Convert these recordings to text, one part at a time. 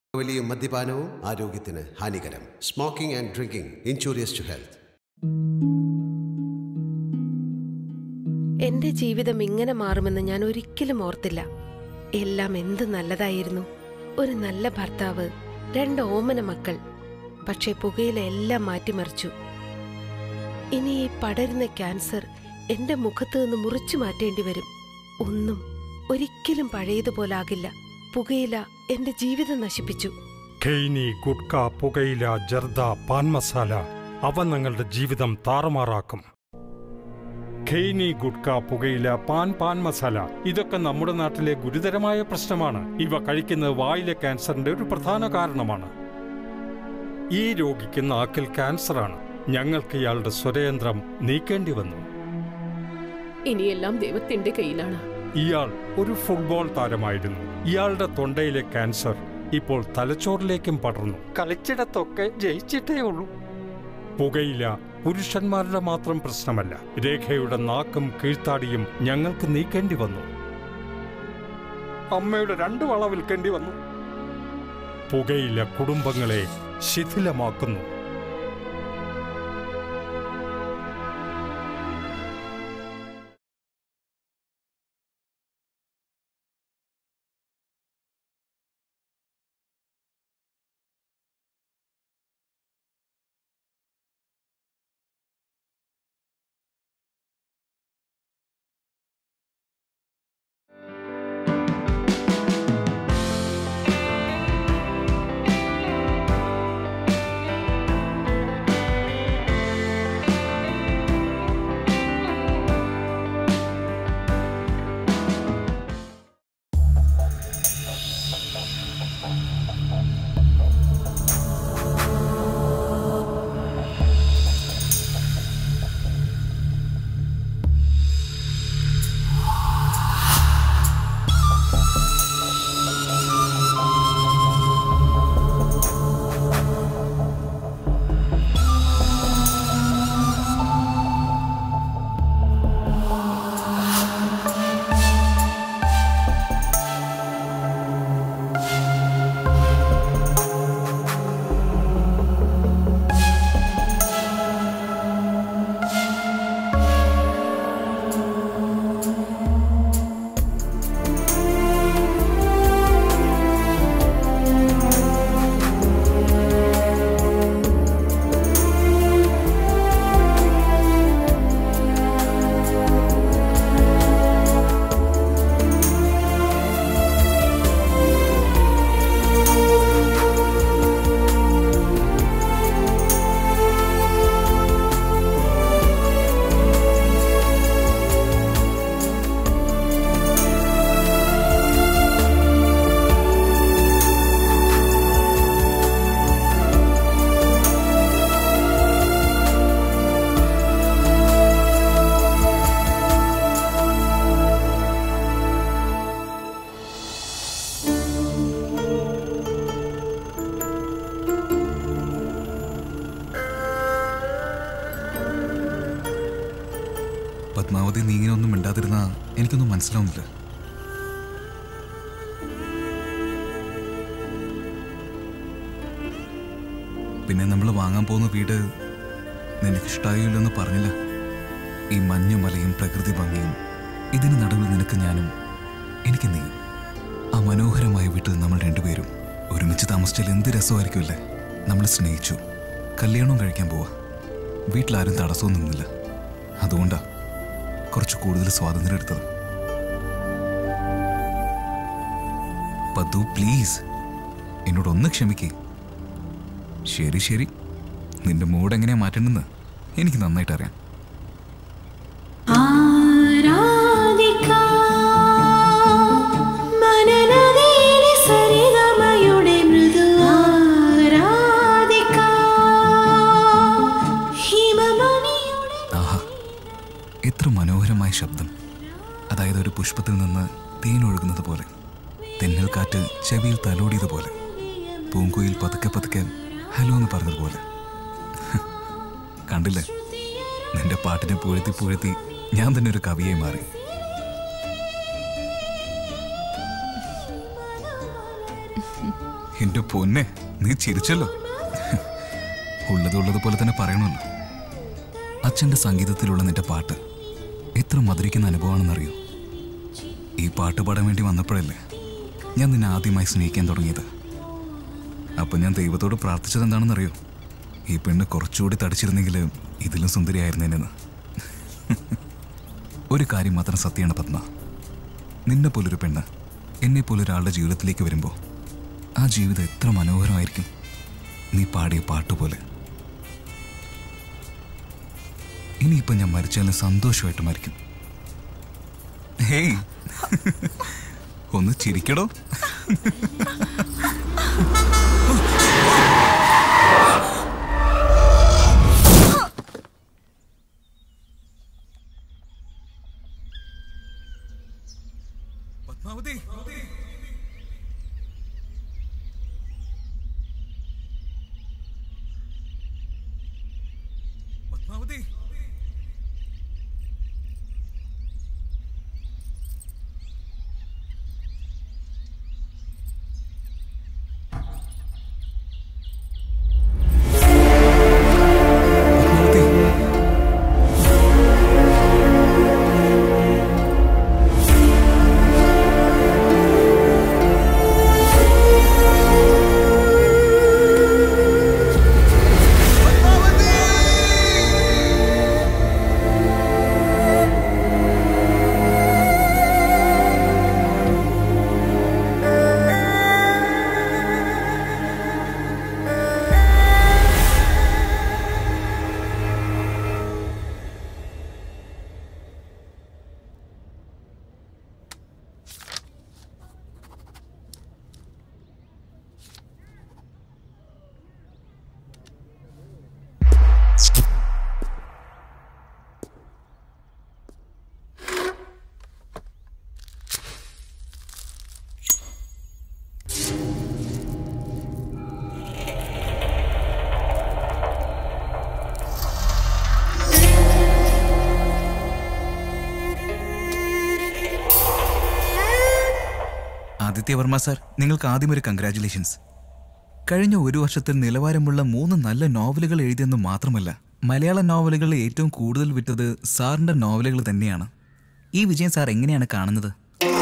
വലിയ മദ്യപാനവും ആരോഗ്യത്തിന് ഹാനികരം smoking and drinking injurious to health എന്റെ ജീവിതം ഇങ്ങനെ മാറുമെന്ന് ഞാൻ ഒരിക്കലും ഓർത്തില്ല എല്ലാം എന്ത് നല്ലതായിരുന്നു ഒരു നല്ല ഭർത്താവ് രണ്ട് ഓമന മക്കൾ പക്ഷെ പുകയില എല്ലാം മാറ്റിമറിച്ചു ഇനി ഈ പടരുന്ന ക്യാൻസർ എന്റെ മുഖത്ത് നിന്ന് മുറിച്ചു മാറ്റേണ്ടി വരും ഒന്നും ഒരിക്കലും പഴയതുപോലാകില്ല പുകയില എന്റെ ജീവിതം നശിപ്പിച്ചു ഖെയ്നി ഗുഡ്ക പുകയില ജർദ പാൻ മസാല അവ നിങ്ങളുടെ ജീവിതം താറുമാറാക്കും ഖെയ്നി ഗുഡ്ക പുകയില പാൻ പാൻ മസാല ഇതൊക്കെ നമ്മുടെ നാട്ടിലെ ഗുരുതരമായ പ്രശ്നമാണ് ഇവ കഴിക്കുന്നത് വായിലെ ക്യാൻസറിന്റെ ഒരു പ്രധാന കാരണമാണ് ഈ രോഗിക്ക് നാക്കിൽ ക്യാൻസറാണ് ഞങ്ങൾക്ക് ഇയാളുടെ സ്വരയന്ത്രം നീക്കേണ്ടി വന്നു ഇനിയെല്ലാം ദൈവത്തിന്റെ കയ്യിലാണ് ഇയാൾ ഒരു ഫുട്ബോൾ താരമായിരുന്നു ഇയാളുടെ തൊണ്ടയിലെ ക്യാൻസർ ഇപ്പോൾ തലച്ചോറിലേക്കും പടർന്നു കളിച്ചിടത്തൊക്കെ ജയിച്ചിട്ടേ ഉള്ളൂ പുകയില പുരുഷന്മാരുടെ മാത്രം പ്രശ്നമല്ല രേഖയുടെ നാക്കും കീഴ്ത്താടിയും ഞങ്ങൾക്ക് നീക്കേണ്ടി വന്നു അമ്മയുടെ രണ്ട് വള വിൽക്കേണ്ടി വന്നു പുകയില കുടുംബങ്ങളെ ശിഥിലമാക്കുന്നു പത്മാവതി നീ ഇങ്ങനെ ഒന്നും മിണ്ടാതിരുന്ന എനിക്കൊന്നും മനസ്സിലാവുന്നില്ല പിന്നെ നമ്മൾ വാങ്ങാൻ പോകുന്ന വീട് നിനക്ക് ഇഷ്ടമായില്ലെന്ന് പറഞ്ഞില്ല ഈ മഞ്ഞുമലയും പ്രകൃതി ഭംഗിയും ഇതിന് നടുവിൽ നിനക്ക് ഞാനും എനിക്ക് നീയും ആ മനോഹരമായ വീട്ടിൽ നമ്മൾ രണ്ടുപേരും ഒരുമിച്ച് താമസിച്ചാൽ എന്ത് രസമായിരിക്കുമല്ലേ നമ്മൾ സ്നേഹിച്ചു കല്യാണവും കഴിക്കാൻ പോവാ വീട്ടിലാരും തടസ്സവും നിന്നില്ല അതുകൊണ്ടാ കുറച്ച് കൂടുതൽ സ്വാതന്ത്ര്യം എടുത്തത് പതു പ്ലീസ് എന്നോടൊന്ന് ക്ഷമിക്കേ ശരി ശരി നിന്റെ മൂഡ് എങ്ങനെയാ മാറ്റണ്ടെന്ന് എനിക്ക് നന്നായിട്ട് അറിയാം ആരാധിക മനനദിയിലെ സരിഗമയുടെ മൃദു ആരാധിക ഹിമമണിയുടെ ആഹാ എത്ര മനോഹരമായ ശബ്ദം അതായത് ഒരു പുഷ്പത്തിൽ നിന്ന് തേൻ ഒഴുകുന്നത് പോലെ തെന്നൽ കാറ്റ് ചെവിയിൽ തലോടിയതുപോലെ പൂങ്കുയിൽ പതുക്കെ പതുക്കെ ഹലോ എന്ന് പറഞ്ഞതുപോലെ കണ്ടില്ലേ നിന്റെ പാട്ടിനെ പുഴത്തി പുഴത്തി ഞാൻ തന്നെ ഒരു കവിയായി മാറി എന്റെ പൊന്നെ നീ ചിരിച്ചല്ലോ ഉള്ളത് ഉള്ളത് പോലെ തന്നെ പറയണമല്ലോ അച്ഛന്റെ സംഗീതത്തിലുള്ള നിന്റെ പാട്ട് എത്ര മധുരിക്കുന്ന അനുഭവമാണെന്നറിയോ ഈ പാട്ട് പാടാൻ വേണ്ടി വന്നപ്പോഴല്ലേ ഞാൻ നിന്നെ ആദ്യമായി സ്നേഹിക്കാൻ തുടങ്ങിയത് അപ്പൊ ഞാൻ ദൈവത്തോട് പ്രാർത്ഥിച്ചത് എന്താണെന്നറിയോ ഈ പെണ്ണ് കുറച്ചുകൂടി തടിച്ചിരുന്നെങ്കിൽ ഇതിലും സുന്ദരിയായിരുന്നേനെന്ന് ഒരു കാര്യം മാത്രം സത്യമാണ് പത്മ നിന്നെ പോലൊരു പെണ്ണ് എന്നെ പോലൊരാളുടെ ജീവിതത്തിലേക്ക് വരുമ്പോൾ ആ ജീവിതം എത്ര മനോഹരമായിരിക്കും നീ പാടിയ പാട്ടുപോലെ ഇനിയിപ്പം ഞാൻ മരിച്ചാലും സന്തോഷമായിട്ട് മരിക്കും ഹേയ് ഒന്ന് ചിരിക്കടോ പത്മാവതി പത്മാവതി പത്മാവതി ആദിത്യവർമ്മ സാർ നിങ്ങൾക്ക് ആദ്യം ഒരു കൺഗ്രാറ്റുലേഷൻസ് കഴിഞ്ഞ ഒരു വർഷത്തിൽ നിലവാരമുള്ള മൂന്ന് നല്ല നോവലുകൾ എഴുതിയെന്ന് മാത്രമല്ല മലയാള നോവലുകളിൽ ഏറ്റവും കൂടുതൽ വിറ്റത് സാറിന്റെ നോവലുകൾ തന്നെയാണ് ഈ വിജയം സാർ എങ്ങനെയാണ് കാണുന്നത്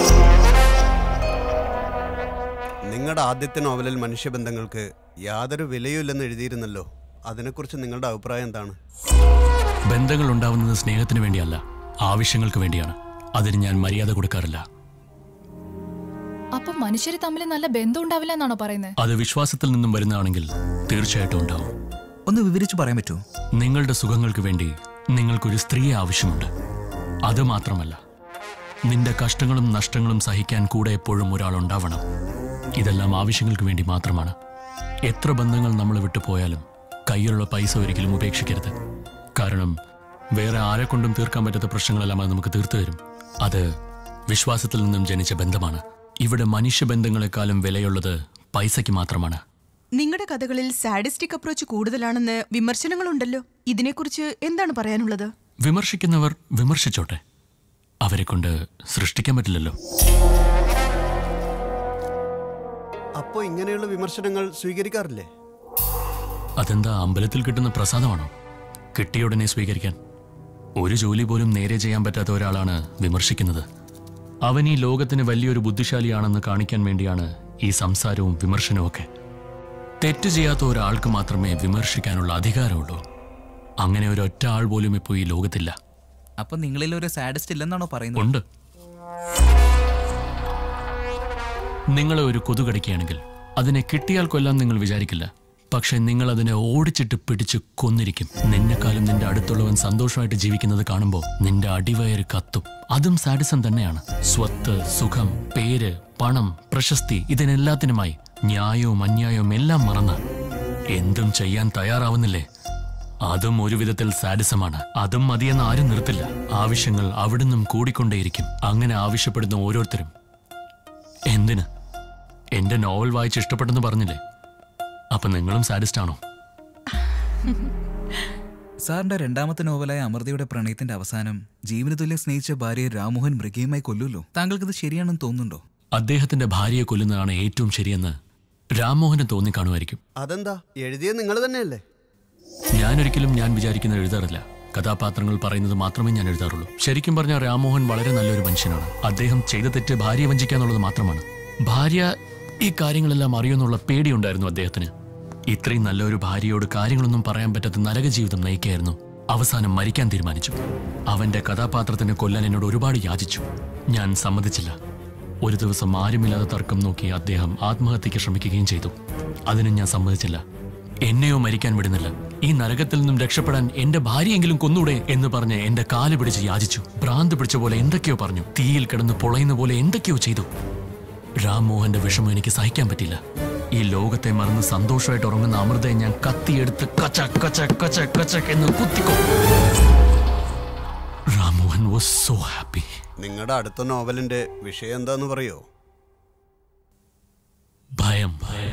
നിങ്ങളുടെ ആദ്യത്തെ നോവലിൽ മനുഷ്യബന്ധങ്ങൾക്ക് യാതൊരു വിലയുമില്ലെന്ന് എഴുതിയിരുന്നല്ലോ അതിനെക്കുറിച്ച് നിങ്ങളുടെ അഭിപ്രായം എന്താണ് ബന്ധങ്ങൾ ഉണ്ടാവുന്നത് സ്നേഹത്തിന് വേണ്ടിയല്ല ആവശ്യങ്ങൾക്ക് വേണ്ടിയാണ് അതിന് ഞാൻ മര്യാദ കൊടുക്കാറില്ല അപ്പൊ മനുഷ്യര് തമ്മിൽ നല്ല ബന്ധം ഉണ്ടാവില്ല എന്നാണോ പറയുന്നത് അത് വിശ്വാസത്തിൽ നിന്നും വരുന്നതാണെങ്കിൽ തീർച്ചയായിട്ടും ഉണ്ടാവും ഒന്ന് വിവരിച്ചു പറയാൻ പറ്റുമോ നിങ്ങളുടെ സുഖങ്ങൾക്ക് വേണ്ടി നിങ്ങൾക്കൊരു സ്ത്രീയെ ആവശ്യമുണ്ട് അത് മാത്രമല്ല നിന്റെ കഷ്ടങ്ങളും നഷ്ടങ്ങളും സഹിക്കാൻ കൂടെ എപ്പോഴും ഒരാൾ ഉണ്ടാവണം ഇതെല്ലാം ആവശ്യങ്ങൾക്ക് വേണ്ടി മാത്രമാണ് എത്ര ബന്ധങ്ങൾ നമ്മൾ വിട്ടു പോയാലും കയ്യിലുള്ള പൈസ ഒരിക്കലും ഉപേക്ഷിക്കരുത് കാരണം വേറെ ആരെ കൊണ്ടും തീർക്കാൻ പറ്റാത്ത പ്രശ്നങ്ങളെല്ലാം അത് നമുക്ക് തീർത്തു തരും അത് വിശ്വാസത്തിൽ നിന്നും ജനിച്ച ബന്ധമാണ് ഇവിടെ മനുഷ്യബന്ധങ്ങളെക്കാളും വിലയുള്ളത് പൈസയ്ക്ക് മാത്രമാണ് നിങ്ങളുടെ കഥകളിൽ സാഡിസ്റ്റിക് അപ്രോച്ച് കൂടുതലാണെന്ന് വിമർശനങ്ങളുണ്ടല്ലോ ഇതിനെക്കുറിച്ച് എന്താണ് പറയാനുള്ളത് വിമർശിക്കുന്നവർ വിമർശിച്ചോട്ടെ അവരെ കൊണ്ട് സൃഷ്ടിക്കാൻ പറ്റില്ലല്ലോ അപ്പോൾ ഇങ്ങനെയുള്ള വിമർശനങ്ങൾ സ്വീകരിക്കാറില്ലേ അതെന്താ അമ്പലത്തിൽ കിട്ടുന്ന പ്രസാദമാണോ കിട്ടിയ ഉടനെ സ്വീകരിക്കാൻ ഒരു ജോലി പോലും നേരെ ചെയ്യാൻ പറ്റാത്ത ഒരാളാണ് വിമർശിക്കുന്നത് അവൻ ഈ ലോകത്തിന് വലിയൊരു ബുദ്ധിശാലിയാണെന്ന് കാണിക്കാൻ വേണ്ടിയാണ് ഈ സംസാരവും വിമർശനവും ഒക്കെ തെറ്റ് ചെയ്യാത്ത ഒരാൾക്ക് മാത്രമേ വിമർശിക്കാനുള്ള അധികാരമുള്ളൂ അങ്ങനെ ഒരു ഒറ്റ ആൾ പോലും ഇപ്പോൾ ഈ ലോകത്തില്ല അപ്പൊ നിങ്ങളിൽ ഒരു സാഡിസ്റ്റ് ഇല്ലെന്നാണോ പറയുന്നത് ഉണ്ട് നിങ്ങളെ ഒരു കൊതു കടിക്കുകയാണെങ്കിൽ അതിനെ കിട്ടിയാൽ കൊല്ലാൻ നിങ്ങൾ വിചാരിക്കില്ല പക്ഷെ നിങ്ങൾ അതിനെ ഓടിച്ചിട്ട് പിടിച്ച് കൊന്നിരിക്കും നിന്നെക്കാളും നിന്റെ അടുത്തുള്ളവൻ സന്തോഷമായിട്ട് ജീവിക്കുന്നത് കാണുമ്പോൾ നിന്റെ അടിവയറ് കത്തും അതും സാഡിസം തന്നെയാണ് സ്വത്ത് സുഖം പേര് പണം പ്രശസ്തി ഇതിനെല്ലാത്തിനുമായി ന്യായവും അന്യായവും എല്ലാം മറന്ന് എന്തും ചെയ്യാൻ തയ്യാറാവുന്നില്ലേ അതും ഒരു വിധത്തിൽ സാഡിസമാണ് അതും മതിയെന്ന് ആരും നിർത്തില്ല ആവശ്യങ്ങൾ അവിടുന്നും കൂടിക്കൊണ്ടേയിരിക്കും അങ്ങനെ ആവശ്യപ്പെടുന്ന ഓരോരുത്തരും എന്തിന് എന്റെ നോവൽ വായിച്ച് ഇഷ്ടപ്പെട്ടെന്ന് പറഞ്ഞില്ലേ അപ്പൊ നിങ്ങളും സാഡിസ്റ്റ് ആണോ സാറിന്റെ രണ്ടാമത്തെ നോവലായ അമൃതയുടെ പ്രണയത്തിന്റെ അവസാനം ജീവനതുല്യം സ്നേഹിച്ച ഭാര്യയെ രാമോഹൻ മൃഗീയമായി കൊല്ലുമല്ലോ താങ്കൾക്കിത് ശരിയാണെന്ന് തോന്നുന്നുണ്ടോ അദ്ദേഹത്തിന്റെ ഭാര്യയെ കൊല്ലുന്നതാണ് ഏറ്റവും ശരിയെന്ന് രാംമോഹന് തോന്നിക്കാണുമായിരിക്കും അതെന്താ എഴുതിയത് നിങ്ങൾ തന്നെയല്ലേ ഞാനൊരിക്കലും ഞാൻ വിചാരിക്കുന്നത് എഴുതാറില്ല കഥാപാത്രങ്ങൾ പറയുന്നത് മാത്രമേ ഞാൻ എഴുതാറുള്ളൂ ശരിക്കും പറഞ്ഞാൽ രാംമോഹൻ വളരെ നല്ലൊരു മനുഷ്യനാണ് അദ്ദേഹം ചെയ്ത തെറ്റ് ഭാര്യയെ വഞ്ചിക്കാന്നുള്ളത് മാത്രമാണ് ഭാര്യ ഈ കാര്യങ്ങളെല്ലാം അറിയുമെന്നുള്ള പേടിയുണ്ടായിരുന്നു അദ്ദേഹത്തിന് ഇത്രയും നല്ലൊരു ഭാര്യയോട് കാര്യങ്ങളൊന്നും പറയാൻ പറ്റാത്ത നരക ജീവിതം നയിക്കായിരുന്നു അവസാനം മരിക്കാൻ തീരുമാനിച്ചു അവന്റെ കഥാപാത്രത്തിനെ കൊല്ലാൻ എന്നോട് ഒരുപാട് യാചിച്ചു ഞാൻ സമ്മതിച്ചില്ല ഒരു ദിവസം ആരുമില്ലാതെ തർക്കം നോക്കി അദ്ദേഹം ആത്മഹത്യക്ക് ശ്രമിക്കുകയും ചെയ്തു അതിനും ഞാൻ സമ്മതിച്ചില്ല എന്നെയോ മരിക്കാൻ വിടുന്നില്ല ഈ നരകത്തിൽ നിന്നും രക്ഷപ്പെടാൻ എന്റെ ഭാര്യയെങ്കിലും കൊന്നൂടെ എന്ന് പറഞ്ഞ് എന്റെ കാല് പിടിച്ച് യാചിച്ചു ഭ്രാന്ത് പിടിച്ച പോലെ എന്തൊക്കെയോ പറഞ്ഞു തീയിൽ കിടന്ന് പൊളയുന്ന പോലെ എന്തൊക്കെയോ ചെയ്തു രാംമോഹന്റെ വിഷമം എനിക്ക് സഹിക്കാൻ പറ്റില്ല ഈ ലോകത്തെ മറന്ന് സന്തോഷമായിട്ട് ഉറങ്ങുന്ന അമൃതയെ ഞാൻ കത്തിയെടുത്ത് കച്ച കച്ച കച്ച കച്ച എന്ന് കുത്തിക്കോ രാംമോഹൻ വാസ് സോ ഹാപ്പി നിങ്ങളുടെ അടുത്ത നോവലിന്റെ വിഷയം എന്താന്ന് പറയോ ഭയം ഭയം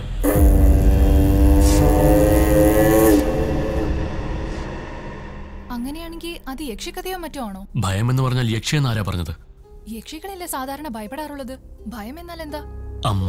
അങ്ങനെയാണെങ്കിൽ അത് യക്ഷിക്കഥയോ മറ്റോ ആണോ ഭയം എന്ന് പറഞ്ഞാൽ യക്ഷിയെന്ന് ആരാ പറഞ്ഞത് യക്ഷികളല്ലേ സാധാരണ ഭയപ്പെടാറുള്ളത് ഭയം എന്നാൽ എന്താ അമ്മ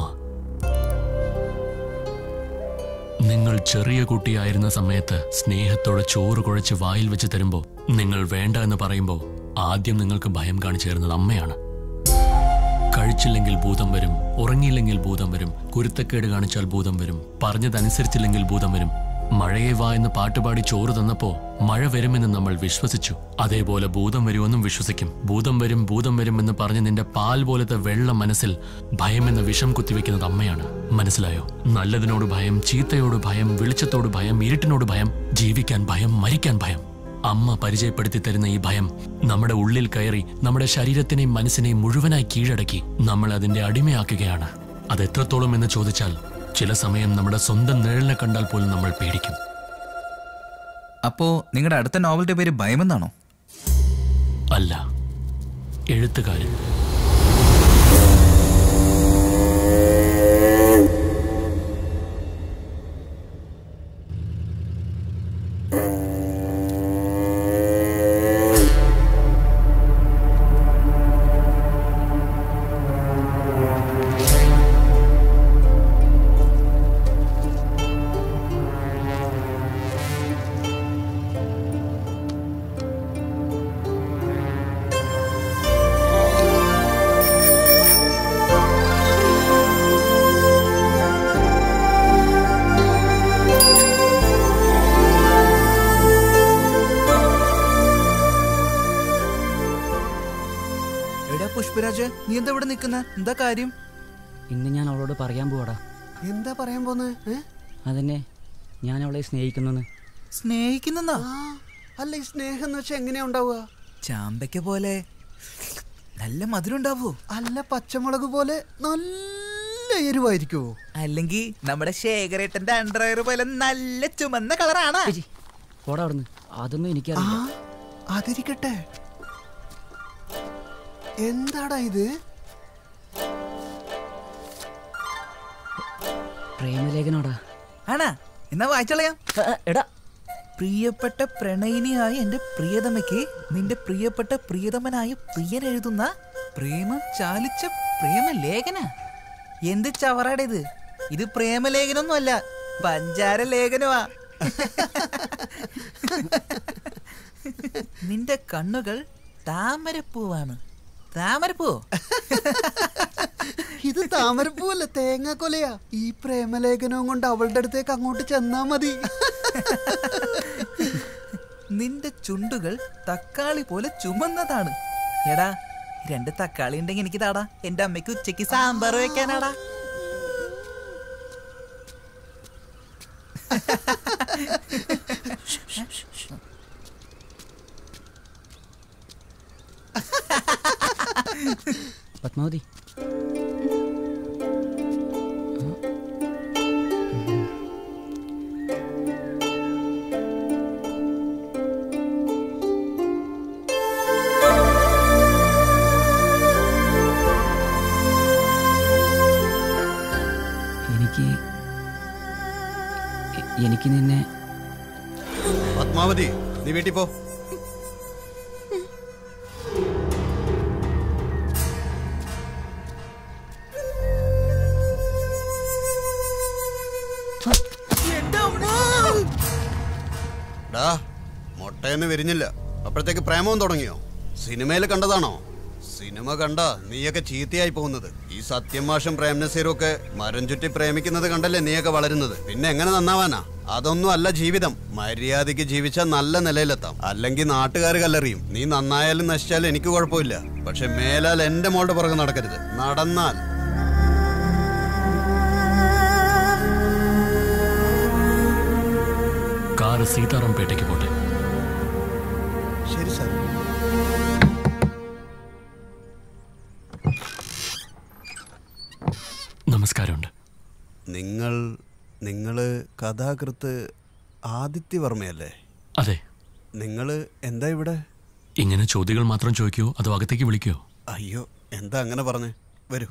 നിങ്ങൾ ചെറിയ കുട്ടിയായിരുന്ന സമയത്ത് സ്നേഹത്തോടെ ചോറ് കുഴച്ച് വായിൽ വെച്ച് തരുമ്പോ നിങ്ങൾ വേണ്ട എന്ന് പറയുമ്പോ ആദ്യം നിങ്ങൾക്ക് ഭയം കാണിച്ചു തരുന്നത് അമ്മയാണ് കഴിച്ചില്ലെങ്കിൽ ഭൂതം വരും ഉറങ്ങിയില്ലെങ്കിൽ ഭൂതം വരും കുരുത്തക്കേട് കാണിച്ചാൽ ഭൂതം വരും പറഞ്ഞതനുസരിച്ചില്ലെങ്കിൽ ഭൂതം വരും മഴയെ വാ എന്ന് പാട്ടുപാടി ചോറ് തന്നപ്പോ മഴ വരുമെന്ന് നമ്മൾ വിശ്വസിച്ചു അതേപോലെ ഭൂതം വരുമെന്നും വിശ്വസിക്കും ഭൂതം വരും ഭൂതം വരും എന്ന് പറഞ്ഞ് നിന്റെ പാൽ പോലത്തെ വെള്ള മനസ്സിൽ ഭയമെന്ന വിഷം കുത്തിവെക്കുന്നത് അമ്മയാണ് മനസ്സിലായോ നല്ലതിനോട് ഭയം ചീത്തയോട് ഭയം വെളിച്ചത്തോട് ഭയം ഇരുട്ടിനോട് ഭയം ജീവിക്കാൻ ഭയം മരിക്കാൻ ഭയം അമ്മ പരിചയപ്പെടുത്തി തരുന്ന ഈ ഭയം നമ്മുടെ ഉള്ളിൽ കയറി നമ്മുടെ ശരീരത്തിനെയും മനസ്സിനെയും മുഴുവനായി കീഴടക്കി നമ്മൾ അതിന്റെ അടിമയാക്കുകയാണ് അത് എത്രത്തോളം എന്ന് ചോദിച്ചാൽ ചില സമയം നമ്മുടെ സ്വന്തം നിഴലിനെ കണ്ടാൽ പോലും നമ്മൾ പേടിക്കും അപ്പോ നിങ്ങളുടെ അടുത്ത നോവലിന്റെ പേര് ഭയമെന്നാണോ അല്ല എഴുത്തുകാരൻ എടാ പുഷ്പരാജ് നീ എന്താ ഇവിടെ നിൽക്കുന്ന എന്താ കാര്യം ഇന്ന് ഞാൻ അവളോട് പറയാൻ പോവാടാ എന്താ പറയാൻ പോന്നെ അതന്നെ ഞാൻ അവളെ സ്നേഹിക്കുന്നെന്ന് സ്നേഹിക്കുന്നെന്നാ അല്ല ഈ സ്നേഹം എന്ന് വെച്ചാൽ എങ്ങനെയാ ഉണ്ടാവുക ചാമ്പയ്ക്ക പോലെ നല്ല മധുരം ഉണ്ടാവോ അല്ല പച്ചമുളക് പോലെ നല്ല എരിവായിരിക്കുവോ അല്ലെങ്കിൽ നമ്മുടെ ശേഖരേട്ടന്റെ അണ്ടർവയർ പോലെ നല്ല ചുമന്ന കളറാണ് പോടാ അവിടുന്ന് അതൊന്നും എനിക്കറിയില്ല അതിരിക്കട്ടെ എന്താടാ ഇത് പ്രേമലേഖനോടാ ആണാ എന്നാ വായിച്ചളയാം എടാ പ്രിയപ്പെട്ട പ്രണയിനിയായ എന്റെ പ്രിയതമയ്ക്ക് നിന്റെ പ്രിയപ്പെട്ട പ്രിയതമനായ പ്രിയൻ എഴുതുന്ന പ്രേമം ചാലിച്ച പ്രേമലേഖന എന്ത് ചവറാടെ ഇത് ഇത് പ്രേമലേഖനൊന്നും അല്ല പഞ്ചാര ലേഖനമാ നിന്റെ കണ്ണുകൾ താമരപ്പൂവാണ് താമരപ്പൂ ഇത് താമരപ്പൂവല്ല തേങ്ങാക്കൊലയാ ഈ പ്രേമലേഖനവും കൊണ്ട് അവളുടെ അടുത്തേക്ക് അങ്ങോട്ട് ചെന്നാ മതി നിന്റെ ചുണ്ടുകൾ തക്കാളി പോലെ ചുമന്നതാണ് എടാ രണ്ട് തക്കാളി ഉണ്ടെങ്കിൽ എനിക്ക് താടാ എന്റെ അമ്മയ്ക്ക് ഉച്ചയ്ക്ക് സാമ്പാർ വെക്കാനാടാ പത്മാവതി എനിക്ക് എ- എനിക്ക് നിന്നെ പത്മാവതി നീ വീട്ടിൽ പോ ഡാ മുട്ടയെന്ന് വിരിഞ്ഞില്ല അപ്പോഴത്തേക്ക് പ്രേമവും തുടങ്ങിയോ സിനിമയിൽ കണ്ടതാണോ സിനിമ കണ്ട നീയൊക്കെ ചീത്തയായി പോകുന്നത് ഈ സത്യമാഷും പ്രേം നസീറും ഒക്കെ മരം ചുറ്റി പ്രേമിക്കുന്നത് കണ്ടല്ലേ നീയൊക്കെ വളരുന്നത് പിന്നെ എങ്ങനെ നന്നാവാനാ അതൊന്നും അല്ല ജീവിതം മര്യാദയ്ക്ക് ജീവിച്ചാൽ നല്ല നിലയിലെത്താം അല്ലെങ്കിൽ നാട്ടുകാർ കല്ലെറിയും നീ നന്നായാലും നശിച്ചാലും എനിക്ക് കുഴപ്പമില്ല പക്ഷെ മേലാൽ എന്റെ മോളുടെ പുറകെ നടക്കരുത് നടന്നാൽ കാറ് സീതാറാംപേട്ടയ്ക്ക് പോട്ടെ ശരി സാർ നമസ്കാരമുണ്ട് നിങ്ങൾ നിങ്ങൾ കഥാകൃത്ത് ആദിത്യവർമ്മയല്ലേ അതെ നിങ്ങൾ എന്താ ഇവിടെ ഇങ്ങനെ ചോദ്യങ്ങൾ മാത്രം ചോദിക്കോ അതോ അകത്തേക്ക് വിളിക്കോ അയ്യോ എന്താ അങ്ങനെ പറഞ്ഞേ വരൂ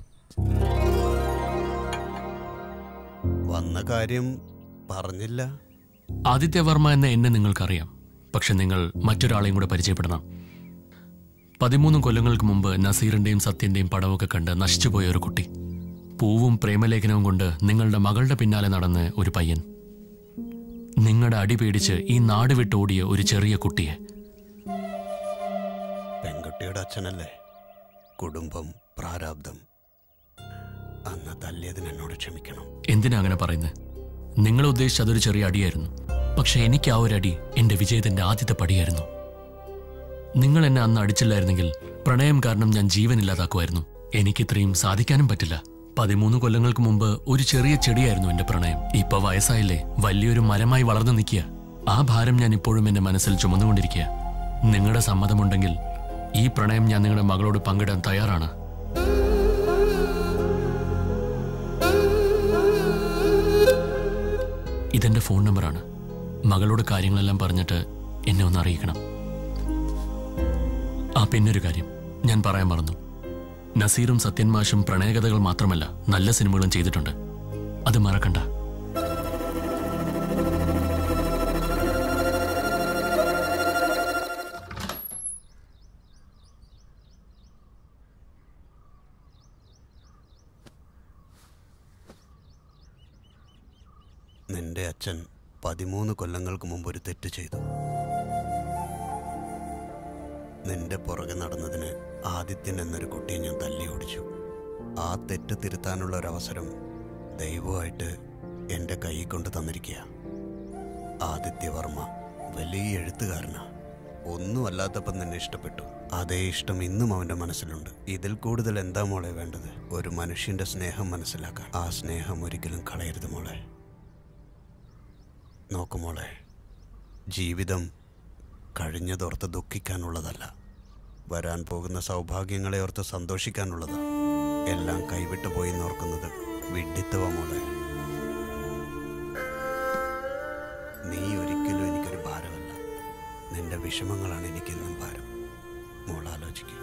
വന്ന കാര്യം പറഞ്ഞില്ല ആദിത്യവർമ്മ എന്ന എന്നെ നിങ്ങൾക്കറിയാം പക്ഷെ നിങ്ങൾ മറ്റൊരാളെയും കൂടെ പരിചയപ്പെടണം പതിമൂന്ന് കൊല്ലങ്ങൾക്ക് മുമ്പ് നസീറിന്റെയും സത്യന്റെയും പടമൊക്കെ കണ്ട് നശിച്ചുപോയ ഒരു കുട്ടി പൂവും പ്രേമലേഖനവും കൊണ്ട് നിങ്ങളുടെ മകളുടെ പിന്നാലെ നടന്ന് ഒരു പയ്യൻ നിങ്ങളുടെ അടി പേടിച്ച് ഈ നാട് വിട്ടോടിയ ഒരു ചെറിയ കുട്ടിയെ പെൺകുട്ടിയുടെ അച്ഛനല്ലേ കുടുംബം പ്രാരാബ്ദം അന്ന് തല്ലിയതിന് എന്നോട് ക്ഷമിക്കണം എന്തിനാ അങ്ങനെ പറയുന്നത് നിങ്ങൾ ഉദ്ദേശിച്ച അതൊരു ചെറിയ അടിയായിരുന്നു പക്ഷെ എനിക്ക് ആ ഒരു അടി എന്റെ വിജയത്തിന്റെ ആദ്യത്തെ പടിയായിരുന്നു നിങ്ങൾ എന്നെ അന്ന് അടിച്ചില്ലായിരുന്നെങ്കിൽ പ്രണയം കാരണം ഞാൻ ജീവനില്ലാതാക്കുമായിരുന്നു എനിക്കിത്രയും സാധിക്കാനും പറ്റില്ല പതിമൂന്ന് കൊല്ലങ്ങൾക്ക് മുമ്പ് ഒരു ചെറിയ ചെടിയായിരുന്നു എന്റെ പ്രണയം ഇപ്പൊ വയസ്സായില്ലേ വലിയൊരു മരമായി വളർന്നു നിൽക്കുക ആ ഭാരം ഞാൻ ഇപ്പോഴും എന്റെ മനസ്സിൽ ചുമന്നുകൊണ്ടിരിക്കുക നിങ്ങളുടെ സമ്മതമുണ്ടെങ്കിൽ ഈ പ്രണയം ഞാൻ നിങ്ങളുടെ മകളോട് പങ്കിടാൻ തയ്യാറാണ് ഇതെന്റെ ഫോൺ നമ്പറാണ് മകളോട് കാര്യങ്ങളെല്ലാം പറഞ്ഞിട്ട് എന്നെ ഒന്ന് അറിയിക്കണം ആ പിന്നൊരു കാര്യം ഞാൻ പറയാൻ മറന്നു നസീറും സത്യന്മാഷും പ്രണയകഥകൾ മാത്രമല്ല നല്ല സിനിമകളും ചെയ്തിട്ടുണ്ട് അത് മറക്കണ്ട നിന്റെ അച്ഛൻ പതിമൂന്ന് കൊല്ലങ്ങൾക്ക് മുമ്പ് ഒരു തെറ്റ് ചെയ്തു നിന്റെ പുറകെ നടന്നതിന് ആദിത്യൻ എന്നൊരു കുട്ടിയെ ഞാൻ തല്ലി ഓടിച്ചു ആ തെറ്റ് തിരുത്താനുള്ള ഒരു അവസരം ദൈവമായിട്ട് എൻ്റെ കൈ കൊണ്ട് തന്നിരിക്കുക ആദിത്യവർമ്മ വലിയ എഴുത്തുകാരനാ ഒന്നുമല്ലാത്തപ്പം നിന്നെ ഇഷ്ടപ്പെട്ടു അതേ ഇഷ്ടം ഇന്നും അവൻ്റെ മനസ്സിലുണ്ട് ഇതിൽ കൂടുതൽ എന്താ മോളെ വേണ്ടത് ഒരു മനുഷ്യന്റെ സ്നേഹം മനസ്സിലാക്കാൻ ആ സ്നേഹം ഒരിക്കലും കളയരുത് മോളെ നോക്കു മോളെ ജീവിതം കഴിഞ്ഞതോർത്ത് ദുഃഖിക്കാനുള്ളതല്ല വരാൻ പോകുന്ന സൗഭാഗ്യങ്ങളെ ഓർത്ത് സന്തോഷിക്കാനുള്ളതാ എല്ലാം കൈവിട്ടു പോയി നോർക്കുന്നത് വിഡ്ഢിത്തവ മോളെ നീ ഒരിക്കലും എനിക്കൊരു ഭാരമല്ല നിന്റെ വിഷമങ്ങളാണ് എനിക്കെന്നും ഭാരം മോൾ ആലോചിക്കും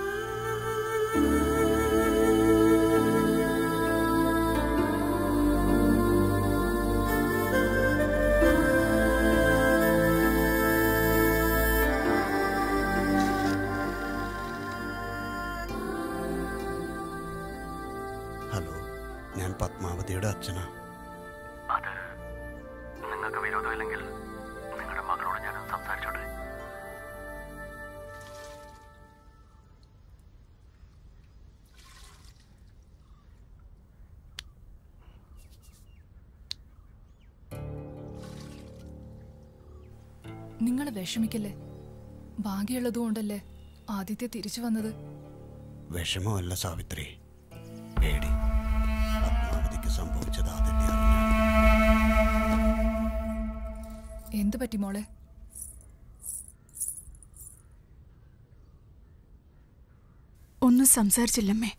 ഹലോ ഞാൻ പത്മാവതിയുടെ അച്ഛനാ അത് നിങ്ങൾക്ക് വിരോധമില്ലെങ്കിൽ നിങ്ങളുടെ മകളോട് ഞാൻ സംസാരിച്ചോട്ടെ നിങ്ങൾ വിഷമിക്കല്ലേ ഭാഗ്യമുള്ളതുകൊണ്ടല്ലേ ആദിത്യ തിരിച്ചു വന്നത് വിഷമമല്ല സാവിത്രി പേടി പത്മാവതിക്ക് സംഭവിച്ചത് ആദ്യത്തെ അറിഞ്ഞാൽ എന്തു പറ്റി മോളെ ഒന്നും സംസാരിച്ചില്ലമ്മേ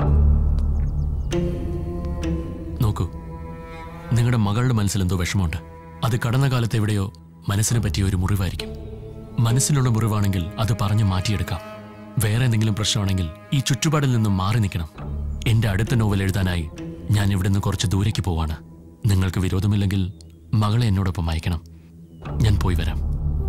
നോക്കൂ നിങ്ങളുടെ മകളുടെ മനസ്സിൽ എന്തോ വിഷമമുണ്ട് അത് കടന്ന കാലത്ത് എവിടെയോ മനസ്സിന് പറ്റിയ ഒരു മുറിവായിരിക്കും മനസ്സിലുള്ള മുറിവാണെങ്കിൽ അത് പറഞ്ഞു മാറ്റിയെടുക്കാം വേറെ എന്തെങ്കിലും പ്രശ്നമാണെങ്കിൽ ഈ ചുറ്റുപാടിൽ നിന്നും മാറി നിൽക്കണം എന്റെ അടുത്ത നോവൽ എഴുതാനായി ഞാൻ ഇവിടെ നിന്ന് കുറച്ച് ദൂരേക്ക് പോവാണ് നിങ്ങൾക്ക് വിരോധമില്ലെങ്കിൽ മകളെ എന്നോടൊപ്പം അയക്കണം ഞാൻ പോയി വരാം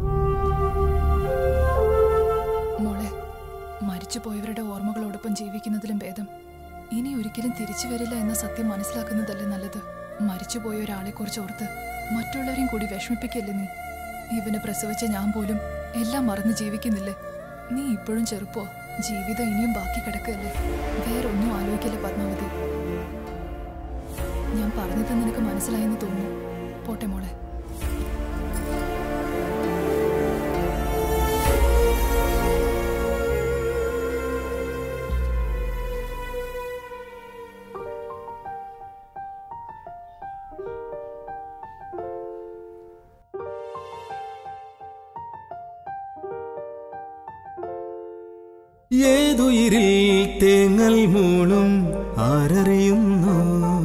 മോളെ മരിച്ചുപോയവരുടെ ഓർമ്മകളോടൊപ്പം ജീവിക്കുന്നതിലും ഭേദം ഇനി ഒരിക്കലും തിരിച്ചു വരില്ല എന്ന സത്യം മനസ്സിലാക്കുന്നതല്ലേ നല്ലത് മരിച്ചുപോയ ഒരാളെ കുറിച്ച് ഓർത്ത് മറ്റുള്ളവരെയും കൂടി വിഷമിപ്പിക്കല്ലേ നീ ഇവനെ പ്രസവിച്ച ഞാൻ പോലും എല്ലാം മറന്ന് ജീവിക്കുന്നില്ലേ നീ ഇപ്പോഴും ചെറുപ്പോ ജീവിതം ഇനിയും ബാക്കി കിടക്കല്ലേ വേറൊന്നും ആലോചിക്കില്ല പത്മാവതി ഞാൻ പറഞ്ഞത് നിനക്ക് മനസ്സിലായെന്ന് തോന്നുന്നു പോട്ടെ മോളെ ഏതുയിരിൽ തേങ്ങൽ മൂളും ആരറിയുന്നു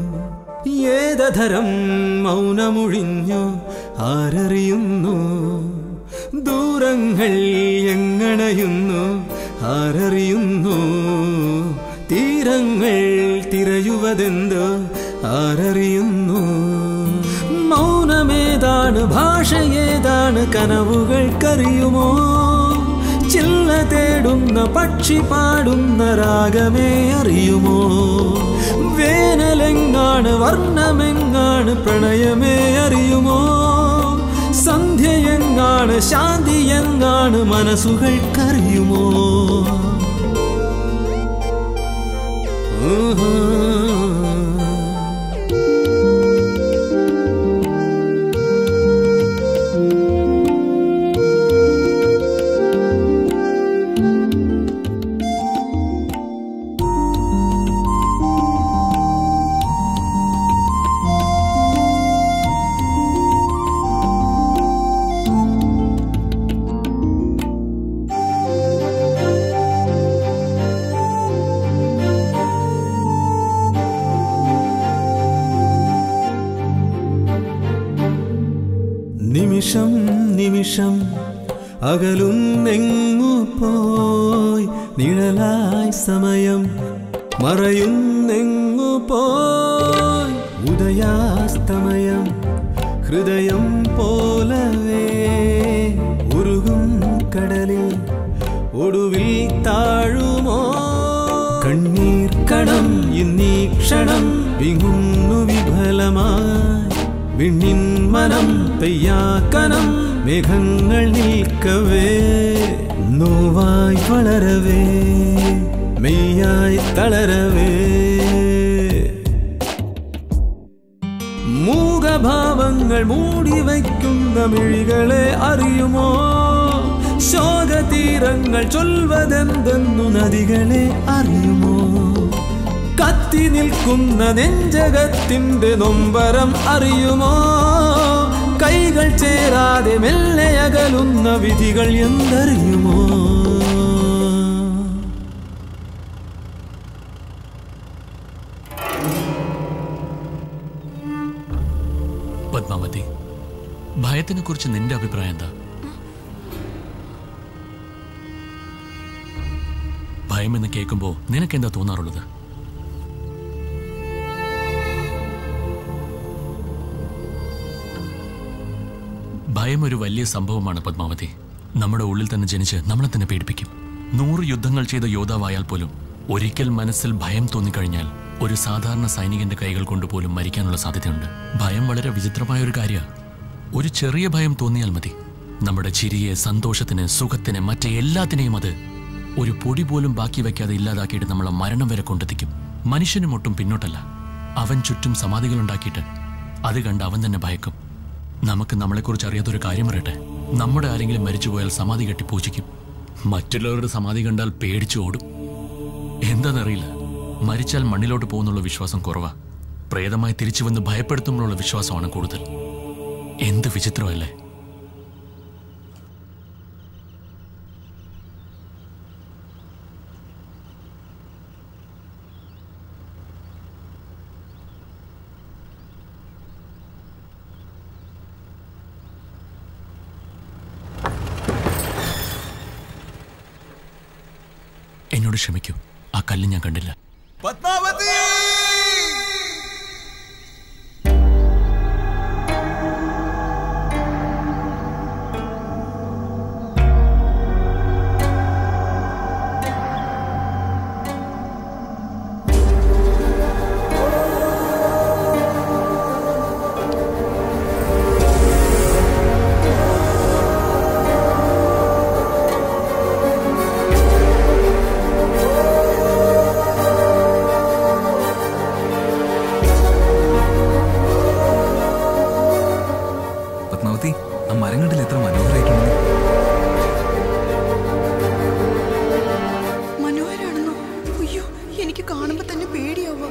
ഏതധരം മൗനമൊഴിഞ്ഞു ആരറിയുന്നു ദൂരങ്ങൾ എങ്ങണയുന്നു ആരറിയുന്നു തീരങ്ങൾ തിരയുവതെന്തോ ആരറിയുന്നു മൗനമേതാണ് ഭാഷയേതാണ് കനവുകൾക്കറിയുമോ ചില്ല തേടുന്ന പക്ഷി പാടുന്ന രാഗമേ അറിയുമോ വേനലെങ്ങാണ് വർണ്ണമെങ്ങാണ് പ്രണയമേ അറിയുമോ സന്ധ്യയെങ്ങാണ് ശാന്തി എങ്ങാണ് മനസ്സുകൾക്കറിയുമോ നിമിഷം നിമിഷം അകലുന്നെങ്ങു പോയി നിഴലായി സമയം മറയുന്നെങ്ങു പോയി ഉദയാസ്തമയം ഹൃദയം പോലവേ ഉരുകും കടലിൽ ഒടുവിൽ താഴുമോ കണ്ണീർ കണം ഇന്നീ ക്ഷണം വിങ്ങുന്നു വിഫലമായി വിണ്ണിൻ മനം പെയ്യാക്കനം മേഘങ്ങൾ നീക്കവേ നോവായി വളരവേ മെയ്യായി തളരവേ മൂകഭാവങ്ങൾ മൂടി വയ്ക്കുന്ന മിഴികളെ അറിയുമോ ശോകതീരങ്ങൾ ചൊൽവതെന്തെന്നു നദികളെ അറിയുമോ കത്തി നിൽക്കുന്ന നെഞ്ചകത്തിന്റെ നൊമ്പരം അറിയുമോ കൈകൾ ചേരാതെ മെല്ലെ അകലുന്ന വിധികൾ എന്തറിയുമോ പത്മാവതി ഭയത്തിനെ കുറിച്ച് നിന്റെ അഭിപ്രായം എന്താ ഭയമെന്ന് കേൾക്കുമ്പോ നിനക്കെന്താ തോന്നാറുള്ളത് ഭയം ഒരു വലിയ സംഭവമാണ് പത്മാവതി നമ്മുടെ ഉള്ളിൽ തന്നെ ജനിച്ച് നമ്മളെ തന്നെ പേടിപ്പിക്കും നൂറ് യുദ്ധങ്ങൾ ചെയ്ത യോദ്ധാവായാൽ പോലും ഒരിക്കൽ മനസ്സിൽ ഭയം തോന്നിക്കഴിഞ്ഞാൽ ഒരു സാധാരണ സൈനികന്റെ കൈകൾ കൊണ്ട് പോലും മരിക്കാനുള്ള സാധ്യതയുണ്ട് ഭയം വളരെ വിചിത്രമായ ഒരു കാര്യമാണ് ഒരു ചെറിയ ഭയം തോന്നിയാൽ മതി നമ്മുടെ ചിരിയെ സന്തോഷത്തിന് സുഖത്തിന് മറ്റേ എല്ലാത്തിനെയും അത് ഒരു പൊടി പോലും ബാക്കി വയ്ക്കാതെ ഇല്ലാതാക്കിയിട്ട് നമ്മളെ മരണം വരെ കൊണ്ടെത്തിക്കും മനുഷ്യനും ഒട്ടും പിന്നോട്ടല്ല അവൻ ചുറ്റും സമാധികൾ ഉണ്ടാക്കിയിട്ട് അത് കണ്ട് അവൻ തന്നെ ഭയക്കും നമുക്ക് നമ്മളെക്കുറിച്ച് അറിയാത്തൊരു കാര്യം പറയട്ടെ നമ്മുടെ ആരെങ്കിലും മരിച്ചുപോയാൽ സമാധി കെട്ടി പൂജിക്കും മറ്റുള്ളവരുടെ സമാധി കണ്ടാൽ പേടിച്ചു ഓടും എന്താണെന്നറിയില്ല മരിച്ചാൽ മണ്ണിലോട്ട് പോകുന്നുള്ള വിശ്വാസം കുറവാ പ്രേതമായി തിരിച്ചു വന്ന് ഭയപ്പെടുത്തുമ്പോഴുള്ള വിശ്വാസമാണ് കൂടുതൽ എന്ത് വിചിത്രമല്ലേ എന്നോട് ക്ഷമിക്കൂ ആ കല്ല് ഞാൻ കണ്ടില്ല പത്മാവതി ആ ദ്വാരം കണ്ടില്ല എത്ര മനോഹരമായിട്ടുണ്ടെന്ന് മനോഹരാണെന്നോ അയ്യോ എനിക്ക് കാണുമ്പോ തന്നെ പേടിയാവാ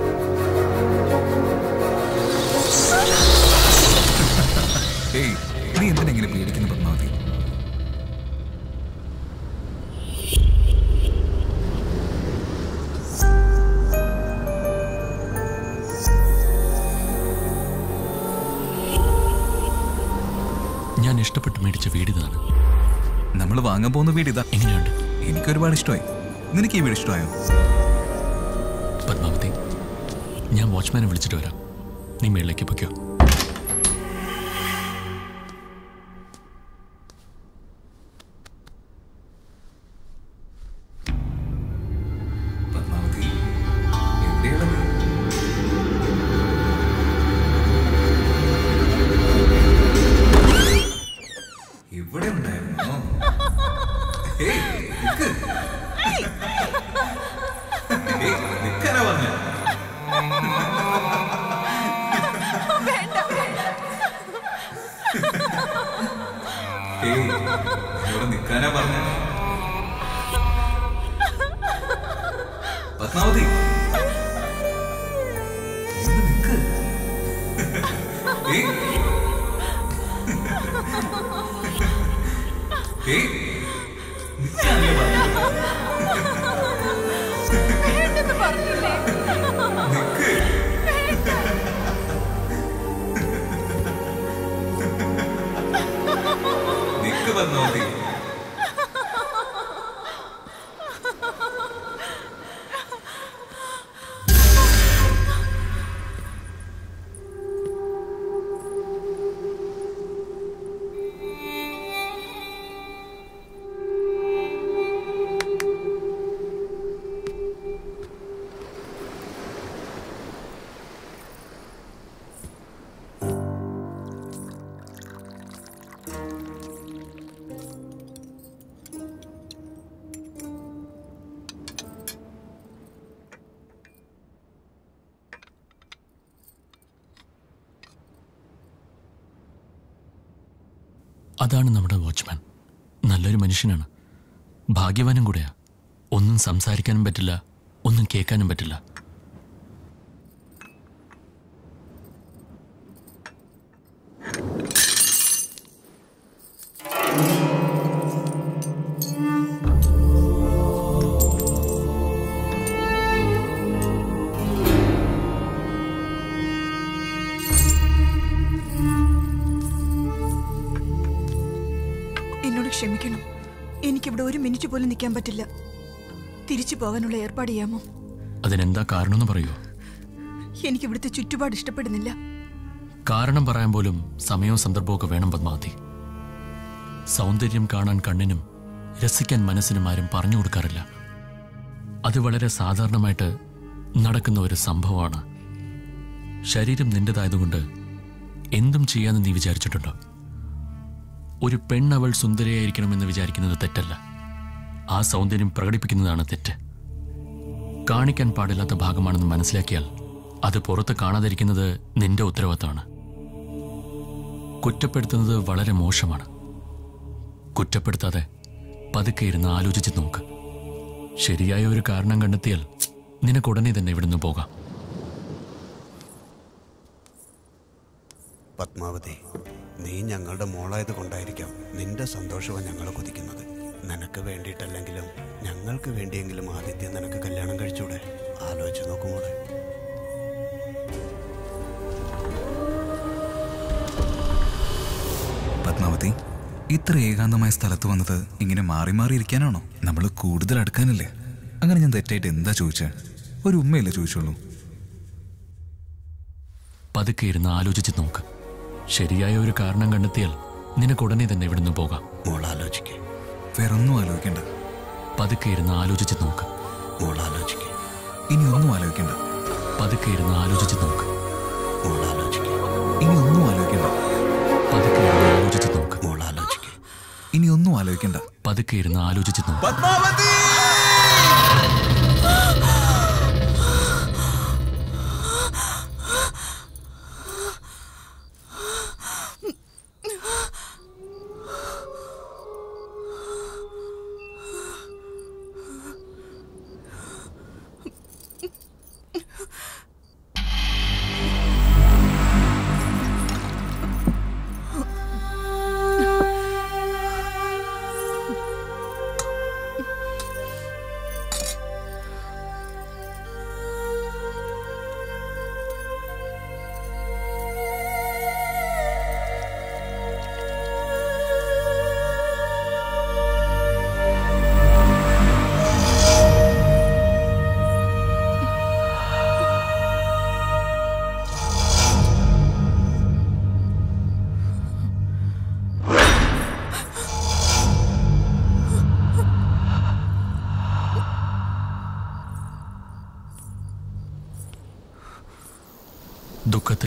ഏയ് നീ എന്തിനാ ഇങ്ങനെ പേടിക്കുന്നു പത്മാവതി ഞാൻ ഇഷ്ടപ്പെട്ട് മേടിച്ച വീട് ഇതാണ് നമ്മൾ വാങ്ങാൻ പോകുന്ന വീട് ഇതാ എങ്ങനെയുണ്ട് എനിക്ക് ഒരുപാട് ഇഷ്ടമായി നിനക്ക് ഈ വീട് ഇഷ്ടമായോ പത്മാവതി ഞാൻ വാച്ച്മാനെ വിളിച്ചിട്ട് വരാം നീ മേളിലേക്ക് പൊയ്ക്കോ പത്മാവതി എവിടെയാണ് ഇവിടെ ഉണ്ടായിരുന്നോ ഏയ്, നിക്ക്. ഏയ്, നിക്കാനാ പറഞ്ഞെ? ഏയ്, ഇവിടെ നിക്കാനാ പറഞ്ഞ പത്മാവതി ഒന്ന് നിക്ക്. ഏയ്. ഏയ്, നിക്കാനല്ലേ പറഞ്ഞെ? നിക്ക്. നിക്ക് പത്മാവതി അതാണ് നമ്മുടെ വാച്ച്മാൻ നല്ലൊരു മനുഷ്യനാണ് ഭാഗ്യവാനും കൂടെയാ ഒന്നും സംസാരിക്കാനും പറ്റില്ല ഒന്നും കേൾക്കാനും പറ്റില്ല എന്നോട് ക്ഷമിക്കണം എനിക്കിവിടെ ഒരു മിനിറ്റ് പോലും നിൽക്കാൻ പറ്റില്ല തിരിച്ചു പോകാനുള്ള ഏർപ്പാട് ചെയ്യാമോ അതിനെന്താ കാരണമെന്ന് പറയൂ എനിക്ക് ഇവിടുത്തെ ചുറ്റുപാട് ഇഷ്ടപ്പെടുന്നില്ല കാരണം പറയാൻ പോലും സമയവും സന്ദർഭവും ഒക്കെ വേണം പത്മാവതി സൗന്ദര്യം കാണാൻ കണ്ണിനും രസിക്കാൻ മനസ്സിനും ആരും പറഞ്ഞു കൊടുക്കാറില്ല അത് വളരെ സാധാരണമായിട്ട് നടക്കുന്ന ഒരു സംഭവമാണ് ശരീരം നിന്റേതായതുകൊണ്ട് എന്തും ചെയ്യാമെന്ന് നീ വിചാരിച്ചിട്ടുണ്ടോ ഒരു പെണ്ണവൾ സുന്ദരിയായിരിക്കണമെന്ന് വിചാരിക്കുന്നത് തെറ്റല്ല ആ സൗന്ദര്യം പ്രകടിപ്പിക്കുന്നതാണ് തെറ്റ് കാണിക്കാൻ പാടില്ലാത്ത ഭാഗമാണെന്ന് മനസ്സിലാക്കിയാൽ അത് പുറത്ത് കാണാതിരിക്കുന്നത് നിന്റെ ഉത്തരവാദിത്തമാണ് കുറ്റപ്പെടുത്തുന്നത് വളരെ മോശമാണ് കുറ്റപ്പെടുത്താതെ പതുക്കെ ഇരുന്ന് ആലോചിച്ച് നോക്ക് ശരിയായ ഒരു കാരണം കണ്ടെത്തിയാൽ നിനക്ക് ഉടനെ തന്നെ ഇവിടുന്ന് പോകാം പത്മാവതി നീ ഞങ്ങളുടെ മോളായത് കൊണ്ടായിരിക്കാം നിന്റെ സന്തോഷമാണ് ഞങ്ങൾ കൊതിക്കുന്നത് നിനക്ക് വേണ്ടിയിട്ടല്ലെങ്കിലും ഞങ്ങൾക്ക് വേണ്ടിയെങ്കിലും ആദിത്യം നിനക്ക് കല്യാണം കഴിച്ചൂടെ ആലോചിച്ച് നോക്കുമോടെ പത്മാവതി ഇത്ര ഏകാന്തമായ സ്ഥലത്ത് വന്നത് ഇങ്ങനെ മാറി മാറി ഇരിക്കാനാണോ നമ്മൾ കൂടുതൽ അടുക്കാനല്ലേ അങ്ങനെ ഞാൻ തെറ്റായിട്ട് എന്താ ചോദിച്ചേ ഒരു ഉമ്മയല്ലേ ചോദിച്ചോളൂ പതുക്കെ ഇരുന്ന് ആലോചിച്ച് നോക്ക് ശരിയായ ഒരു കാരണം കണ്ടെത്തിയാൽ നിനക്ക് ഉടനെ തന്നെ ഇവിടുന്ന് പോകാം മോൾ ആലോചിക്കേ വേറൊന്നും ആലോചിക്കണ്ട പതുക്കെ ഇരുന്ന് ആലോചിച്ച് നോക്ക് മോൾ ആലോചിക്കേ ഇനി ഒന്നും ആലോചിക്കണ്ട പതുക്കെ ഇരുന്ന് ആലോചിച്ച് നോക്ക് മോൾ ആലോചിക്കേ ഇനി ഒന്നും ആലോചിക്കണ്ട പതുക്കെ ഇരുന്ന് ആലോചിച്ച് നോക്ക് മോൾ ആലോചിക്കേ ഇനി ഒന്നും ആലോചിക്കണ്ട പതുക്കെ ഇരുന്ന് ആലോചിച്ച് നോക്ക് പത്മാവതി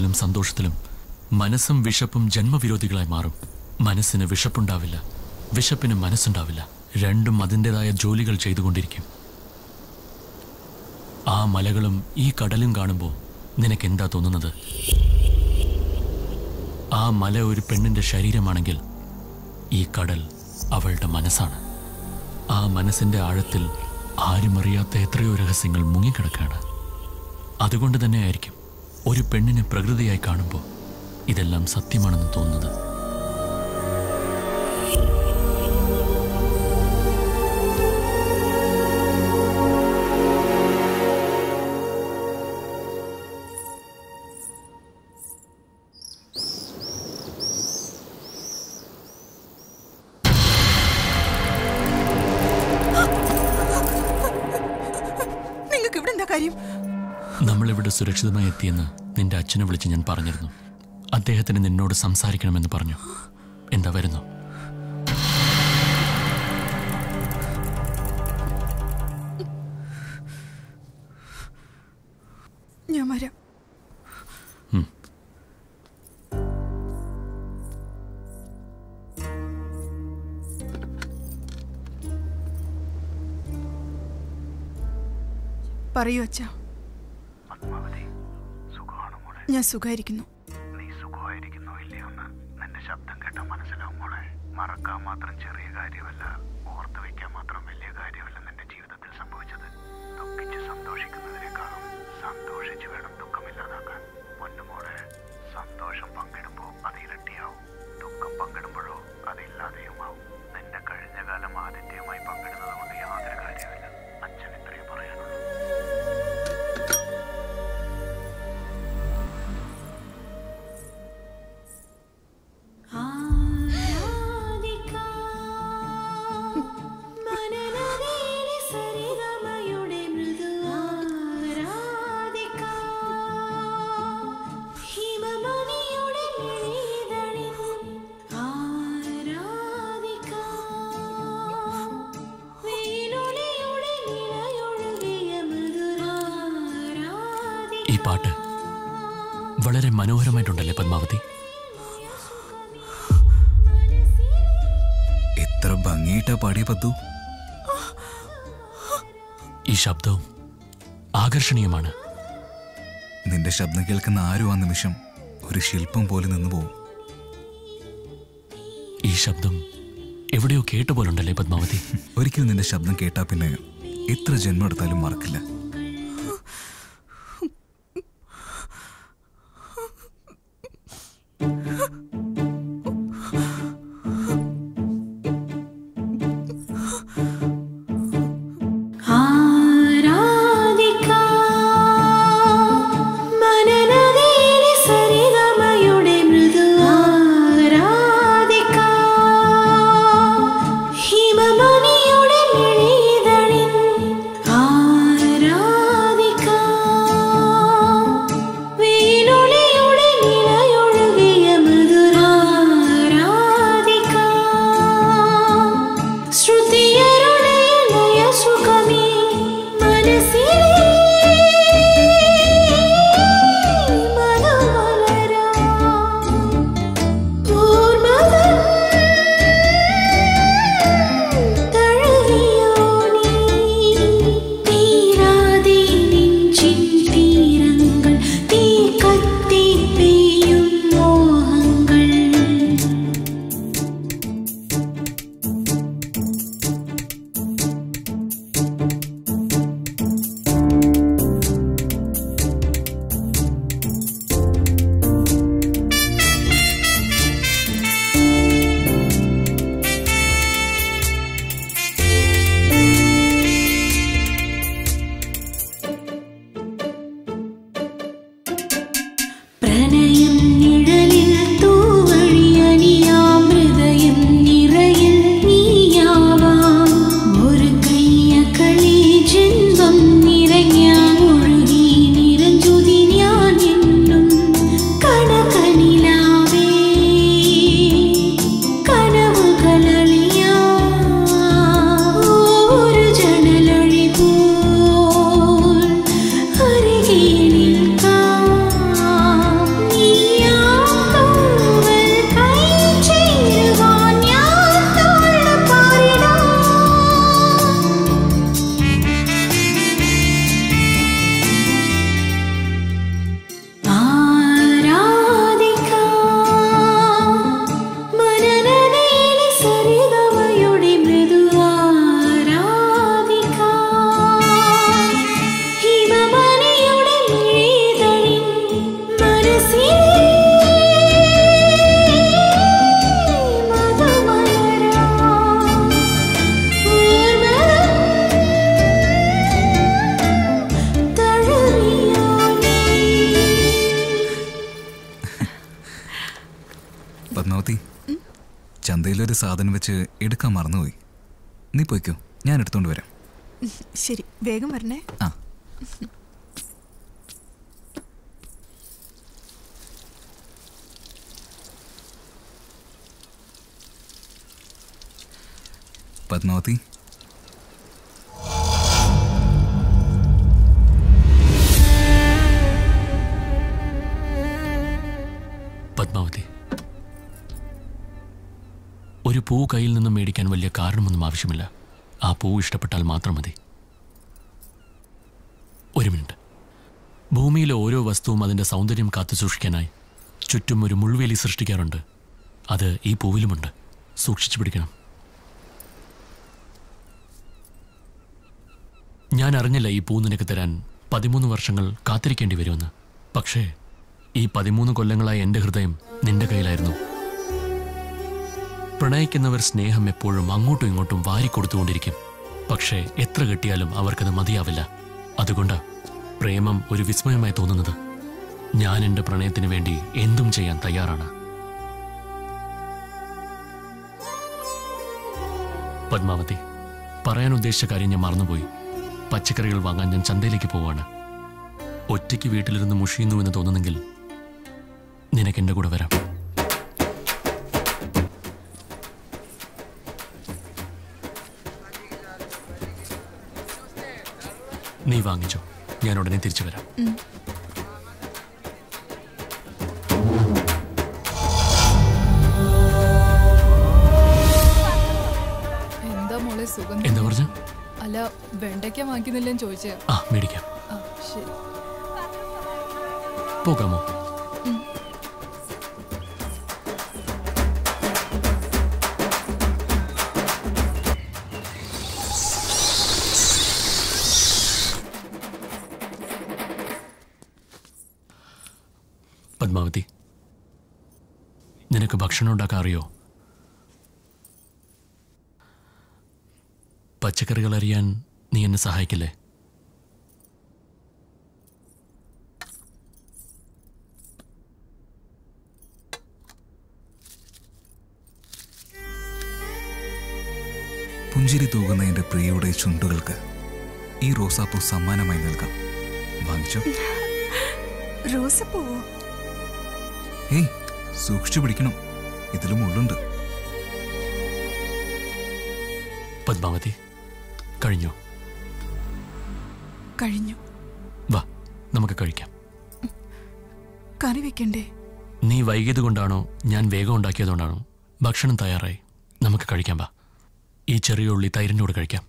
സങ്കടത്തിലും സന്തോഷത്തിലും മനസ്സും വിശപ്പും ജന്മവിരോധികളായി മാറും മനസ്സിന് വിശപ്പുണ്ടാവില്ല വിശപ്പിന് മനസ്സുണ്ടാവില്ല രണ്ടും അതിൻ്റെതായ ജോലികൾ ചെയ്തുകൊണ്ടിരിക്കും ആ മലകളും ഈ കടലും കാണുമ്പോൾ നിനക്ക് എന്താ തോന്നുന്നത് ആ മല ഒരു പെണ്ണിന്റെ ശരീരമാണെങ്കിൽ ഈ കടൽ അവളുടെ മനസ്സാണ് ആ മനസ്സിന്റെ ആഴത്തിൽ ആരും അറിയാത്ത എത്രയോ രഹസ്യങ്ങൾ മുങ്ങിക്കിടക്കാണ് അതുകൊണ്ട് തന്നെ ആയിരിക്കും ഒരു പെണ്ണിനെ പ്രകൃതിയായി കാണുമ്പോൾ ഇതെല്ലാം സത്യമാണെന്ന് തോന്നുന്നത് നിങ്ങൾക്ക് ഇവിടെ എന്താ കാര്യം നമ്മളിവിടെ സുരക്ഷിതമായി എത്തിയെന്ന് നിന്റെ അച്ഛനെ വിളിച്ച് ഞാൻ പറഞ്ഞിരുന്നു അദ്ദേഹത്തിന് നിന്നോട് സംസാരിക്കണമെന്ന് പറഞ്ഞു എന്താ വരുന്നു ഞാൻ വരാം ഉം. പറയൂ അച്ഛാ ഞാൻ സുഖായിരിക്കുന്നു നീ സുഖമായിരിക്കുന്നോ ഇല്ലയോ എന്ന് നിന്റെ ശബ്ദം കേട്ട മനസ്സിലാവും മോളെ മറക്കാൻ മാത്രം ചെറിയ കാര്യമല്ല ഓർത്തു വെക്കാൻ മാത്രം വലിയ കാര്യമല്ല നിന്റെ ജീവിതത്തിൽ സംഭവിച്ചത് ദുഃഖിച്ച് സന്തോഷിക്കുന്നതിനേക്കാളും സന്തോഷിച്ച് വേണം ദുഃഖമില്ലാതാക്കാൻ പൊന്നുമോളെ സന്തോഷം പങ്കിടുമ്പോൾ അത് ഇരട്ടിയാവും ദുഃഖം പങ്കിടുമ്പോഴോ അത് ഇല്ലാതെയുമാവും നിന്റെ കഴിഞ്ഞ കാലം ആദിത്യമായി പങ്കിടുന്നത് കൊണ്ട് യാതൊരു കാര്യമില്ല അച്ഛൻ ഇത്രയും പറയാനുള്ളൂ മനനദിയിലെ സരിഗമയുടെ മൃദു ആരാധിക. ഹിമമണിയുടെ മിഴിതളിൽ ആരാധിക. വെയിലൊളിയുടെ നിലയൊഴുകിയ മൃദുരാരാധിക. ഈ പാട്ട് വളരെ മനോഹരമായിട്ടുണ്ടല്ലേ പത്മാവതി എത്ര ഭംഗിയിട്ടാ പാടിയ പദ്തു ഈ ശബ്ദവും ആകർഷണീയമാണ് നിന്റെ ശബ്ദം കേൾക്കുന്ന ആരും ആ നിമിഷം ഒരു ശില്പം പോലെ നിന്നു പോവും ഈ ശബ്ദം എവിടെയോ കേട്ട പോലുണ്ടല്ലേ പത്മാവതി ഒരിക്കൽ നിന്റെ ശബ്ദം കേട്ടാ പിന്നെ എത്ര ജന്മം എടുത്താലും മറക്കില്ല ആരാധിക. മനനദിയിലെ സരിഗമയുടെ മൃദു ആരാധിക. ഹിമമണിയുടെ മിഴിതളിൽ ആരാധിക. പത്മാവതി ചന്തയിലൊരു സാധനം വെച്ച് എടുക്കാൻ മറന്നുപോയി നീ പോയിക്കോ ഞാൻ എടുത്തോണ്ട് വരാം ശരി വേഗം വരണേ ആ പത്മാവതി പത്മാവതി ഒരു പൂ കയ്യിൽ നിന്നും മേടിക്കാൻ വലിയ കാരണമൊന്നും ആവശ്യമില്ല ആ പൂ ഇഷ്ടപ്പെട്ടാൽ മാത്രം മതി ഒരു മിനിറ്റ് ഭൂമിയിലെ ഓരോ വസ്തുവും അതിൻ്റെ സൗന്ദര്യം കാത്തു സൂക്ഷിക്കാനായി ചുറ്റും ഒരു മുൾവേലി സൃഷ്ടിക്കാറുണ്ട് അത് ഈ പൂവിലുമുണ്ട് സൂക്ഷിച്ചു പിടിക്കണം ഞാൻ അറിഞ്ഞില്ല ഈ പൂ നിനക്ക് തരാൻ പതിമൂന്ന് വർഷങ്ങൾ കാത്തിരിക്കേണ്ടി വരുമെന്ന് പക്ഷേ ഈ പതിമൂന്ന് കൊല്ലങ്ങളായി എൻ്റെ ഹൃദയം നിന്റെ കയ്യിലായിരുന്നു പ്രണയിക്കുന്നവർ സ്നേഹം എപ്പോഴും അങ്ങോട്ടും ഇങ്ങോട്ടും വാരിക്കൊടുത്തുകൊണ്ടിരിക്കും പക്ഷേ എത്ര കിട്ടിയാലും അവർക്കത് മതിയാവില്ല അതുകൊണ്ട് പ്രേമം ഒരു വിസ്മയമായി തോന്നുന്നത് ഞാൻ എൻ്റെ പ്രണയത്തിന് വേണ്ടി എന്തും ചെയ്യാൻ തയ്യാറാണ് പത്മാവതി പറയാൻ ഉദ്ദേശിച്ച കാര്യം ഞാൻ മറന്നുപോയി പച്ചക്കറികൾ വാങ്ങാൻ ഞാൻ ചന്തയിലേക്ക് പോവാണ് ഒറ്റയ്ക്ക് വീട്ടിലിരുന്ന് മുഷിയുന്നു എന്ന് തോന്നുന്നെങ്കിൽ നിനക്ക് എൻ്റെ കൂടെ വരാം നീ വാങ്ങിച്ചോ ഞാൻ ഉടനെ തിരിച്ചു വരാം എന്താ മോളെ സുഖം എന്താ പറഞ്ഞ അല്ല വെണ്ടയ്ക്ക വാങ്ങിക്കുന്നില്ലെന്ന് ചോദിച്ചേ ആ മേടിക്കാം ആ ശരി പോകാമോ പത്മാവതി നിനക്ക് ഭക്ഷണം ഉണ്ടാക്കാൻ അറിയോ പച്ചക്കറികൾ അറിയാൻ നീ എന്നെ സഹായിക്കില്ലേ പുഞ്ചിരി തൂകുന്ന എൻ്റെ പ്രിയയുടെ ചുണ്ടുകൾക്ക് ഈ റോസാപ്പൂ സമ്മാനമായി നൽകാം വാങ്ങിച്ചോ റോസപ്പൂവോ ഏയ് സൂക്ഷിച്ചു പിടിക്കണം ഇതിലും ഉള്ളുണ്ട് പത്മാവതി കഴിഞ്ഞോ കഴിഞ്ഞു വാ നമുക്ക് കഴിക്കാം കറി വെക്കണ്ടേ നീ വൈകിയത് കൊണ്ടാണോ ഞാൻ വേഗം ഉണ്ടാക്കിയതുകൊണ്ടാണോ ഭക്ഷണം തയ്യാറായി നമുക്ക് കഴിക്കാം വാ ഈ ചെറിയ ഉള്ളി തൈരിൻ്റെ കൂടെ കഴിക്കാം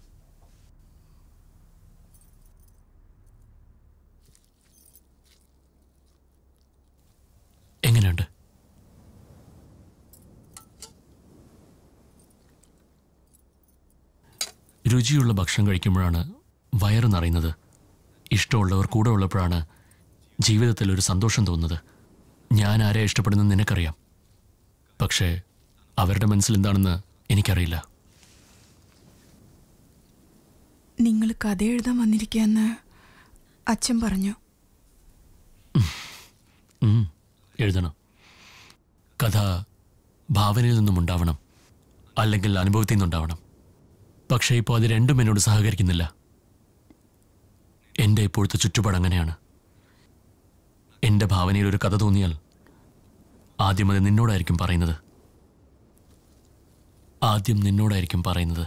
എങ്ങനെയുണ്ട് രുചിയുള്ള ഭക്ഷണം കഴിക്കുമ്പോഴാണ് വയറ് നിറയുന്നത് ഇഷ്ടമുള്ളവർ കൂടെ ഉള്ളപ്പോഴാണ് ജീവിതത്തിൽ ഒരു സന്തോഷം തോന്നുന്നത് ഞാൻ ആരെ ഇഷ്ടപ്പെടുന്നത് നിനക്കറിയാം പക്ഷേ അവരുടെ മനസ്സിൽ എന്താണെന്ന് എനിക്കറിയില്ല നിങ്ങൾ കഥ എഴുതാൻ വന്നിരിക്കാന്ന് അച്ഛൻ പറഞ്ഞു ഉം, എഴുതണം കഥ ഭാവനയിൽ നിന്നും ഉണ്ടാവണം അല്ലെങ്കിൽ അനുഭവത്തിൽ നിന്നുണ്ടാവണം പക്ഷേ ഇപ്പോൾ അത് രണ്ടും എന്നോട് സഹകരിക്കുന്നില്ല എൻ്റെ ഇപ്പോഴത്തെ ചുറ്റുപാട് അങ്ങനെയാണ് എൻ്റെ ഭാവനയിൽ ഒരു കഥ തോന്നിയാൽ ആദ്യം അത് നിന്നോടായിരിക്കും പറയുന്നത് ആദ്യം നിന്നോടായിരിക്കും പറയുന്നത്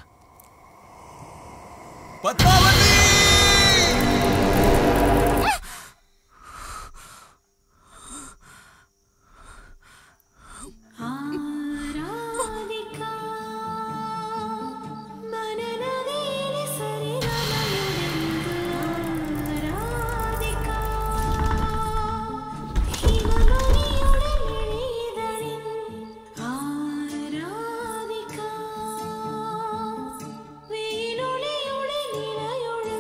വേലൊളിയുടെ നിലയൊഴുകിയ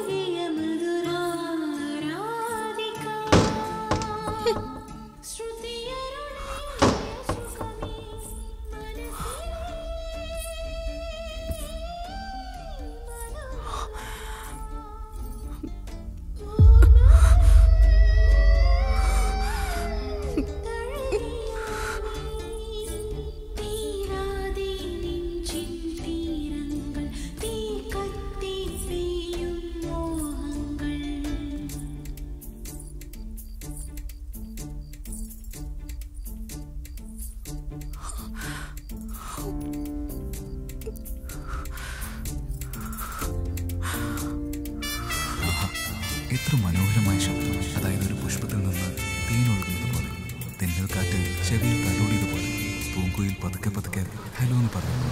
എത്ര മനോഹരമായ ശബ്ദം അതായത് ഒരു പുഷ്പത്തിൽ നിന്ന് തേൻ ഒഴുകുന്നത് പോലെ തെന്നൽ കാറ്റ് ചെവിയിൽ തലോടിയതുപോലെ പൂങ്കുയിൽ പതുക്കെ പതുക്കെ ഹലോ എന്ന് പറഞ്ഞു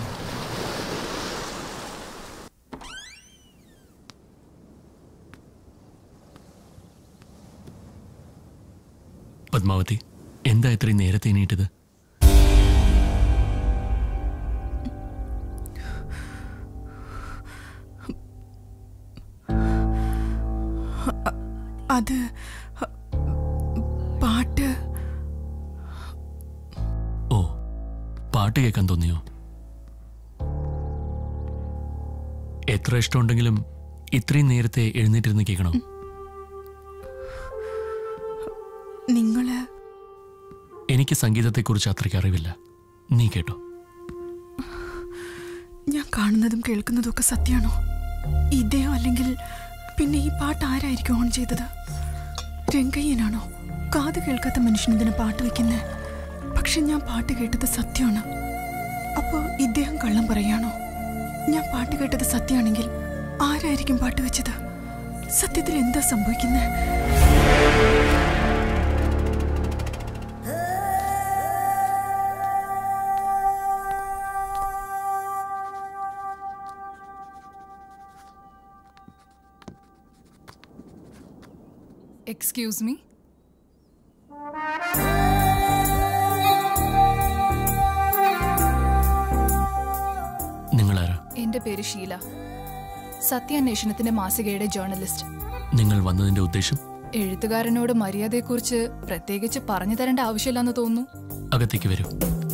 പത്മാവതി എന്താ ഇത്രയും നേരത്തെ എണീറ്റത് അത് പാട്ട് ഓ പാട്ട് കേൾക്കാൻ തോന്നിയോ എത്ര ഇഷ്ടമുണ്ടെങ്കിലും ഇത്രയും നേരത്തെ എഴുന്നേറ്റിരുന്ന് കേൾക്കണോ നിങ്ങള് എനിക്ക് സംഗീതത്തെക്കുറിച്ച് അത്രയ്ക്ക് അറിവില്ല നീ കേട്ടോ ഞാൻ കാണുന്നതും കേൾക്കുന്നതും ഒക്കെ സത്യമാണോ ഇദ്ദേഹം അല്ലെങ്കിൽ പിന്നെ ഈ പാട്ട് ആരായിരിക്കും ഓൺ ചെയ്തത് രംഗയ്യനാണോ കാത് കേൾക്കാത്ത മനുഷ്യൻ ഇതിന് പാട്ട് വെക്കുന്നേ പക്ഷെ ഞാൻ പാട്ട് കേട്ടത് സത്യമാണ് അപ്പോ ഇദ്ദേഹം കള്ളം പറയാണോ ഞാൻ പാട്ട് കേട്ടത് സത്യമാണെങ്കിൽ ആരായിരിക്കും പാട്ട് വെച്ചത് സത്യത്തിൽ എന്താ സംഭവിക്കുന്നത് എക്സ്ക്യൂസ് മീ നിങ്ങളാരാ എന്റെ പേര് ഷീല സത്യാന്വേഷണത്തിന്റെ മാസികയുടെ ജേർണലിസ്റ്റ് നിങ്ങൾ വന്നതിന്റെ ഉദ്ദേശം എഴുത്തുകാരനോട് മര്യാദയെക്കുറിച്ച് പ്രത്യേകിച്ച് പറഞ്ഞു തരേണ്ട ആവശ്യമില്ലെന്ന് തോന്നുന്നു അകത്തേക്ക് വരൂ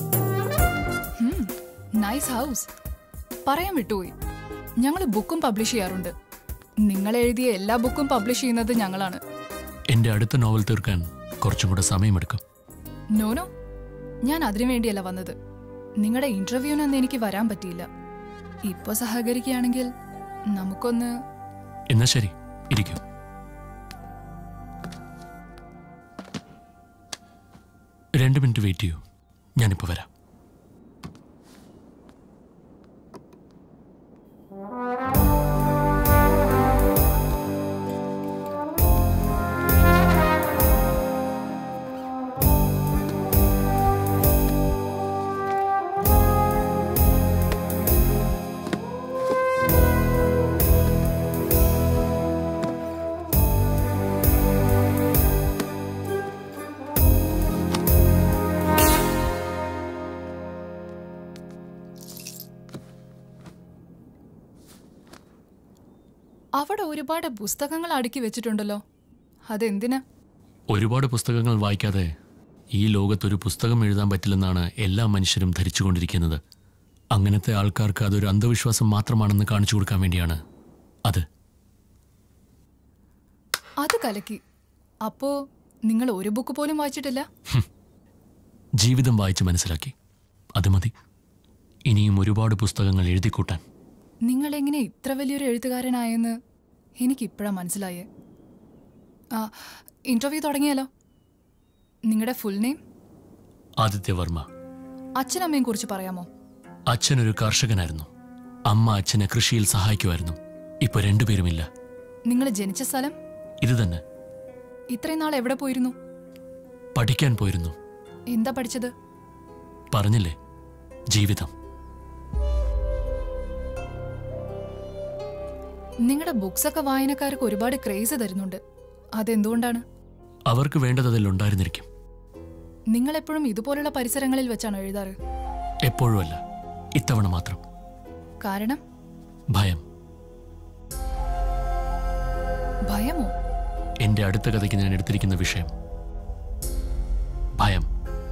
നൈസ് ഹൗസ് പറയാൻ വിട്ടുപോയി ഞങ്ങൾ ബുക്കും പബ്ലിഷ് ചെയ്യാറുണ്ട് നിങ്ങൾ എഴുതിയ എല്ലാ ബുക്കും പബ്ലിഷ് ചെയ്യുന്നത് ഞങ്ങളാണ് എന്റെ അടുത്ത നോവൽ തീർക്കാൻ കുറച്ചും കൂടെ സമയമെടുക്കും നോനോ ഞാൻ അതിനു വേണ്ടിയല്ല വന്നത് നിങ്ങളുടെ ഇന്റർവ്യൂവിനൊന്നും എനിക്ക് വരാൻ പറ്റിയില്ല ഇപ്പൊ സഹകരിക്കുകയാണെങ്കിൽ നമുക്കൊന്ന് എന്നാ ശരി ഇരിക്കൂ രണ്ട് മിനിറ്റ് വെയിറ്റ് ചെയ്യൂ ഞാനിപ്പോ വരാം അവിടെ ഒരുപാട് പുസ്തകങ്ങൾ അടുക്കി വെച്ചിട്ടുണ്ടല്ലോ അതെന്തിനാ ഒരുപാട് പുസ്തകങ്ങൾ വായിക്കാതെ ഈ ലോകത്തൊരു പുസ്തകം എഴുതാൻ പറ്റില്ലെന്നാണ് എല്ലാ മനുഷ്യരും ധരിച്ചുകൊണ്ടിരിക്കുന്നത് അങ്ങനത്തെ ആൾക്കാർക്ക് അതൊരു അന്ധവിശ്വാസം മാത്രമാണെന്ന് കാണിച്ചു കൊടുക്കാൻ വേണ്ടിയാണ് അത് അത് കലക്കി അപ്പോ നിങ്ങൾ ഒരു ബുക്ക് പോലും വായിച്ചിട്ടില്ല ജീവിതം വായിച്ച് മനസ്സിലാക്കി അത് മതി ഇനിയും ഒരുപാട് പുസ്തകങ്ങൾ എഴുതിക്കൂട്ടാൻ നിങ്ങൾ എങ്ങനെ ഇത്ര വലിയൊരു എഴുത്തുകാരനായെന്ന് എനിക്കിപ്പോഴാണ് മനസ്സിലായേ ആ ഇന്റർവ്യൂ തുടങ്ങിയാലോ നിങ്ങളുടെ ഫുൾ നെയിം ആദിത്യവർമ്മ അച്ഛനമ്മയും കുറിച്ച് പറയാമോ അച്ഛനൊരു കർഷകനായിരുന്നു അമ്മ അച്ഛനെ കൃഷിയിൽ സഹായിക്കുമായിരുന്നു ഇപ്പൊ രണ്ടുപേരുമില്ല നിങ്ങൾ ജനിച്ച സ്ഥലം ഇത് തന്നെ ഇത്രയും നാൾ എവിടെ പോയിരുന്നു പഠിക്കാൻ പോയിരുന്നു എന്താ പഠിച്ചത് പറഞ്ഞില്ലേ ജീവിതം നിങ്ങളുടെ ബുക്സ് ഒക്കെ വായനക്കാർക്ക് ഒരുപാട് ക്രേസ് തരുന്നുണ്ട് അതെന്തുകൊണ്ടാണ് അവർക്ക് വേണ്ടത് അതിലുണ്ടായിരുന്നിരിക്കും നിങ്ങൾ എപ്പോഴും ഇതുപോലുള്ള പരിസരങ്ങളിൽ വെച്ചാണ് എഴുതാറ് എപ്പോഴുമല്ല ഇത്തവണ മാത്രം കാരണം ഭയം ഭയമോ എന്റെ അടുത്ത കഥയ്ക്ക് ഞാൻ എടുത്തിരിക്കുന്ന വിഷയം ഭയം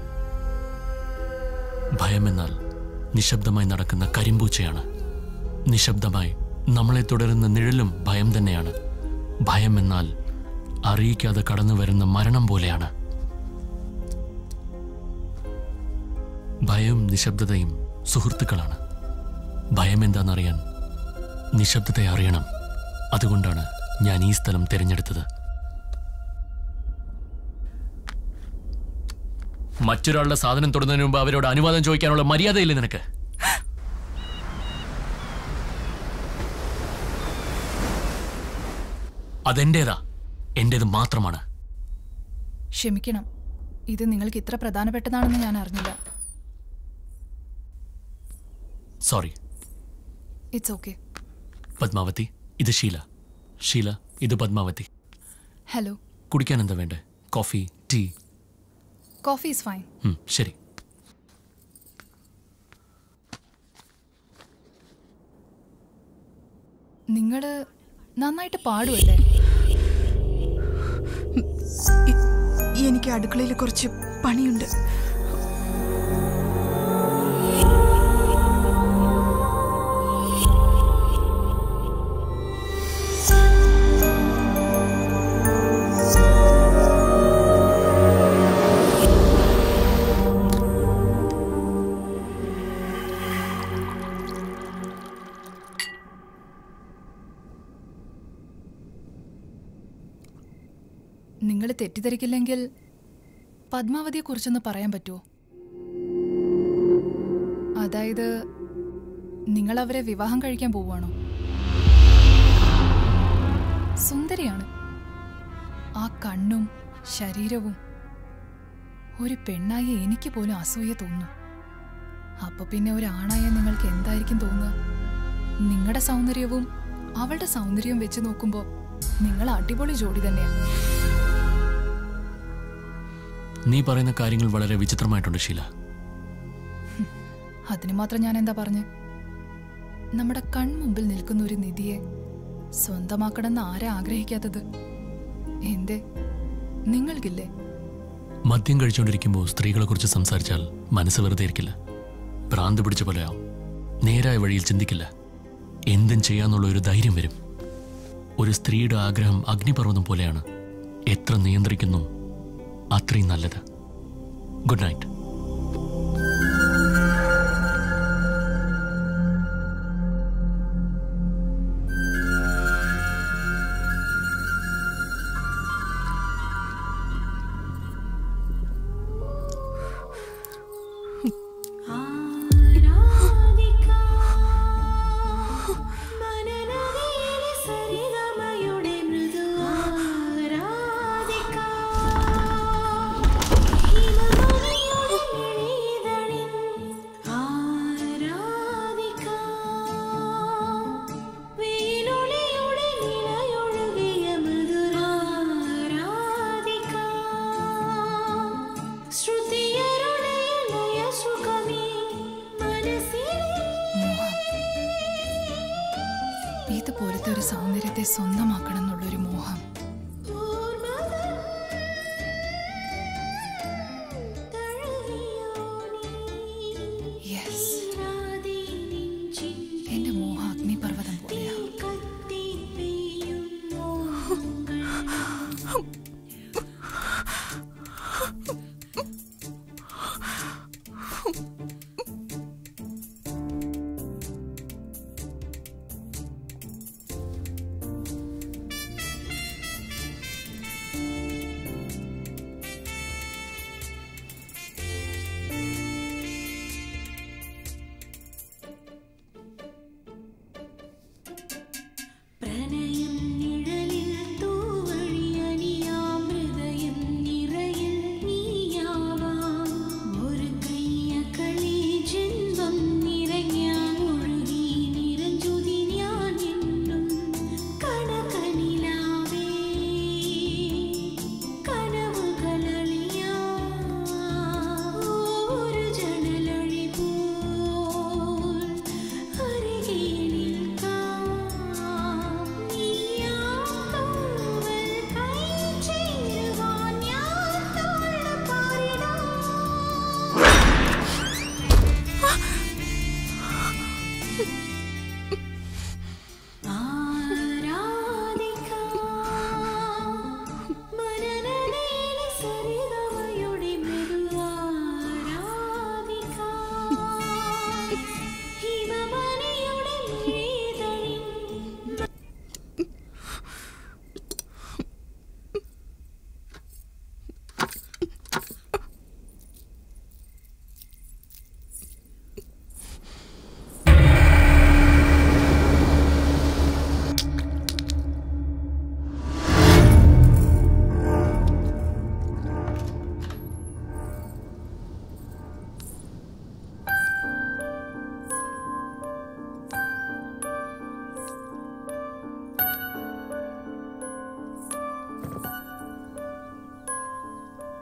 ഭയം എന്നാൽ നിശബ്ദമായി നടക്കുന്ന കരിമ്പൂച്ചയാണ് നിശബ്ദമായി നമ്മളെ തുടരുന്ന നിഴലും ഭയം തന്നെയാണ് ഭയം എന്നാൽ അറിയിക്കാതെ കടന്നു വരുന്ന മരണം പോലെയാണ് ഭയവും നിശബ്ദതയും സുഹൃത്തുക്കളാണ് ഭയം എന്താണെന്നറിയാൻ നിശബ്ദതയെ അറിയണം അതുകൊണ്ടാണ് ഞാൻ ഈ സ്ഥലം തിരഞ്ഞെടുത്തത് മറ്റൊരാളുടെ സാധനം തൊടുന്നതിന് മുമ്പ് അവരോട് അനുവാദം ചോദിക്കാനുള്ള മര്യാദയില്ലേ നിനക്ക് അതെന്റേതാ എന്റേത് മാത്രമാണ് ക്ഷമിക്കണം ഇത് നിങ്ങൾക്ക് ഇത്ര പ്രധാനപ്പെട്ടതാണെന്ന് ഞാൻ അറിഞ്ഞില്ല സോറി ഇറ്റ്സ് ഓക്കെ പത്മാവതി ഇത് ഷീല ഷീല ഇത് പത്മാവതി ഹലോ കുടിക്കാൻ എന്താ വേണ്ടേ coffee tea coffee is fine ഉം, ശരി നിങ്ങൾ നന്നായിട്ട് പാടുമല്ലേ ഇ- എനിക്ക് അടുക്കളയിൽ കുറച്ച് പണിയുണ്ട് നിങ്ങൾ തെറ്റിദ്ധരിക്കില്ലെങ്കിൽ പത്മാവതിയെക്കുറിച്ചൊന്ന് പറയാൻ പറ്റുമോ അതായത് നിങ്ങൾ അവരെ വിവാഹം കഴിക്കാൻ പോവുകയാണോ സുന്ദരിയാണ് ആ കണ്ണും ശരീരവും ഒരു പെണ്ണായ എനിക്ക് പോലും അസൂയ തോന്നുന്നു അപ്പൊ പിന്നെ ഒരു ആണായ നിങ്ങൾക്ക് എന്തായിരിക്കും തോന്നുക നിങ്ങളുടെ സൗന്ദര്യവും അവളുടെ സൗന്ദര്യവും വെച്ച് നോക്കുമ്പോൾ നിങ്ങൾ അടിപൊളി ജോഡി തന്നെയാണ് നീ പറയുന്ന കാര്യങ്ങൾ വളരെ വിചിത്രമായിട്ടുണ്ട് ഷീല അതിന് മാത്രം ഞാൻ എന്താ പറഞ്ഞ് നമ്മുടെ കൺമുമ്പിൽ നിൽക്കുന്ന ഒരു നിധിയെ സ്വന്തമാക്കണമെന്ന് ആരാ ആഗ്രഹിക്കാത്തത് എന്തേ നിങ്ങൾക്കില്ലേ മദ്യം കഴിച്ചുകൊണ്ടിരിക്കുമ്പോൾ സ്ത്രീകളെക്കുറിച്ച് സംസാരിച്ചാൽ മനസ്സ് വെറുതെ ഇരിക്കില്ല ഭ്രാന്ത് പിടിച്ച പോലെയാവും നേരായ വഴിയിൽ ചിന്തിക്കില്ല എന്തും ചെയ്യാന്നുള്ള ഒരു ധൈര്യം വരും ഒരു സ്ത്രീയുടെ ആഗ്രഹം അഗ്നിപർവ്വതം പോലെയാണ് എത്ര നിയന്ത്രിക്കുന്നു അത്രയും നല്ലത് ഗുഡ് നൈറ്റ് മനനദിയിലെ സരിഗമയുടെ മൃദു ആരാധിക. ഹിമമണിയുടെ മിഴിതളിൻ ആരാധിക. വെയിലൊളിയുടെ നിലയൊഴുകിയ മൃദുരാരാധിക. ശ്രുതിയരുടെ ലയസുഖമേ മനസ്സിലെ ഇതുപോലത്തെ ഒരു സൗന്ദര്യത്തെ സ്വന്തമാക്കണം എന്നുള്ളൊരു മോഹം യെസ് എന്റെ മോഹം അഗ്നിപർവ്വതം പോലെയാ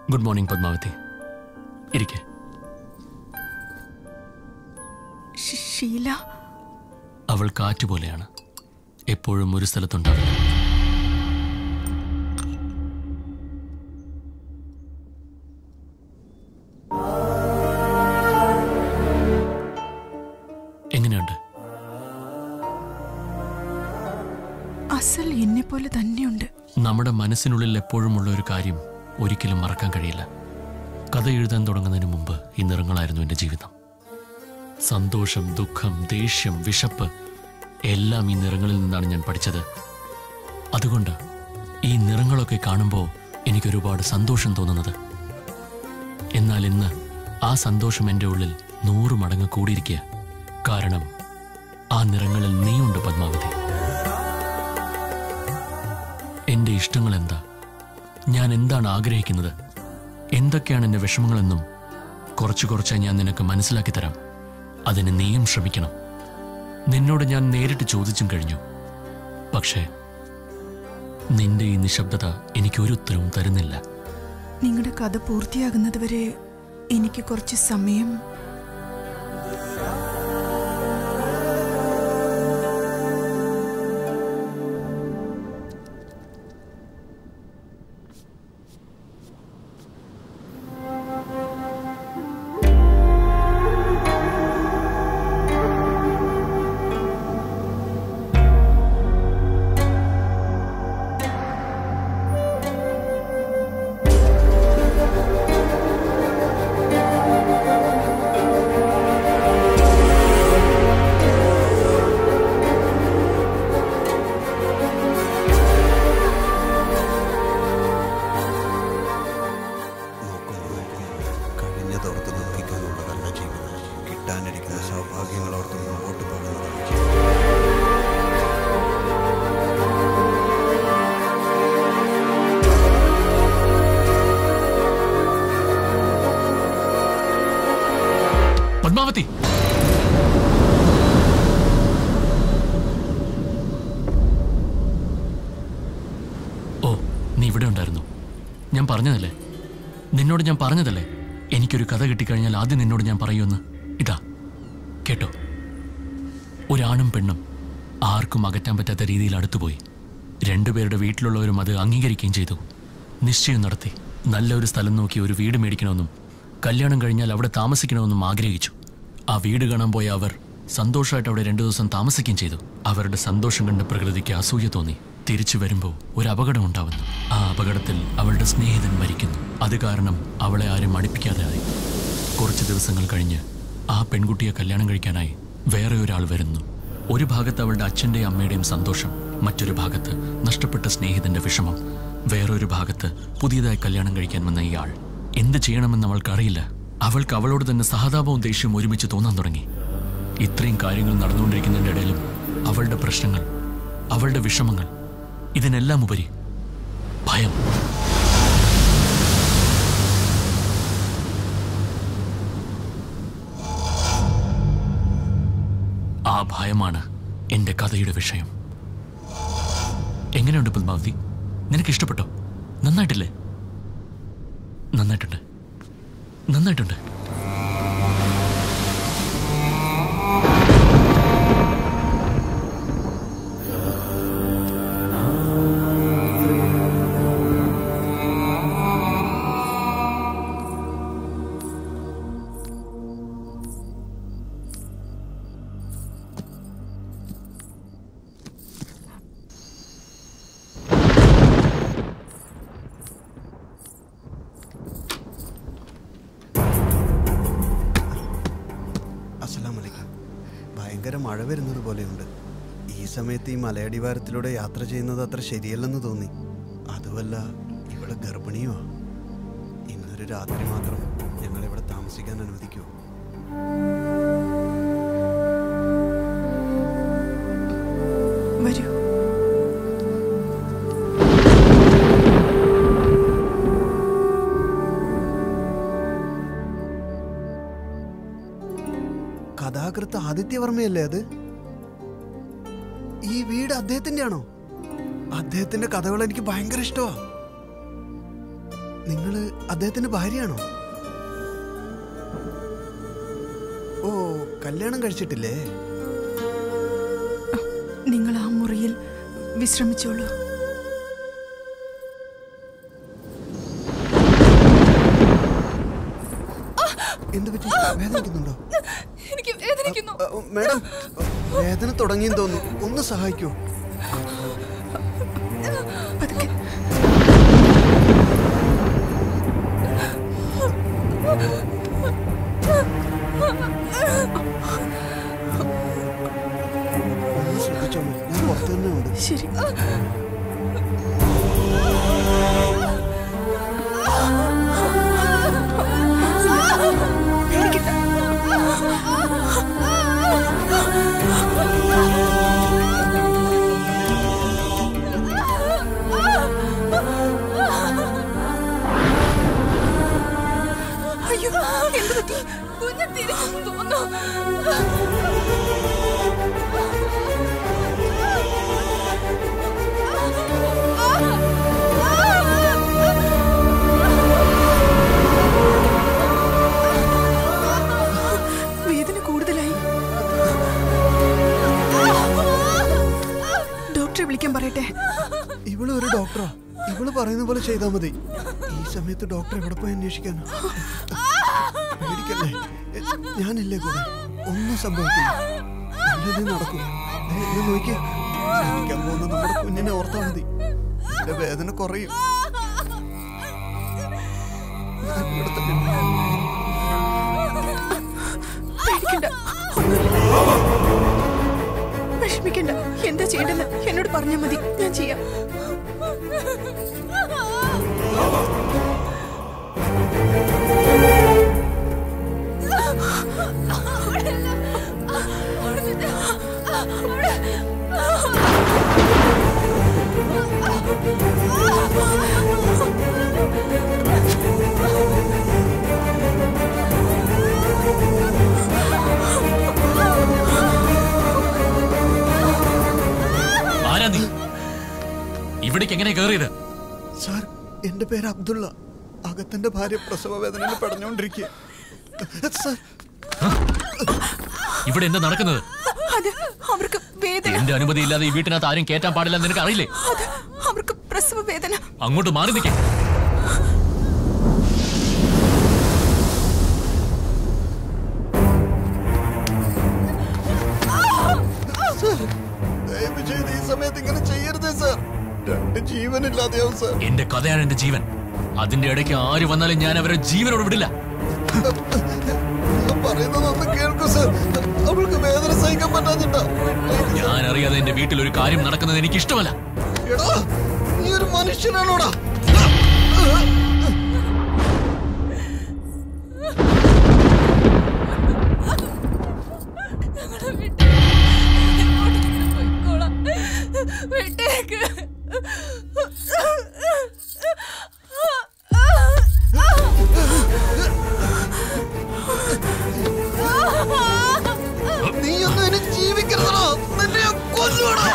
ഗുഡ് മോർണിംഗ് പത്മാവതി ഇരിക്കെ ഷ- ഷീല അവൾ കാറ്റുപോലെയാണ് എപ്പോഴും ഒരു സ്ഥലത്തുണ്ടാവില്ല എങ്ങനെയുണ്ട് അസൽ എന്നെ പോലെ തന്നെയുണ്ട് നമ്മുടെ മനസ്സിനുള്ളിൽ എപ്പോഴുമുള്ള ഒരു കാര്യം ഒരിക്കലും മറക്കാൻ കഴിയില്ല കഥ എഴുതാൻ തുടങ്ങുന്നതിന് മുമ്പ് ഈ നിറങ്ങളായിരുന്നു എൻ്റെ ജീവിതം സന്തോഷം ദുഃഖം ദേഷ്യം വിശപ്പ് എല്ലാം ഈ നിറങ്ങളിൽ നിന്നാണ് ഞാൻ പഠിച്ചത് അതുകൊണ്ട് ഈ നിറങ്ങളൊക്കെ കാണുമ്പോൾ എനിക്കൊരുപാട് സന്തോഷം തോന്നുന്നത് എന്നാൽ ഇന്ന് ആ സന്തോഷം എൻ്റെ ഉള്ളിൽ നൂറ് മടങ്ങ് കൂടിയിരിക്കുക കാരണം ആ നിറങ്ങളിൽ നീയുണ്ട് പത്മാവതി എന്റെ ഇഷ്ടങ്ങൾ എന്താ ഞാൻ എന്താണ് ആഗ്രഹിക്കുന്നത് എന്തൊക്കെയാണ് എന്റെ വിഷമങ്ങളെന്നും കുറച്ചു കുറച്ചായി ഞാൻ നിനക്ക് മനസ്സിലാക്കി തരാം അതിന് നീയും ശ്രമിക്കണം നിന്നോട് ഞാൻ നേരിട്ട് ചോദിച്ചും കഴിഞ്ഞു പക്ഷേ നിന്റെ ഈ നിശബ്ദത എനിക്ക് ഒരു ഉത്തരവും തരുന്നില്ല നിങ്ങളുടെ കഥ പൂർത്തിയാകുന്നത് വരെ എനിക്ക് കുറച്ച് സമയം കഴിഞ്ഞതോർത്ത് ദുഃഖിക്കാനുള്ളതല്ല ജീവിതം കിട്ടാനിരിക്കുന്ന സൗഭാഗ്യങ്ങളോർത്ത് മുമ്പോട്ട് പോകുന്നതാണ് ജീവിതം പത്മാവതി ഓ നീ ഇവിടെ ഉണ്ടായിരുന്നു ഞാൻ പറഞ്ഞതല്ലേ നിന്നോട് ഞാൻ പറഞ്ഞതല്ലേ എനിക്കൊരു കഥ കിട്ടിക്കഴിഞ്ഞാൽ ആദ്യം നിന്നോട് ഞാൻ പറയുമെന്ന് ഇതാ കേട്ടോ ഒരാണും പെണ്ണും ആർക്കും അകറ്റാൻ പറ്റാത്ത രീതിയിൽ അടുത്തുപോയി രണ്ടുപേരുടെ വീട്ടിലുള്ളവരും അത് അംഗീകരിക്കുകയും ചെയ്തു നിശ്ചയം നടത്തി നല്ലൊരു സ്ഥലം നോക്കി ഒരു വീട് മേടിക്കണമെന്നും കല്യാണം കഴിഞ്ഞാൽ അവിടെ താമസിക്കണമെന്നും ആഗ്രഹിച്ചു ആ വീട് കാണാൻ പോയ അവർ സന്തോഷമായിട്ട് അവിടെ രണ്ടു ദിവസം താമസിക്കുകയും ചെയ്തു അവരുടെ സന്തോഷം കണ്ട് പ്രകൃതിക്ക് അസൂയ തോന്നി തിരിച്ചു വരുമ്പോൾ ഒരു അപകടം ഉണ്ടാവുന്നു ആ അപകടത്തിൽ അവളുടെ സ്നേഹിതൻ മരിക്കുന്നു അത് കാരണം അവളെ ആരും അടുപ്പിക്കാതെ ആയി കുറച്ച് ദിവസങ്ങൾ കഴിഞ്ഞ് ആ പെൺകുട്ടിയെ കല്യാണം കഴിക്കാനായി വേറെ ഒരാൾ വരുന്നു ഒരു ഭാഗത്ത് അവളുടെ അച്ഛൻ്റെയും അമ്മയുടെയും സന്തോഷം മറ്റൊരു ഭാഗത്ത് നഷ്ടപ്പെട്ട സ്നേഹിതന്റെ വിഷമം വേറൊരു ഭാഗത്ത് പുതിയതായി കല്യാണം കഴിക്കാൻ വന്ന ഇയാൾ എന്ത് ചെയ്യണമെന്ന് അവൾക്കറിയില്ല അവൾക്ക് അവളോട് തന്നെ സഹതാപവും ദേഷ്യവും ഒരുമിച്ച് തോന്നാൻ തുടങ്ങി ഇത്രയും കാര്യങ്ങൾ നടന്നുകൊണ്ടിരിക്കുന്നതിൻ്റെ ഇടയിലും അവളുടെ പ്രശ്നങ്ങൾ അവളുടെ വിഷമങ്ങൾ ഇതിനെല്ലാം ഉപരി ഭയം ആ ഭയമാണ് എന്റെ കഥയുടെ വിഷയം എങ്ങനെയുണ്ട് പത്മാവതി നിനക്ക് ഇഷ്ടപ്പെട്ടോ നന്നായിട്ടില്ലേ നന്നായിട്ടുണ്ട് നന്നായിട്ടുണ്ട് അസ്സലാമലൈക്കും ഭയങ്കര മഴ വരുന്നത് പോലെയുണ്ട് ഈ സമയത്ത് ഈ മലയടിവാരത്തിലൂടെ യാത്ര ചെയ്യുന്നത് അത്ര ശരിയല്ലെന്ന് തോന്നി അതുമല്ല ഇവിടെ ഗർഭിണിയോ ഇന്നൊരു രാത്രി മാത്രം ഞങ്ങളിവിടെ താമസിക്കാൻ അനുവദിക്കുമോ വരൂ കഥാകൃത്ത് ആദിത്യവർമ്മയല്ലേ അത് ഈ വീട് അദ്ദേഹത്തിന്റെ ആണോ അദ്ദേഹത്തിന്റെ കഥകൾ എനിക്ക് ഭയങ്കര ഇഷ്ടമാ നിങ്ങള് അദ്ദേഹത്തിന്റെ ഭാര്യയാണോ ഓ കല്യാണം കഴിച്ചിട്ടില്ലേ നിങ്ങൾ ആ മുറിയിൽ വിശ്രമിച്ചോളൂ എന്ത് പറ്റി വേദനിക്കുന്നുണ്ടോ എനിക്ക് വേദനിക്കുന്നു അ, മാഡം വേദന തുടങ്ങിയെന്ന് തോന്നുന്നു ഒന്ന് സഹായിക്കൂ പതുക്കെ ഒന്ന് ശ്രദ്ധിച്ചോളൂ ഞാൻ പുറത്തു തന്നെ ഉണ്ട് ശരി പേടിക്കണ്ട. അയ്യോ എന്ത് പറ്റി കുഞ്ഞ് തിരിച്ചു തോന്നുന്നു വേദന കൂടുതലായി ഡോക്ടറെ വിളിക്കാൻ പറയട്ടെ ഇവള് ഒരു ഡോക്ടറാ ഇവള് പറയുന്ന പോലെ ചെയ്താൽ മതി ഈ സമയത്ത് ഡോക്ടർ എവിടെ പോയി അന്വേഷിക്കാനോ പേടിക്കല്ലേ എ, ഞാനില്ലേ കൂടെ ഒന്നും സംഭവിക്കില്ല നല്ലതേ നടക്കും ദേ, ഇത് നോക്കിയേ ജനിക്കാൻ പോകുന്ന നമ്മുടെ കുഞ്ഞിനെ ഓർത്താൽ മതി എന്റെ വേദന കുറയും ഞാൻ ഇവിടെ തന്നെ ഉണ്ട്. പേടിക്കണ്ട വിഷമിക്കണ്ട എന്താ ചെയ്യേണ്ടെന്ന് എന്നോട് പറഞ്ഞാൽ മതി ഞാൻ ചെയ്യാം ആരാ നീ ഇവിടേക്ക് എങ്ങനെ കയറിയത് സാർ എന്റെ പേര് അബ്ദുള്ള അകത്തന്റെ ഭാര്യ പ്രസവ വേദനയിൽ പടഞ്ഞുകൊണ്ടിരിക്കുക സാർ ഇവിടെ എന്താ നടക്കുന്നത് അത് അവർക്ക് വേദന എന്റെ അനുമതി ഇല്ലാതെ ഈ വീട്ടിനകത്ത് ആരും കേറ്റാൻ പാടില്ല നിനക്ക് അറിയില്ലേ അത് അവർക്ക് പ്രസവ വേദന അങ്ങോട്ട് മാറി നിൽക്കേ സാർ ദയവ് ചെയ്ത് ഈ സമയത്ത് ഇങ്ങനെ ചെയ്യരുതേ സാർ രണ്ട് ജീവനില്ലാതെയാവും സാർ എന്റെ കഥയാണ് എന്റെ ജീവൻ അതിന്റെ ഇടയ്ക്ക് ആര് വന്നാലും ഞാൻ അവരെ ജീവനോട് വിടില്ല ഞാൻ പറയുന്നതൊന്ന് കേൾക്കൂ സാർ അവൾക്ക് വേദന സഹിക്കാൻ പറ്റാഞ്ഞിട്ടാ ഞാൻ അറിയാതെ എന്റെ വീട്ടിൽ ഒരു കാര്യം നടക്കുന്നത് എനിക്ക് ഇഷ്ടമല്ല എടാ നീ ഒരു മനുഷ്യനാണോടാ വിട്ടേക്ക് നീയൊന്നും ഇനി ജീവിക്കരുതടാ നിന്നെ ഞാൻ കൊല്ലുവാടാ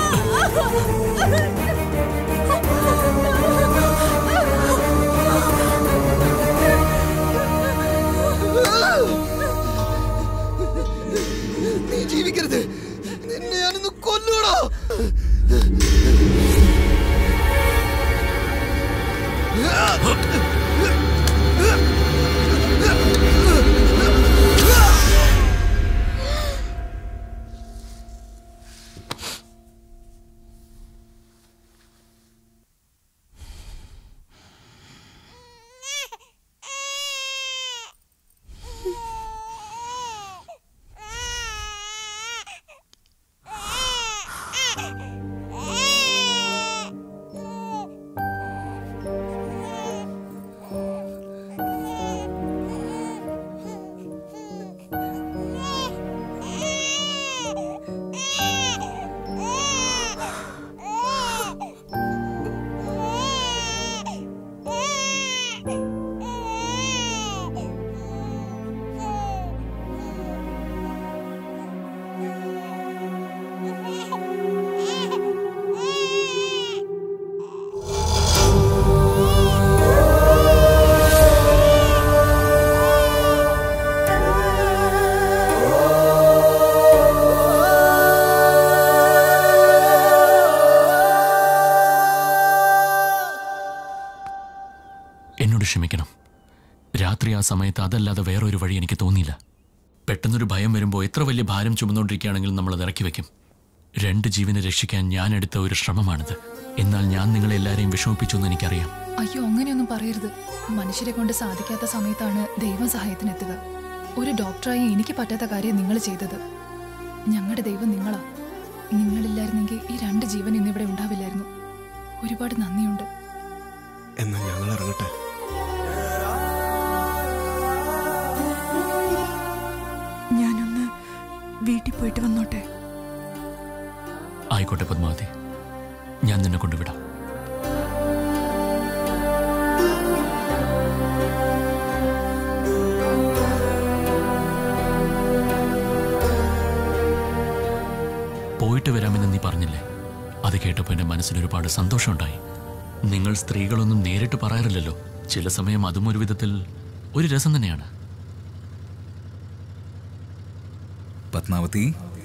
നീ ജീവിക്കരുത് നിന്നെ ഞാനിന്ന് കൊല്ലുവാടാ ആ സമയത്ത് അതല്ലാതെ വേറൊരു വഴി എനിക്ക് തോന്നിയില്ല പെട്ടെന്നൊരു ഭയം വരുമ്പോൾ എത്ര വലിയ ഭാരം ചുമന്നുകൊണ്ടിരിക്കുകയാണെങ്കിലും നമ്മൾ അത് ഇറക്കി വെക്കും രണ്ട് ജീവനെ രക്ഷിക്കാൻ ഞാൻ എടുത്ത ഒരു ശ്രമമാണിത് എന്നാൽ ഞാൻ നിങ്ങളെ എല്ലാവരെയും വിഷമിപ്പിച്ചു എന്ന് എനിക്കറിയാം അയ്യോ അങ്ങനെയൊന്നും പറയരുത് മനുഷ്യരെ കൊണ്ട് സാധിക്കാത്ത സമയത്താണ് ദൈവം സഹായത്തിനെത്തുക ഒരു ഡോക്ടറായി എനിക്ക് പറ്റാത്ത കാര്യം നിങ്ങൾ ചെയ്തത് ഞങ്ങളുടെ ദൈവം നിങ്ങളാ നിങ്ങളില്ലായിരുന്നെങ്കിൽ ഈ രണ്ട് ജീവൻ ഇന്നിവിടെ ഉണ്ടാവില്ലായിരുന്നു ഒരുപാട് നന്ദിയുണ്ട് എന്നാ ഞങ്ങൾ ഇറങ്ങട്ടെ ഞാനൊന്ന് വീട്ടിൽ പോയിട്ട് വന്നോട്ടെ ആയിക്കോട്ടെ പത്മാവതി ഞാൻ നിന്നെ കൊണ്ടുവിടാം പോയിട്ട് വരാമെന്ന് നീ പറഞ്ഞില്ലേ അത് കേട്ടപ്പോൾ എൻ്റെ മനസ്സിന് ഒരുപാട് സന്തോഷമുണ്ടായി നിങ്ങൾ സ്ത്രീകളൊന്നും നേരിട്ട് പറയാറില്ലല്ലോ ചില സമയം അതും ഒരു വിധത്തിൽ ഒരു രസം തന്നെയാണ് പത്മാവതി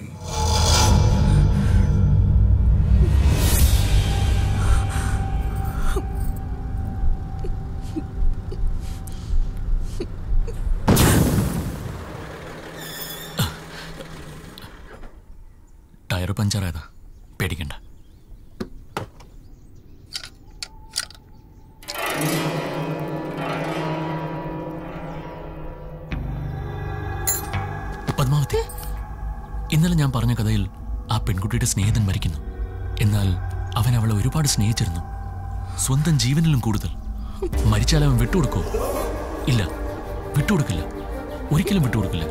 ടയർ പഞ്ചറായതാ പേടിക്കണ്ട പത്മാവതി ഇന്നലെ ഞാൻ പറഞ്ഞ കഥയിൽ ആ പെൺകുട്ടിയുടെ സ്നേഹിതൻ മരിക്കുന്നു എന്നാൽ അവൻ അവളെ ഒരുപാട് സ്നേഹിച്ചിരുന്നു സ്വന്തം ജീവനിലും കൂടുതൽ മരിച്ചാൽ അവൻ വിട്ടുകൊടുക്കോ ഇല്ല വിട്ടുകൊടുക്കില്ല ഒരിക്കലും വിട്ടുകൊടുക്കില്ല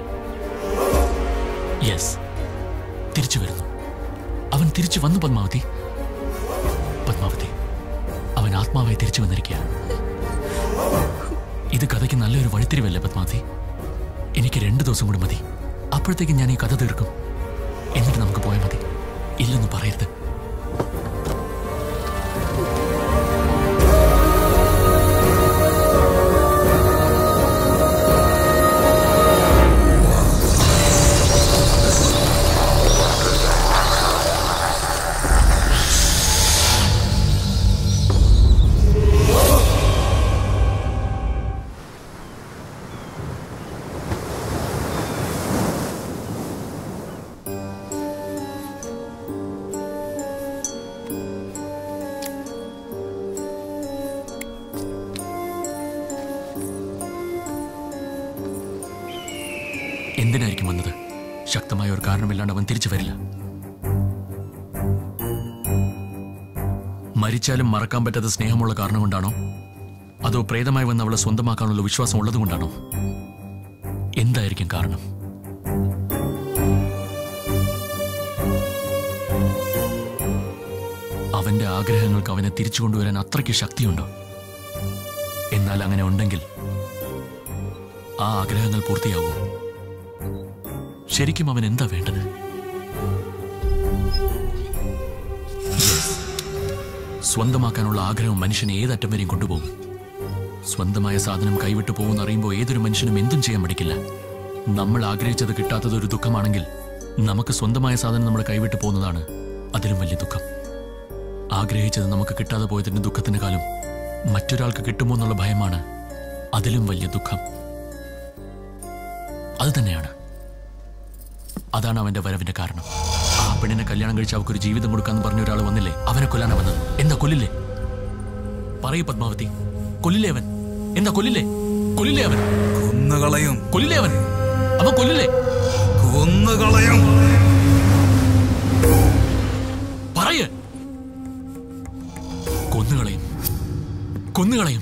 യെസ് തിരിച്ചു വരുന്നു അവൻ തിരിച്ചു വന്നു പത്മാവതി പത്മാവതി അവൻ ആത്മാവായി തിരിച്ചു വന്നിരിക്കുകയാണ് ഇത് കഥയ്ക്ക് നല്ലൊരു വഴിത്തിരിവല്ലേ പത്മാവതി എനിക്ക് രണ്ട് ദിവസം കൂടി മതി അപ്പോഴത്തേക്ക് ഞാൻ ഈ കഥ തീർക്കും എന്നിട്ട് നമുക്ക് പോയാൽ മതി ഇല്ലെന്ന് പറയരുത് എന്തിനായിരിക്കും വന്നത് ശക്തമായ ഒരു കാരണമില്ലാണ്ട് അവൻ തിരിച്ചു വരില്ല മരിച്ചാലും മറക്കാൻ പറ്റാത്ത സ്നേഹമുള്ള കാരണം കൊണ്ടാണോ അതോ പ്രേതമായി വന്ന് അവളെ സ്വന്തമാക്കാനുള്ള വിശ്വാസം ഉള്ളതുകൊണ്ടാണോ എന്തായിരിക്കും കാരണം അവന്റെ ആഗ്രഹങ്ങൾക്ക് അവനെ തിരിച്ചു കൊണ്ടുവരാൻ അത്രയ്ക്ക് ശക്തിയുണ്ടോ എന്നാൽ അങ്ങനെ ഉണ്ടെങ്കിൽ ആ ആഗ്രഹങ്ങൾ പൂർത്തിയാവൂ ശരിക്കും അവൻ എന്താ വേണ്ടത് Yes. സ്വന്തമാക്കാനുള്ള ആഗ്രഹം മനുഷ്യനെ ഏതറ്റം വരെയും കൊണ്ടുപോകും സ്വന്തമായ സാധനം കൈവിട്ടു പോകുന്ന അറിയുമ്പോൾ ഏതൊരു മനുഷ്യനും എന്തും ചെയ്യാൻ പഠിക്കില്ല നമ്മൾ ആഗ്രഹിച്ചത് കിട്ടാത്തത് ഒരു ദുഃഖമാണെങ്കിൽ നമുക്ക് സ്വന്തമായ സാധനം നമ്മുടെ കൈവിട്ടു പോകുന്നതാണ് അതിലും വലിയ ദുഃഖം ആഗ്രഹിച്ചത് നമുക്ക് കിട്ടാതെ പോയതിന്റെ ദുഃഖത്തിന് കാലം മറ്റൊരാൾക്ക് കിട്ടുമോ എന്നുള്ള ഭയമാണ് അതിലും വലിയ ദുഃഖം അത് തന്നെയാണ് അതാണ് അവന്റെ വരവിന്റെ കാരണം ആ പെണ്ണിനെ കല്യാണം കഴിച്ച് അവക്കൊരു ജീവിതം കൊടുക്കാന്ന് പറഞ്ഞ ഒരാൾ വന്നില്ലേ അവനെ കൊല്ലാനാ വന്നത് എന്താ കൊല്ലില്ലേ പറയൂ പത്മാവതി കൊല്ലില്ലേ അവൻ എന്താ കൊല്ലില്ലേ കൊല്ലില്ലേ അവൻ കൊന്നുകളയും കൊല്ലില്ലേ അവൻ അവൻ കൊല്ലില്ലേ കൊന്നുകളയും പറയ് കൊന്നുകളയും കൊന്നുകളയും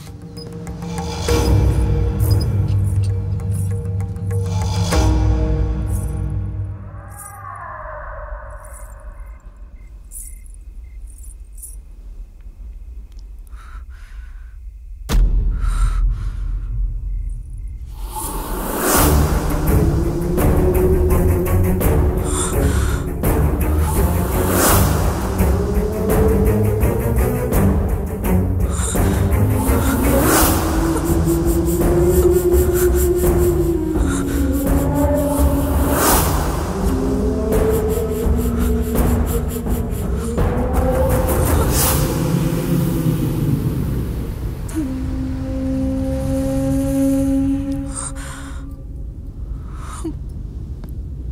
ആ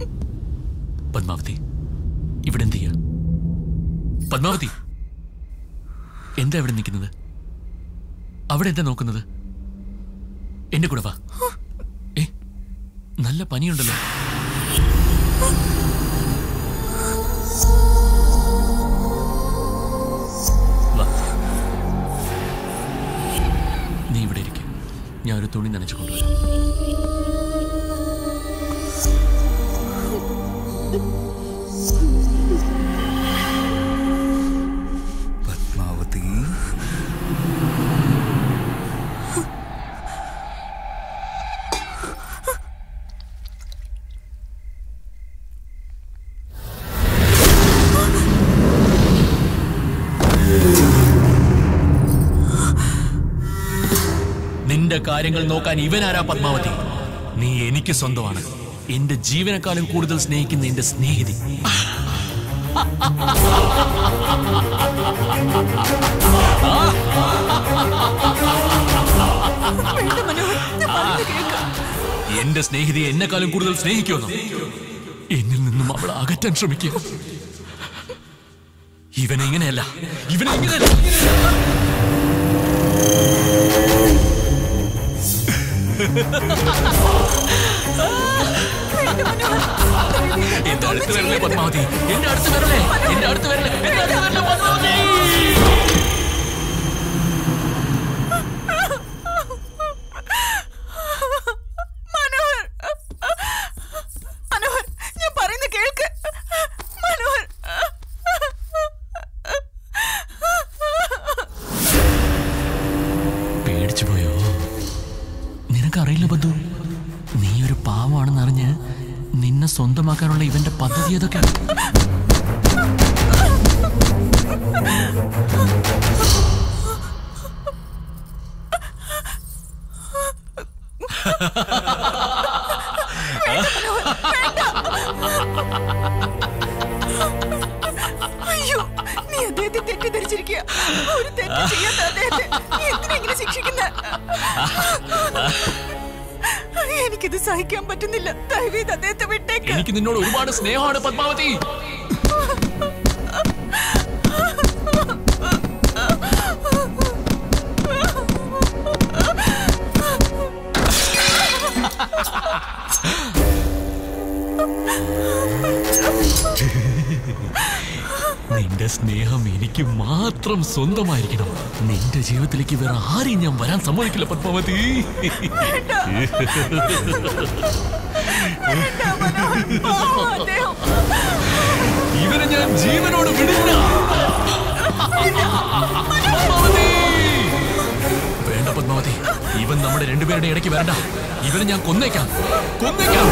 പത്മാവതി ഇവിടെ എന്ത് ചെയ്യാ പത്മാവതി എന്താ ഇവിടെ നിൽക്കുന്നത് അവിടെ എന്താ നോക്കുന്നത് എന്റെ കൂടെ വാ ഏ നല്ല പനിയുണ്ടല്ലോ വാ നീ ഇവിടെ ഇരിക്കും ഞാൻ ഒരു തുണി നനച്ചു കൊണ്ടുവരാം പത്മാവതി നിന്റെ കാര്യങ്ങൾ നോക്കാൻ ഇവനാരാ പത്മാവതി നീ എനിക്ക് സ്വന്തമാണ് എന്റെ ജീവനക്കാലം കൂടുതൽ സ്നേഹിക്കുന്ന എന്റെ സ്നേഹിതി എന്റെ സ്നേഹിതിയെ എന്നെക്കാളും കൂടുതൽ സ്നേഹിക്കുമെന്നോ എന്നിൽ നിന്നും അവൾ അകറ്റാൻ ശ്രമിക്കുക ഇവനെ ഇങ്ങനെയല്ല ഇവനെ ഇങ്ങനെയല്ല എന്റെ അടുത്ത് വരലേ പത്മാവതി എന്റെ അടുത്ത് വരലേ എന്റെ അടുത്ത് വരലേ എന്റെ അടുത്ത് വരലേ പത്മാവതി മനോഹർ മനോഹർ ഞാൻ പറയുന്ന കേൾക്ക് മനോഹർ പേടിച്ചു പോയോ നിനക്കറിയില്ല ബന്ധു നീ ഒരു പാവമാണെന്നറിഞ്ഞ് നിന്നെ സ്വന്തമാക്കാനുള്ള ഇവന്റെ പദ്ധതി ഏതൊക്കെ അയ്യോ നീ അദ്ദേഹത്തെ തെറ്റിദ്ധരിച്ചിരിക്കുക ഒരു തെറ്റ് ചെയ്യാത്ത അദ്ദേഹത്തെ നീ എന്തിനാ ഇങ്ങനെ ശിക്ഷിക്കുന്നത് എനിക്കിത് സഹിക്കാൻ പറ്റുന്നില്ല ദയവേത് അദ്ദേഹത്തെ വിട്ടേക്ക് എനിക്ക് നിന്നോട് ഒരുപാട് സ്നേഹമാണ് പത്മാവതി നിന്റെ സ്നേഹം എനിക്ക് മാത്രം സ്വന്തമായിരിക്കണം നിന്റെ ജീവിതത്തിലേക്ക് വേറെ ആരെയും ഞാൻ വരാൻ സമ്മതിക്കില്ല പത്മാവതി ഇവനെ ഞാൻ ജീവനോട് വിടില്ല പത്മാവതി! വേണ്ട പത്മാവതി ഇവൻ നമ്മുടെ രണ്ടുപേരുടെ ഇടയ്ക്ക് വരണ്ട ഇവനെ ഞാൻ കൊന്നേക്കാം കൊന്നേക്കാം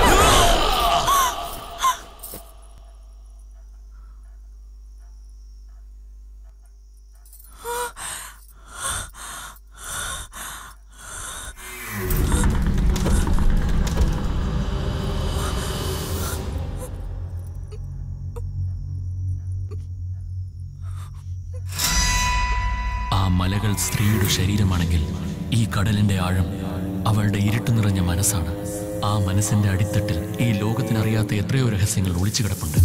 ആ മലകൾ സ്ത്രീയുടെ ശരീരമാണെങ്കിൽ ഈ കടലിന്റെ ആഴം അവളുടെ ഇരുട്ട് നിറഞ്ഞ മനസ്സാണ് ആ മനസ്സിന്റെ അടിത്തട്ടിൽ ഈ ലോകത്തിനറിയാത്ത എത്രയോ രഹസ്യങ്ങൾ ഒളിച്ചു കിടപ്പുണ്ട്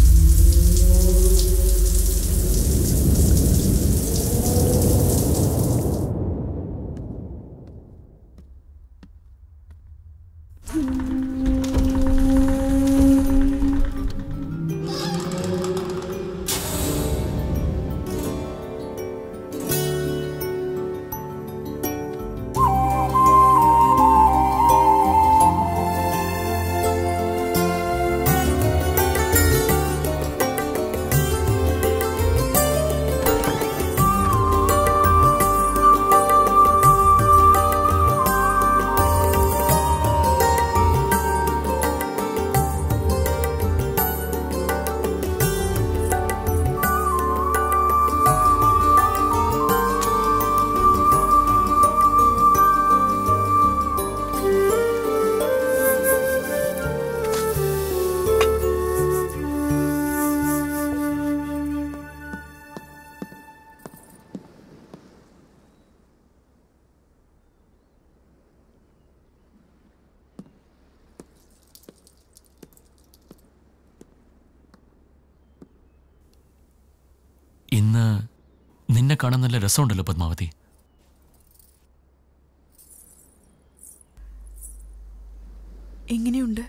ഇന്ന് നിന്നെ കാണാൻ നല്ല രസമുണ്ടല്ലോ പത്മാവതി എങ്ങനെയുണ്ട്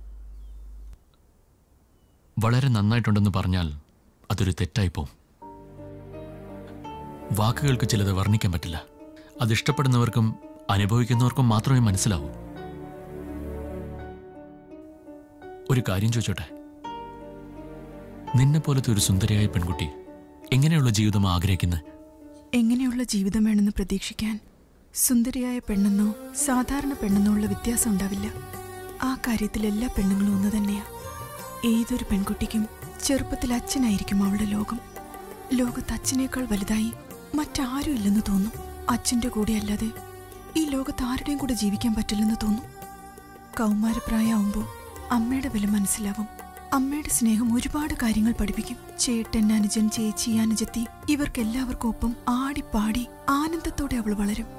വളരെ നന്നായിട്ടുണ്ടെന്ന് പറഞ്ഞാൽ അതൊരു തെറ്റായിപ്പോവും വാക്കുകൾക്ക് ചിലത് വർണ്ണിക്കാൻ പറ്റില്ല അത് ഇഷ്ടപ്പെടുന്നവർക്കും അനുഭവിക്കുന്നവർക്കും മാത്രമേ മനസ്സിലാവൂ ഒരു കാര്യം ചോദിച്ചോട്ടെ നിന്നെ പോലത്തെ ഒരു സുന്ദരിയായ പെൺകുട്ടി എങ്ങനെയുള്ള ജീവിതം ആഗ്രഹിക്കുന്നത് എങ്ങനെയുള്ള ജീവിതം വേണമെന്ന് പ്രതീക്ഷിക്കാൻ സുന്ദരിയായ പെണ്ണെന്നോ സാധാരണ പെണ്ണെന്നോ ഉള്ള വ്യത്യാസം ഉണ്ടാവില്ല ആ കാര്യത്തിൽ എല്ലാ പെണ്ണുങ്ങളും ഒന്ന് തന്നെയാ ഏതൊരു പെൺകുട്ടിക്കും ചെറുപ്പത്തിൽ അച്ഛനായിരിക്കും അവളുടെ ലോകം ലോകത്ത് അച്ഛനേക്കാൾ വലുതായി മറ്റാരും ഇല്ലെന്ന് തോന്നും അച്ഛന്റെ കൂടെ അല്ലാതെ ഈ ലോകത്ത് ആരുടെയും കൂടെ ജീവിക്കാൻ പറ്റില്ലെന്ന് തോന്നും കൗമാരപ്രായമാവുമ്പോൾ അമ്മയുടെ വില മനസ്സിലാവും അമ്മയുടെ സ്നേഹം ഒരുപാട് കാര്യങ്ങൾ പഠിപ്പിക്കും ചേട്ടൻ അനുജൻ ചേച്ചി അനുജത്തി ഇവർക്കെല്ലാവർക്കും ഒപ്പം ആടിപ്പാടി ആനന്ദത്തോടെ അവൾ വളരും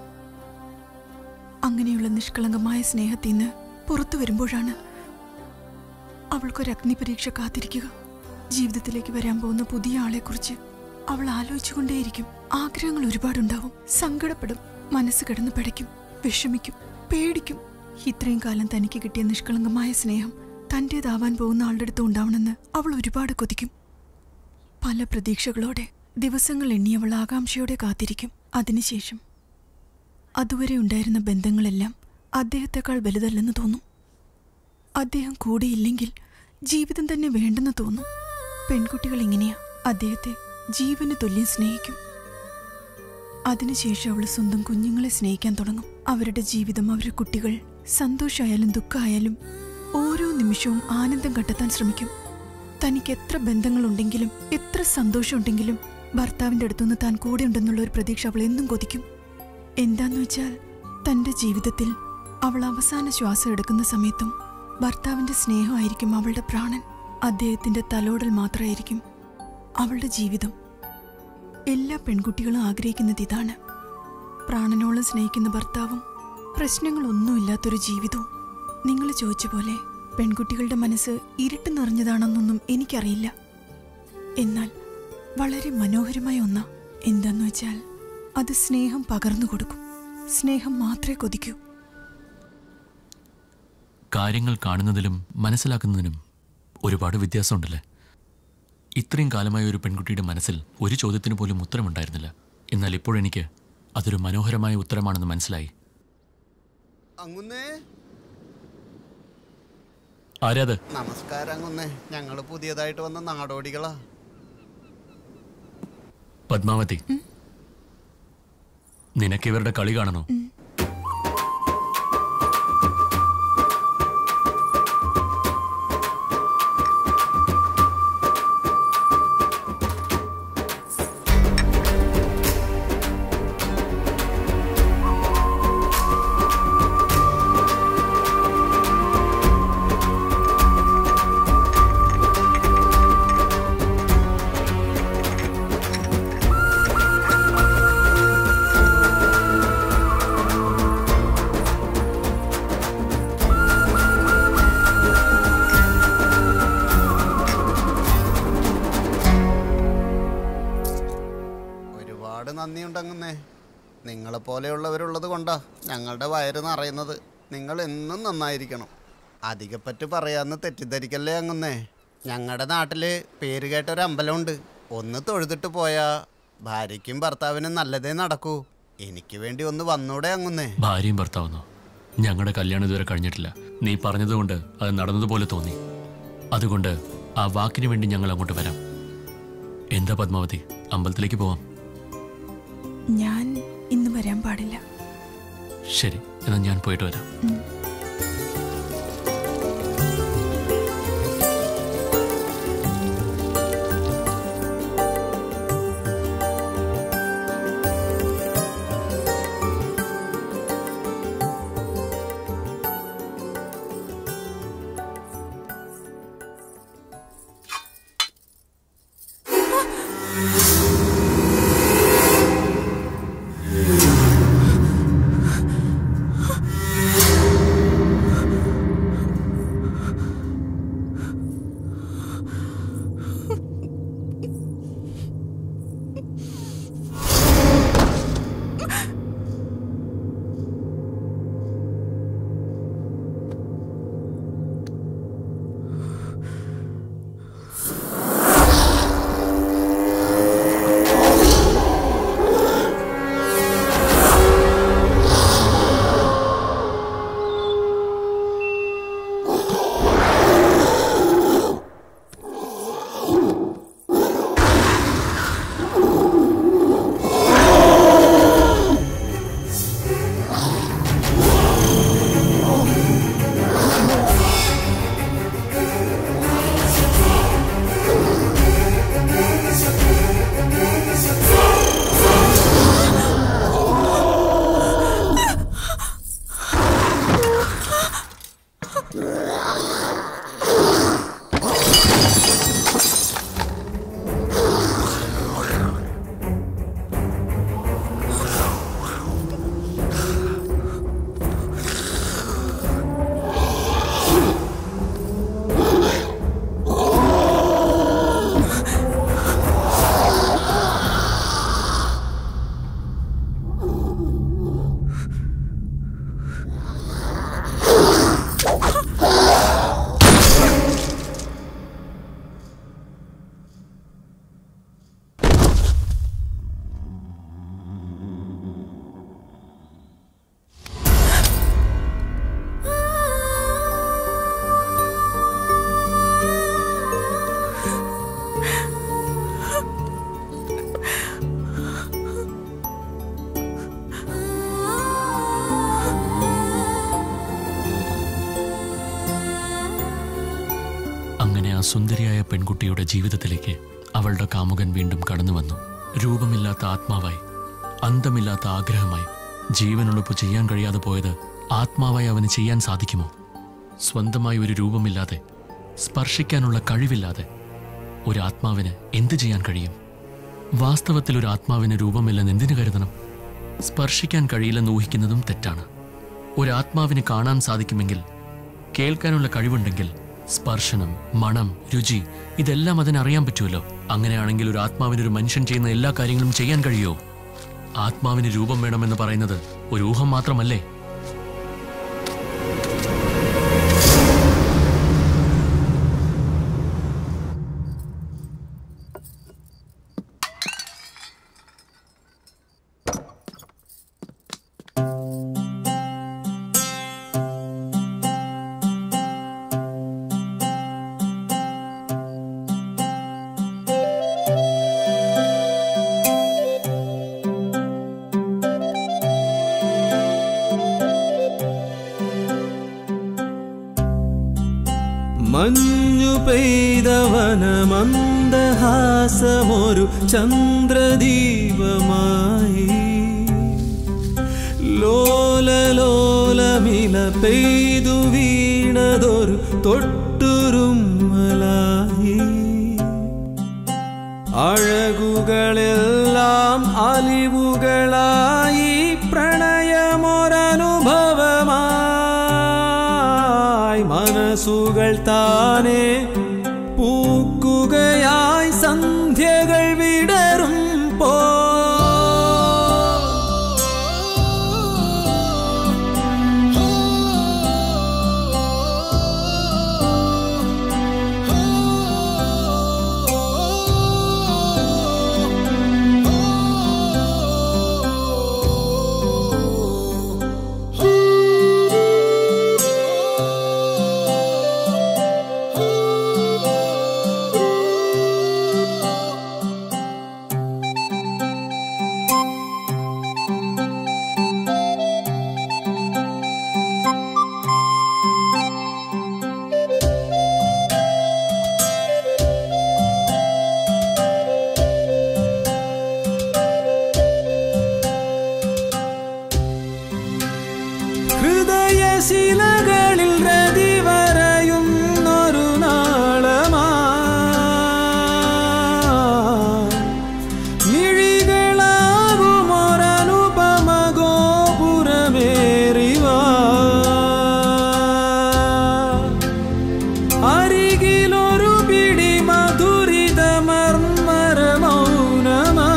അങ്ങനെയുള്ള നിഷ്കളങ്കമായ സ്നേഹത്തിൽ നിന്ന് പുറത്തു വരുമ്പോഴാണ് അവൾക്കൊരു അഗ്നിപരീക്ഷ കാത്തിരിക്കുക ജീവിതത്തിലേക്ക് വരാൻ പോകുന്ന പുതിയ ആളെക്കുറിച്ച് അവൾ ആലോചിച്ചുകൊണ്ടേയിരിക്കും ആഗ്രഹങ്ങൾ ഒരുപാടുണ്ടാവും സങ്കടപ്പെടും മനസ്സ് കിടന്ന് പിടയ്ക്കും വിഷമിക്കും പേടിക്കും ഇത്രയും കാലം തനിക്ക് കിട്ടിയ നിഷ്കളങ്കമായ സ്നേഹം തൻ്റേതാവാൻ പോകുന്ന ആളുടെ അടുത്ത് ഉണ്ടാവണമെന്ന് അവൾ ഒരുപാട് കൊതിക്കും പല പ്രതീക്ഷകളോടെ ദിവസങ്ങൾ എണ്ണി അവൾ ആകാംക്ഷയോടെ കാത്തിരിക്കും അതിനുശേഷം അതുവരെ ഉണ്ടായിരുന്ന ബന്ധങ്ങളെല്ലാം അദ്ദേഹത്തെക്കാൾ വലുതല്ലെന്ന് തോന്നും അദ്ദേഹം കൂടെയില്ലെങ്കിൽ ജീവിതം തന്നെ വേണ്ടെന്ന് തോന്നും പെൺകുട്ടികൾ ഇങ്ങനെയാ അദ്ദേഹത്തെ ജീവന് തുല്യം സ്നേഹിക്കും അതിനുശേഷം അവൾ സ്വന്തം കുഞ്ഞുങ്ങളെ സ്നേഹിക്കാൻ തുടങ്ങും അവരുടെ ജീവിതം അവരുടെ കുട്ടികൾ സന്തോഷമായാലും ദുഃഖമായാലും ഓരോ നിമിഷവും ആനന്ദം കണ്ടെത്താൻ ശ്രമിക്കും തനിക്ക് എത്ര ബന്ധങ്ങളുണ്ടെങ്കിലും എത്ര സന്തോഷമുണ്ടെങ്കിലും ഭർത്താവിന്റെ അടുത്തുനിന്ന് താൻ കൂടെ ഉണ്ടെന്നുള്ള ഒരു പ്രതീക്ഷ അവൾ എന്നും കൊതിക്കും എന്താന്ന് വെച്ചാൽ തന്റെ ജീവിതത്തിൽ അവൾ അവസാന ശ്വാസം എടുക്കുന്ന സമയത്തും ഭർത്താവിന്റെ സ്നേഹമായിരിക്കും അവളുടെ പ്രാണൻ അദ്ദേഹത്തിന്റെ തലോടൽ മാത്രമായിരിക്കും അവളുടെ ജീവിതം എല്ലാ പെൺകുട്ടികളും ആഗ്രഹിക്കുന്നത് ഇതാണ് പ്രാണനോളം സ്നേഹിക്കുന്ന ഭർത്താവും പ്രശ്നങ്ങളൊന്നുമില്ലാത്തൊരു ജീവിതവും നിങ്ങൾ ചോദിച്ച പോലെ പെൺകുട്ടികളുടെ മനസ്സ് ഇരുട്ട് നിറഞ്ഞതാണെന്നൊന്നും എനിക്കറിയില്ല എന്നാൽ വളരെ മനോഹരമായ ഒന്നാ എന്താന്ന് വെച്ചാൽ അത് സ്നേഹം പകർന്നു കൊടുക്കും സ്നേഹം മാത്രമേ കൊതിക്കൂ കാര്യങ്ങൾ കാണുന്നതിലും മനസ്സിലാക്കുന്നതിനും ഒരുപാട് വ്യത്യാസമുണ്ടല്ലേ ഇത്രയും കാലമായ ഒരു പെൺകുട്ടിയുടെ മനസ്സിൽ ഒരു ചോദ്യത്തിന് പോലും ഉത്തരമുണ്ടായിരുന്നില്ല എന്നാൽ ഇപ്പോഴെനിക്ക് അതൊരു മനോഹരമായ ഉത്തരമാണെന്ന് മനസ്സിലായി അങ്ങുന്നേ ആരാത് നമസ്കാരം അങ്ങുന്നേ ഞങ്ങള് പുതിയതായിട്ട് വന്ന നാടോടികളാ പത്മാവതി നിനക്ക് ഇവരുടെ കളി കാണണോ ഒരുപാട് നന്ദിയുണ്ടങ്ങുന്നേ നിങ്ങളെ പോലെയുള്ളവരുള്ളത് കൊണ്ടാ ഞങ്ങളുടെ വയറ് നിറയുന്നത് നിങ്ങൾ എന്നും നന്നായിരിക്കണം അധികപ്പറ്റ് പറയാന്ന് തെറ്റിദ്ധരിക്കല്ലേ അങ്ങുന്നേ ഞങ്ങളുടെ നാട്ടില് പേര് കേട്ട ഒരു അമ്പലമുണ്ട് ഒന്ന് തൊഴുതിട്ട് പോയാ ഭാര്യയ്ക്കും ഭർത്താവിനും നല്ലതേ നടക്കൂ എനിക്ക് വേണ്ടി ഒന്ന് വന്നൂടെ അങ്ങുന്നേ ഭാര്യയും ഭർത്താവെന്നോ ഞങ്ങളുടെ കല്യാണം ഇതുവരെ കഴിഞ്ഞിട്ടില്ല നീ പറഞ്ഞതുകൊണ്ട് അത് നടന്നതുപോലെ തോന്നി അതുകൊണ്ട് ആ വാക്കിന് വേണ്ടി ഞങ്ങൾ അങ്ങോട്ട് വരാം എന്താ പത്മാവതി അമ്പലത്തിലേക്ക് പോവാം ഞാൻ ഇന്ന് വരാൻ പാടില്ല ശരി എന്നാൽ ഞാൻ പോയിട്ട് വരാം ആ ആ സുന്ദരിയായ പെൺകുട്ടിയുടെ ജീവിതത്തിലേക്ക് അവളുടെ കാമുകൻ വീണ്ടും കടന്നു വന്നു രൂപമില്ലാത്ത ആത്മാവായി അന്തമില്ലാത്ത ആഗ്രഹമായി ജീവനുള്ളപ്പോൾ ചെയ്യാൻ കഴിയാതെ പോയത് ആത്മാവായി അവന് ചെയ്യാൻ സാധിക്കുമോ സ്വന്തമായി ഒരു രൂപമില്ലാതെ സ്പർശിക്കാനുള്ള കഴിവില്ലാതെ ഒരു ആത്മാവിന് എന്ത് ചെയ്യാൻ കഴിയും വാസ്തവത്തിൽ ഒരു ആത്മാവിന് രൂപമില്ലെന്ന് എന്തിനു കരുതണം സ്പർശിക്കാൻ കഴിയില്ലെന്ന് ഊഹിക്കുന്നതും തെറ്റാണ് ഒരു ആത്മാവിന് കാണാൻ സാധിക്കുമെങ്കിൽ കേൾക്കാനുള്ള കഴിവുണ്ടെങ്കിൽ സ്പർശനം മണം രുചി ഇതെല്ലാം അതിനറിയാൻ പറ്റുമല്ലോ അങ്ങനെയാണെങ്കിൽ ഒരു ആത്മാവിന് ഒരു മനുഷ്യൻ ചെയ്യുന്ന എല്ലാ കാര്യങ്ങളും ചെയ്യാൻ കഴിയുമോ ആത്മാവിന് രൂപം വേണമെന്ന് പറയുന്നത് ഒരു ഊഹം മാത്രമല്ലേ മഞ്ഞു പെയ്തവന മന്ദഹാസമൊരു ചന്ദ്രദീപമായി ലോലലോലമില പെയ്തു വീണതൊരു തൊട്ടുരുമ്മലായി അഴകുകളെല്ലാം അലിവുകളായി പ്രണയമൊരനുഭവമായി മനസ്സുകൾ താനെ പൂക്കുകയായി സന്ധ്യകൾ വിടരും പോ ഹൃദയശിലകളിൽ രതി വരയുന്നൊരു നാളമാ മിഴികളാകുമൊരനുപമ ഗോപുരമേറിവാ അരികിലൊരു പിടി മധുരിത മർമ്മര മൗനമാ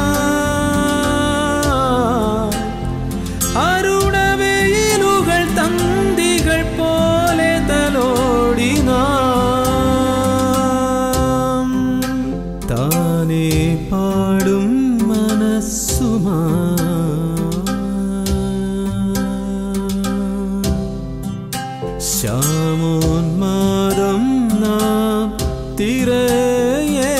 അരുണവെയിലുകൾ തന്തികൾ പോലെ തലോടി നാം താനേ പാടും മനസ്സുമാ ശ്യാമോന്മാദം നാം തിരയേ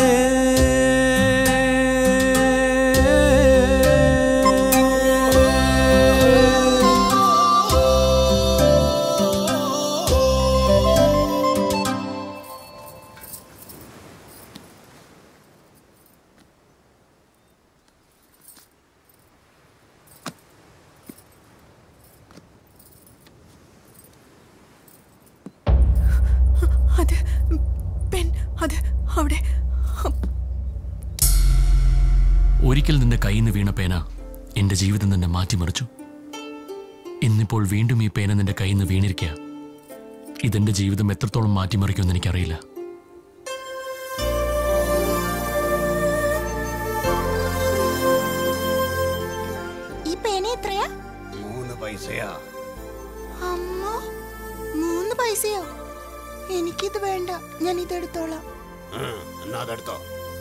അത് പെൺ അത് അവിടെ ഒരിക്കൽ നിന്റെ കയ്യിൽ നിന്ന് വീണ പേന എന്റെ ജീവിതം തന്നെ മാറ്റിമറിച്ചു ഇന്നിപ്പോൾ വീണ്ടും ഈ പേന നിന്റെ കയ്യിൽ നിന്ന് വീണിരിക്കുക ഇതെന്റെ ജീവിതം എത്രത്തോളം മാറ്റിമറിക്കുമെന്ന് എനിക്കറിയില്ല ഈ പേന എത്രയാ മൂന്ന് പൈസയാ അമ്മ മൂന്ന് പൈസയോ എനിക്കിത് വേണ്ട ഞാൻ ഇതെടുത്തോളാം ഉം, എന്നാ അതെടുത്തോ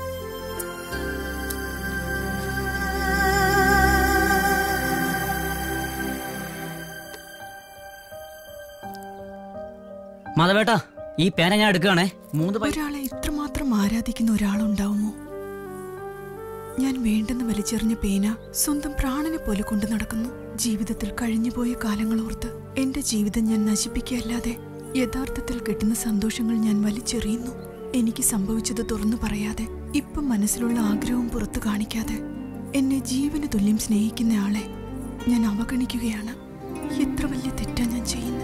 മാധവേട്ടാ ഈ പേന ഞാൻ എടുക്കുകയാണേ മൂന്ന് പൈസ ഒരാളെ ഇത്രമാത്രം ആരാധിക്കുന്ന ഒരാളുണ്ടാവുമോ ഞാൻ വേണ്ടെന്ന് വലിച്ചെറിഞ്ഞ പേന സ്വന്തം പ്രാണനെ പോലെ കൊണ്ടു നടക്കുന്നു ജീവിതത്തിൽ കഴിഞ്ഞുപോയ കാലങ്ങൾ ഓർത്ത് എന്റെ ജീവിതം ഞാൻ നശിപ്പിക്കുകയല്ലാതെ യഥാർത്ഥത്തിൽ കിട്ടുന്ന സന്തോഷങ്ങൾ ഞാൻ വലിച്ചെറിയുന്നു എനിക്ക് സംഭവിച്ചത് തുറന്നു പറയാതെ ഇപ്പം മനസ്സിലുള്ള ആഗ്രഹവും പുറത്തു കാണിക്കാതെ എന്നെ ജീവന് തുല്യം സ്നേഹിക്കുന്ന ആളെ ഞാൻ അവഗണിക്കുകയാണ് എത്ര വലിയ തെറ്റാ ഞാൻ ചെയ്യുന്നത്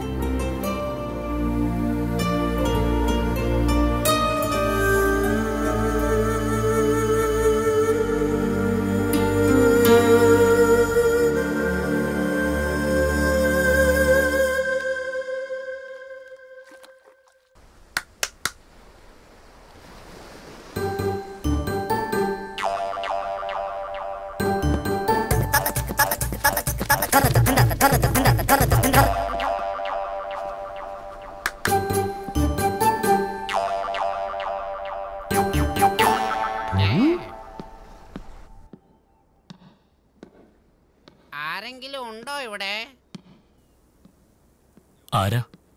ആരെങ്കിലും ഉണ്ടോ ഇവിടെ ആരാ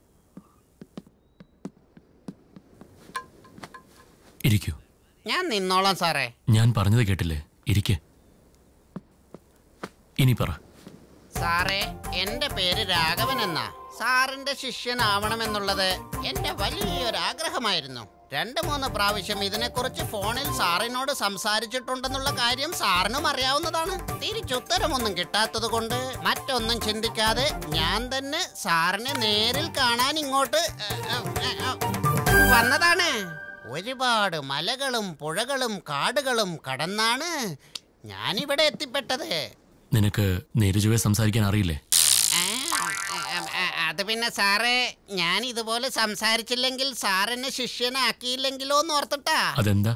ഇരിക്കൂ ഞാൻ നിന്നോളാം സാറേ ഞാൻ പറഞ്ഞത് കേട്ടില്ലേ ഇരിക്കെ ഇനി പറ സാറേ എന്റെ പേര് രാഘവൻ എന്നാ സാറിന്റെ ശിഷ്യനാവണമെന്നുള്ളത് എന്റെ വലിയൊരു ആഗ്രഹമായിരുന്നു രണ്ട് മൂന്ന് പ്രാവശ്യം ഇതിനെക്കുറിച്ച് ഫോണിൽ സാറിനോട് സംസാരിച്ചിട്ടുണ്ടെന്നുള്ള കാര്യം സാറിനും അറിയാവുന്നതാണ് തിരിച്ചുത്തരമൊന്നും കിട്ടാത്തത് കൊണ്ട് മറ്റൊന്നും ചിന്തിക്കാതെ ഞാൻ തന്നെ സാറിനെ നേരിൽ കാണാൻ ഇങ്ങോട്ട് ഏ, ഏ, ഏ, വന്നതാണ് ഒരുപാട് മലകളും പുഴകളും കാടുകളും കടന്നാണ് ഞാനിവിടെ എത്തിപ്പെട്ടത് നിനക്ക് നേരുചുവെ സംസാരിക്കാൻ അറിയില്ലേ ഉം, ഉം, അത് പിന്നെ സാറേ ഞാൻ ഇതുപോലെ സംസാരിച്ചില്ലെങ്കിൽ സാർ എന്നെ ശിഷ്യനാക്കിയില്ലെങ്കിലോ എന്ന് ഓർത്തിട്ടാ അതെന്താ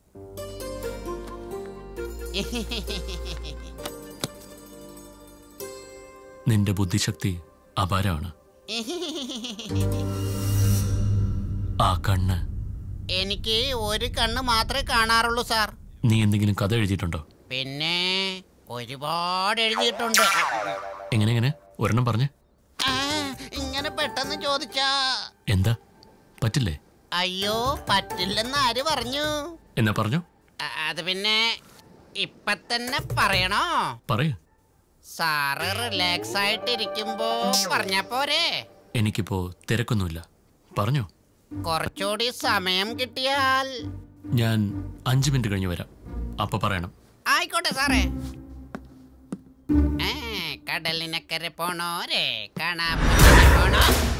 നിന്റെ ബുദ്ധിശക്തി അപാരമാണ് ആ കണ്ണ് എനിക്ക് ഒരു കണ്ണ് മാത്രമേ കാണാറുള്ളൂ സാർ നീ എന്തെങ്കിലും കഥ എഴുതിയിട്ടുണ്ടോ പിന്നെ ഒരുപാട് എഴുതിയിട്ടുണ്ട് എങ്ങനെ എങ്ങനെ ഒരെണ്ണം പറഞ്ഞേ ആ, ഇങ്ങനെ പെട്ടെന്ന് ചോദിച്ചാ എന്താ പറ്റില്ലേ അയ്യോ പറ്റില്ലെന്ന് ആര് പറഞ്ഞു എന്നാ പറഞ്ഞു അ- അത് പിന്നെ ഇപ്പൊ തന്നെ പറയണോ പറയൂ സാറ് റിലാക്സ് ആയിട്ടിരിക്കുമ്പോ പറഞ്ഞാ പോരെ എനിക്കിപ്പോ തിരക്കൊന്നുമില്ല പറഞ്ഞോ കുറച്ചുകൂടി സമയം കിട്ടിയാൽ ഞാൻ അഞ്ച് മിനിറ്റ് കഴിഞ്ഞ് വരാം അപ്പൊ പറയണം ആയിക്കോട്ടെ സാറേ ഏ, കടലിനക്കരെ പോണോരെ കാണാൻ പോണോ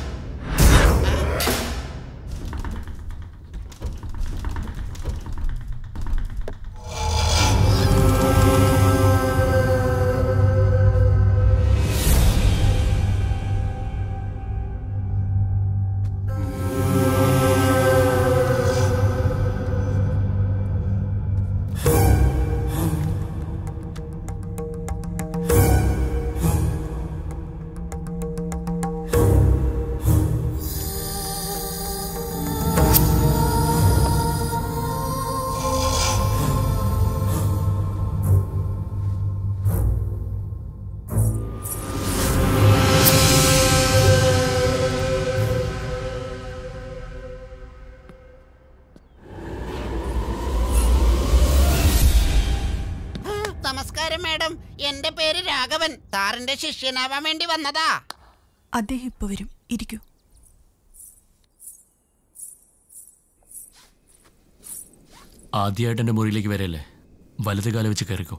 ആ, നമസ്കാരം മാഡം എന്റെ പേര് രാഘവൻ സാറിന്റെ ശിഷ്യനാവാൻ വേണ്ടി വന്നതാ അദ്ദേഹം ഇപ്പൊ വരും ഇരിക്കൂ ആദ്യമായിട്ട് എൻ്റെ മുറിയിലേക്ക് വരല്ലേ വലത് കാലം വെച്ച് കയറിക്കോ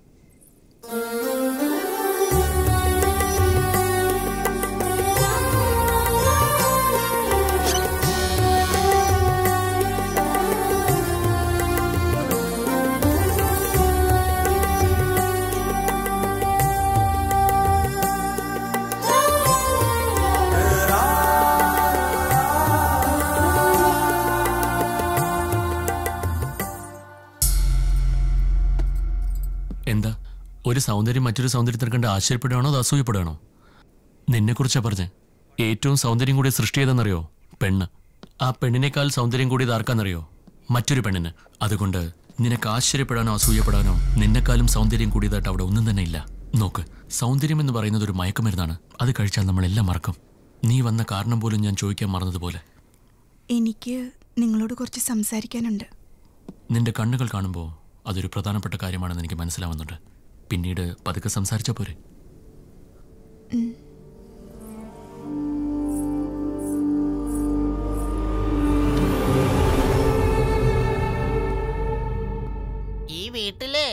എന്താ ഒരു സൗന്ദര്യം മറ്റൊരു സൗന്ദര്യത്തിന് കണ്ട് ആശ്ചര്യപ്പെടുകയാണോ അത് അസൂയപ്പെടുകയാണോ നിന്നെക്കുറിച്ചാ പറഞ്ഞ് ഏറ്റവും സൗന്ദര്യം കൂടിയ സൃഷ്ടി ഏതെന്നറിയോ പെണ്ണ് ആ പെണ്ണിനേക്കാൾ സൗന്ദര്യം കൂടിയത് ആർക്കാന്നറിയോ മറ്റൊരു പെണ്ണിന് അതുകൊണ്ട് നിനക്ക് ആശ്ചര്യപ്പെടാനോ അസൂയപ്പെടാനോ നിന്നെക്കാളും സൗന്ദര്യം കൂടിയതായിട്ട് അവിടെ ഒന്നും തന്നെ ഇല്ല നോക്ക് സൗന്ദര്യം എന്ന് പറയുന്നത് ഒരു മയക്കുമരുന്നാണ് അത് കഴിച്ചാൽ നമ്മളെല്ലാം മറക്കും നീ വന്ന കാരണം പോലും ഞാൻ ചോദിക്കാൻ മറന്നതുപോലെ എനിക്ക് നിങ്ങളോട് കുറച്ച് സംസാരിക്കാനുണ്ട് നിന്റെ കണ്ണുകൾ കാണുമ്പോൾ അതൊരു പ്രധാനപ്പെട്ട കാര്യമാണെന്ന് എനിക്ക് മനസ്സിലാവുന്നുണ്ട് പിന്നീട് പതുക്കെ സംസാരിച്ചാൽ പോരെ ഉം.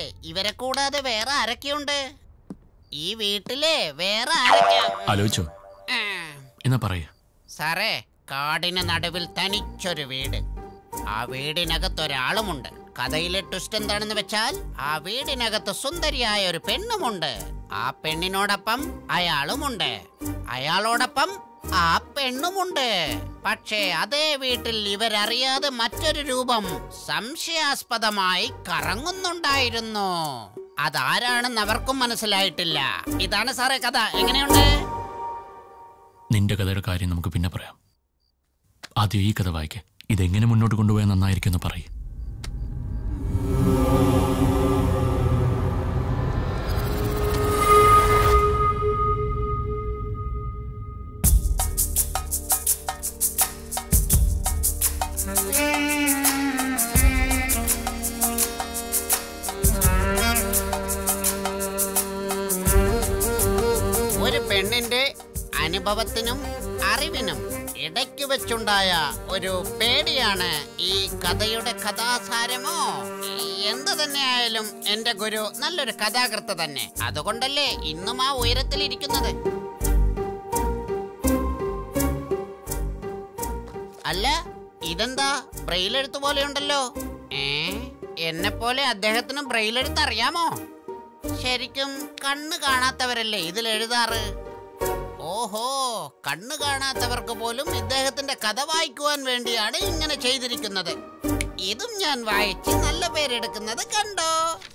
ഇവരെ കൂടാതെ വേറെ ആരൊക്കെയുണ്ട് ഈ വീട്ടിലെ വേറെ ആരൊക്കെയാ ആലോചിച്ചോ എന്നാ പറയ സാറേ കാടിന് നടുവിൽ തനിച്ചൊരു വീട് ആ വീടിനകത്ത് ഒരാളുമുണ്ട് കഥയിലെ ട്വിസ്റ്റ് എന്താണെന്ന് വെച്ചാൽ ആ വീടിനകത്ത് സുന്ദരിയായ ഒരു പെണ്ണുമുണ്ട് ആ പെണ്ണിനോടൊപ്പം അയാളുമുണ്ട് അയാളോടൊപ്പം ആ പെണ്ണുമുണ്ട് പക്ഷേ അതേ വീട്ടിൽ ഇവരറിയാതെ മറ്റൊരു രൂപം സംശയാസ്പദമായി കറങ്ങുന്നുണ്ടായിരുന്നു അതാരാണെന്ന് അവർക്കും മനസ്സിലായിട്ടില്ല ഇതാണ് സാറേ കഥ എങ്ങനെയുണ്ട് നിന്റെ കഥയുടെ കാര്യം നമുക്ക് പിന്നെ പറയാം ആദ്യം ഈ കഥ വായിക്കേ ഇതെങ്ങനെ മുന്നോട്ട് കൊണ്ടുപോയാൽ നന്നായിരിക്കും എന്ന് പറയും ഒരു പെണ്ണിന്റെ അനുഭവത്തിനും അറിവിനും ഇടയ്ക്ക് വെച്ചുണ്ടായ ഒരു പേടിയാണ് ഈ കഥയുടെ കഥാസാരമോ എന്ത് തന്നെയായാലും എന്റെ ഗുരു നല്ലൊരു കഥാകൃത്ത് തന്നെ അതുകൊണ്ടല്ലേ ഇന്നും ആ ഉയരത്തിലിരിക്കുന്നത് അല്ല ഇതെന്താ ബ്രെയിലെഴുത്ത് പോലെയുണ്ടല്ലോ ഏ എന്നെ പോലെ അദ്ദേഹത്തിന് ബ്രെയിലെഴുത്ത് അറിയാമോ ശരിക്കും കണ്ണ് കാണാത്തവരല്ലേ ഇതിൽ എഴുതാറ് ഓഹോ കണ്ണ് കാണാത്തവർക്ക് പോലും ഇദ്ദേഹത്തിന്റെ കഥ വായിക്കുവാൻ വേണ്ടിയാണ് ഇങ്ങനെ ചെയ്തിരിക്കുന്നത് ഇതും ഞാൻ വായിച്ച് നല്ല പേരെടുക്കുന്നത് കണ്ടോ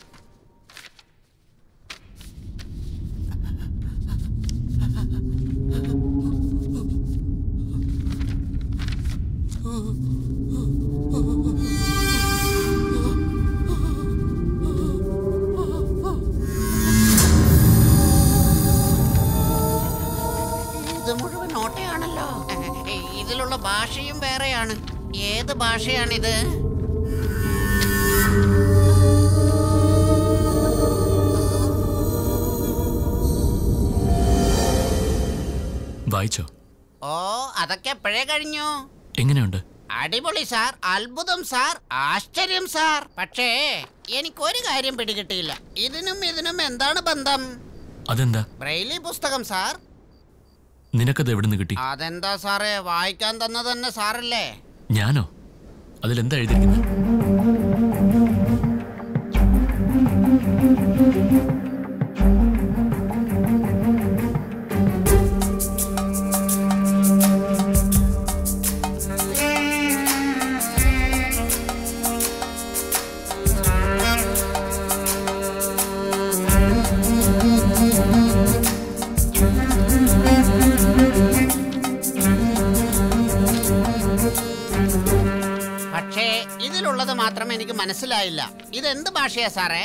ഇത് മുഴുവൻ ഓട്ടയാണല്ലോ ഇതിലുള്ള ഭാഷയും വേറെയാണ് ഏത് ഭാഷയാണിത് വായിച്ചോ ഓ അതൊക്കെ എപ്പോഴേ കഴിഞ്ഞു എങ്ങനെയുണ്ട് അടിപൊളി സാർ അത്ഭുതം സാർ ആശ്ചര്യം സാർ പക്ഷേ എനിക്കൊരു കാര്യം പിടികിട്ടിയില്ല ഇതിനും ഇതിനും എന്താണ് ബന്ധം അതെന്താ ബ്രെയിലി പുസ്തകം സാർ നിനക്കത് എവിടുന്ന് കിട്ടി അതെന്താ സാറേ വായിക്കാൻ തന്നത് തന്നെ സാറല്ലേ ഞാനോ അതിലെന്താ എഴുതിയിരിക്കുന്നത് പക്ഷേ ഇതിലുള്ളത് മാത്രം എനിക്ക് മനസ്സിലായില്ല ഇതെന്ത് ഭാഷയാ സാറേ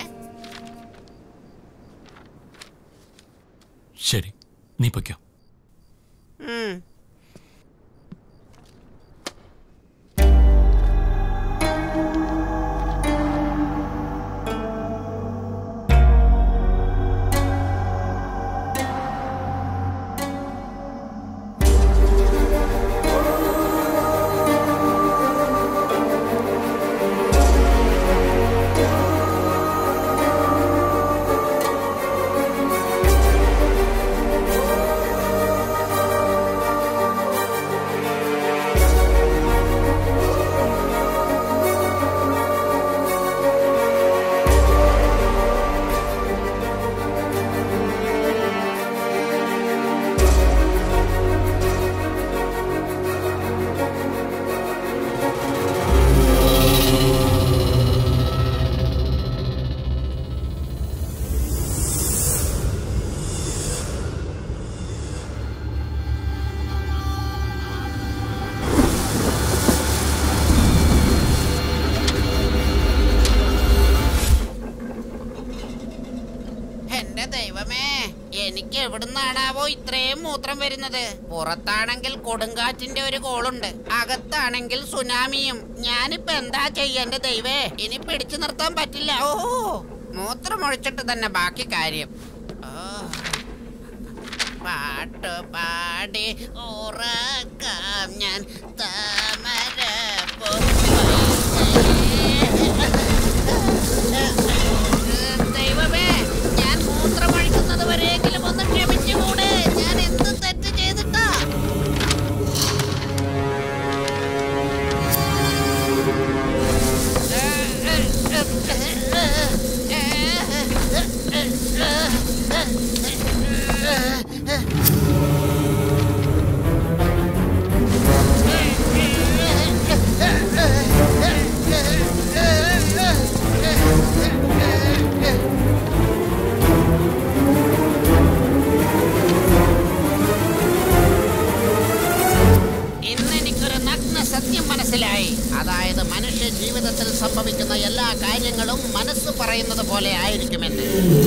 ശരി നീ പൊയ്ക്കോ ഉം. എന്റെ ദൈവമേ എനിക്ക് എവിടുന്നാണാവോ ഇത്രയും മൂത്രം വരുന്നത് പുറത്താണെങ്കിൽ കൊടുങ്കാറ്റിന്റെ ഒരു കോളുണ്ട് അകത്താണെങ്കിൽ സുനാമിയും ഞാനിപ്പോ എന്താ ചെയ്യന്റെ ദൈവേ ഇനി പിടിച്ചു നിർത്താൻ പറ്റില്ല ഓ മൂത്രം ഒഴിച്ചിട്ട് തന്നെ ബാക്കി കാര്യം ഓ. പാട്ട് പാടി ഉറക്കാം ഞാൻ താമര പൂ ജീവിതത്തിൽ സംഭവിക്കുന്ന എല്ലാ കാര്യങ്ങളും മനസ്സ് പറയുന്നത് പോലെ ആയിരിക്കുമെന്ന്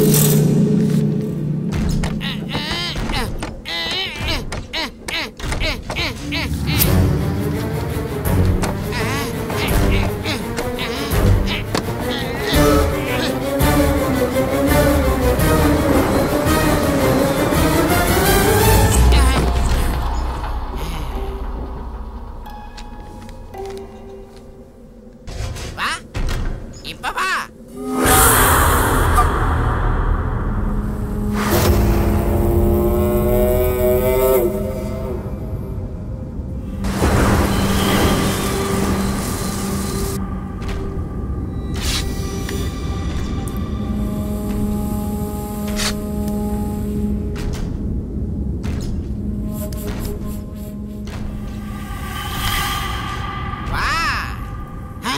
വാ ഇപ്പൊ വാ വാ ഹ?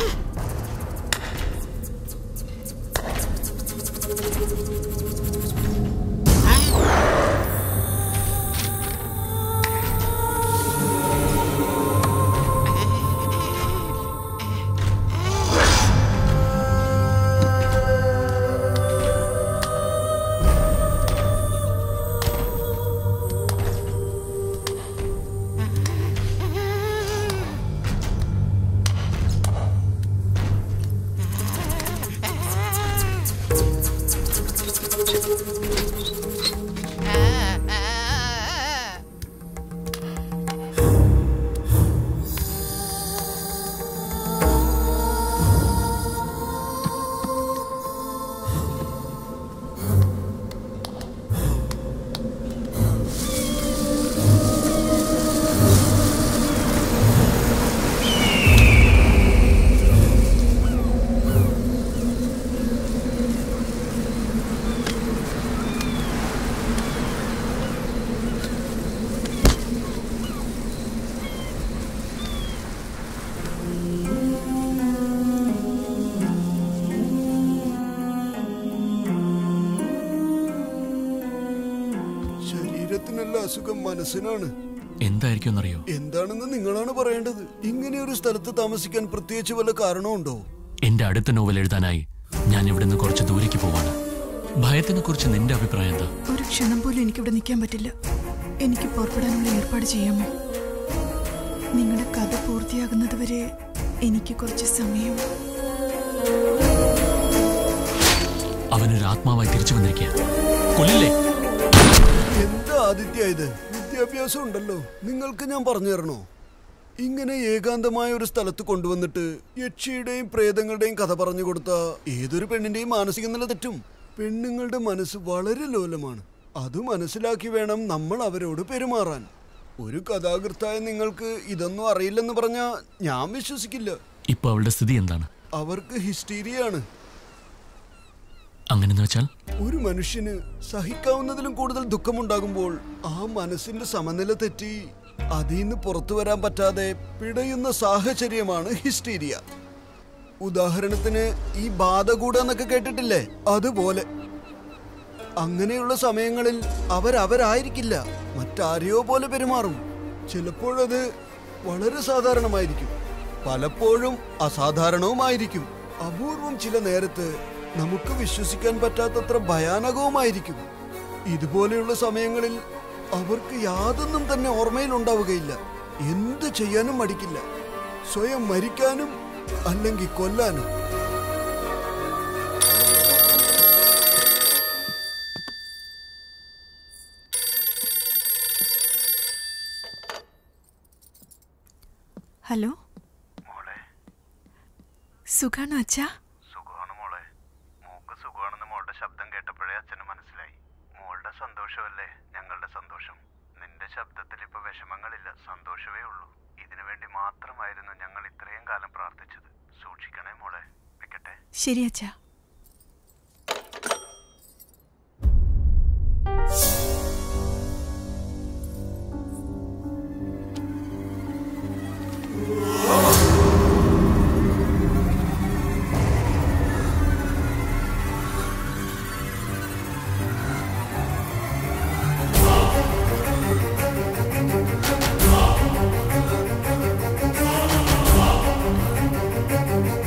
ശരീരത്തിനല്ല അസുഖം മനസ്സിനാണ് എന്തായിരിക്കും എന്നറിയോ എന്താണെന്ന് നിങ്ങളാണ് പറയേണ്ടത് ഇങ്ങനെ ഒരു സ്ഥലത്ത് താമസിക്കാൻ പ്രത്യേകിച്ച് വല്ല കാരണമുണ്ടോ എന്റെ അടുത്ത നോവൽ എഴുതാനായി ഞാൻ ഇവിടുന്ന് കുറച്ച് ദൂരേക്ക് പോവാണ് ഭയത്തിനെ കുറിച്ച് നിന്റെ അഭിപ്രായം എന്താ ഒരു ക്ഷണം പോലും എനിക്കിവിടെ നിൽക്കാൻ പറ്റില്ല എനിക്ക് പുറപ്പെടാനുള്ള ഏർപ്പാട് ചെയ്യാമോ നിങ്ങളുടെ കഥ പൂർത്തിയാകുന്നത് വരെ എനിക്ക് കുറച്ച് സമയം അവനൊരു ആത്മാവായി തിരിച്ചു വന്നിരിക്കുക കൊല്ലില്ലേ എന്താ ആദിത്യ ഇത് വിദ്യാഭ്യാസം ഉണ്ടല്ലോ നിങ്ങൾക്ക് ഞാൻ പറഞ്ഞു തരണോ ഇങ്ങനെ ഏകാന്തമായ ഒരു സ്ഥലത്ത് കൊണ്ടുവന്നിട്ട് യക്ഷിയുടെയും പ്രേതങ്ങളുടെയും കഥ പറഞ്ഞു കൊടുത്ത ഏതൊരു പെണ്ണിന്റെയും മാനസിക നില തെറ്റും പെണ്ണുങ്ങളുടെ മനസ്സ് വളരെ ലോലമാണ് അത് മനസ്സിലാക്കി വേണം നമ്മൾ അവരോട് പെരുമാറാൻ ഒരു കഥാകൃത്തായ നിങ്ങൾക്ക് ഇതൊന്നും അറിയില്ലെന്ന് പറഞ്ഞാ ഞാൻ വിശ്വസിക്കില്ല ഇപ്പൊ അവളുടെ സ്ഥിതി എന്താണ് അവർക്ക് ഹിസ്റ്റീരിയാണ് അങ്ങനെന്ന് വെച്ചാൽ ഒരു മനുഷ്യന് സഹിക്കാവുന്നതിലും കൂടുതൽ ദുഃഖമുണ്ടാകുമ്പോൾ ആ മനസ്സിന്റെ സമനില തെറ്റി അതിൽ നിന്ന് പുറത്തു വരാൻ പറ്റാതെ പിടയുന്ന സാഹചര്യമാണ് ഹിസ്റ്റീരിയ ഉദാഹരണത്തിന് ഈ ബാധ കൂടാന്നൊക്കെ കേട്ടിട്ടില്ലേ അതുപോലെ അങ്ങനെയുള്ള സമയങ്ങളിൽ അവരവരായിരിക്കില്ല മറ്റാരെയോ പോലെ പെരുമാറും ചിലപ്പോഴത് വളരെ സാധാരണമായിരിക്കും പലപ്പോഴും അസാധാരണവുമായിരിക്കും അപൂർവം ചില നേരത്ത് നമുക്ക് വിശ്വസിക്കാൻ പറ്റാത്തത്ര ഭയാനകവുമായിരിക്കും ഇതുപോലെയുള്ള സമയങ്ങളിൽ അവർക്ക് യാതൊന്നും തന്നെ ഓർമ്മയിൽ ഉണ്ടാവുകയില്ല എന്ത് ചെയ്യാനും മടിക്കില്ല സ്വയം മരിക്കാനും അല്ലെങ്കിൽ കൊല്ലാനും ഹലോ സുഖാണോ അച്ഛാ സുഖമാണ് മോളെ മോക്ക് സുഖമാണെന്ന് മോളുടെ ശബ്ദം കേട്ടപ്പോഴേ അച്ഛന് മനസ്സിലായി മോളുടെ സന്തോഷമല്ലേ ഞങ്ങളുടെ സന്തോഷം നിന്റെ ശബ്ദത്തിൽ ഇപ്പൊ വിഷമങ്ങളില്ല സന്തോഷമേ ഉള്ളൂ ഇതിനു വേണ്ടി മാത്രമായിരുന്നു ഞങ്ങൾ ഇത്രയും കാലം പ്രാർത്ഥിച്ചത് സൂക്ഷിക്കണേ മോളെ വെക്കട്ടെ ശരി അച്ഛാ ആ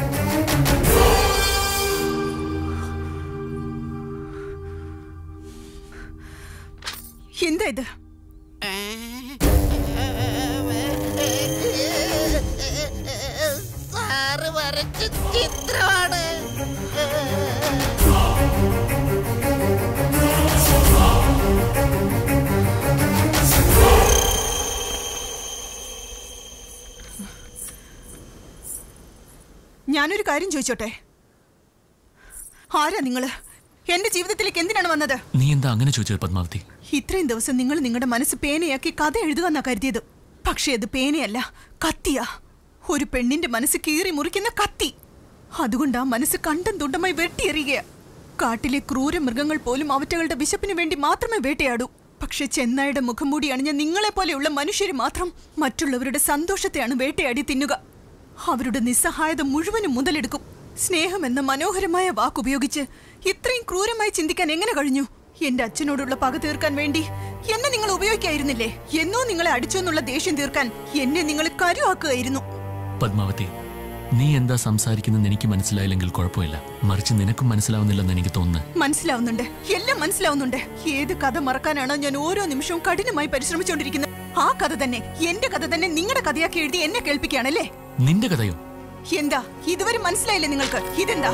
ഇത് സാറ് വരച്ച ചിത്രമാണ് ഞാനൊരു കാര്യം ചോദിച്ചോട്ടെ ആരാ നിങ്ങള് എന്റെ ജീവിതത്തിലേക്ക് എന്തിനാണ് വന്നത് നീ എന്താ അങ്ങനെ ചോദിച്ചത് പത്മാവതി ഇത്രയും ദിവസം നിങ്ങൾ നിങ്ങളുടെ മനസ്സ് പേനയാക്കി കഥ എഴുതുകയെന്നാ കരുതിയത് പക്ഷേ അത് പേനയല്ല കത്തിയാ ഒരു പെണ്ണിന്റെ മനസ്സ് കീറി മുറിക്കുന്ന കത്തി അതുകൊണ്ട് ആ മനസ്സ് കണ്ടം തുണ്ടമായി വെട്ടിയെറിയുക കാട്ടിലെ ക്രൂര മൃഗങ്ങൾ പോലും അവറ്റകളുടെ വിശപ്പിന് വേണ്ടി മാത്രമേ വേട്ടയാടൂ പക്ഷെ ചെന്നായുടെ മുഖം മൂടി അണിഞ്ഞ നിങ്ങളെ പോലെയുള്ള മനുഷ്യർ മാത്രം മറ്റുള്ളവരുടെ സന്തോഷത്തെയാണ് വേട്ടയാടി തിന്നുക അവരുടെ നിസ്സഹായത മുഴുവനും മുതലെടുക്കും സ്നേഹം എന്ന മനോഹരമായ വാക്കുപയോഗിച്ച് ഇത്രയും ക്രൂരമായി ചിന്തിക്കാൻ എങ്ങനെ കഴിഞ്ഞു എന്റെ അച്ഛനോടുള്ള പക തീർക്കാൻ വേണ്ടി എന്നെ നിങ്ങൾ ഉപയോഗിക്കായിരുന്നില്ലേ എന്നോ നിങ്ങളെ അടിച്ചു എന്നുള്ള ദേഷ്യം തീർക്കാൻ എന്നെ നിങ്ങൾ കരുവാക്കുകയായിരുന്നു പത്മാവതി നീ എന്താ സംസാരിക്കുന്നത് എനിക്ക് മനസ്സിലായില്ലെങ്കിൽ കുഴപ്പമില്ല മറിച്ച് നിനക്കും മനസ്സിലാവുന്നില്ലെന്ന് എനിക്ക് തോന്നുന്നു മനസ്സിലാവുന്നുണ്ട് എല്ലാം മനസ്സിലാവുന്നുണ്ട് ഏത് കഥ മറക്കാനാണ് ഞാൻ ഓരോ നിമിഷവും കഠിനമായി പരിശ്രമിച്ചുകൊണ്ടിരിക്കുന്നത് ആ കഥ തന്നെ എന്റെ കഥ തന്നെ നിങ്ങളുടെ കഥയാക്കി എഴുതി എന്നെ കേൾപ്പിക്കുകയാണല്ലേ നിന്റെ കഥയോ എന്താ ഇതുവരെ മനസ്സിലായില്ലേ നിങ്ങൾക്ക് ഇതെന്താ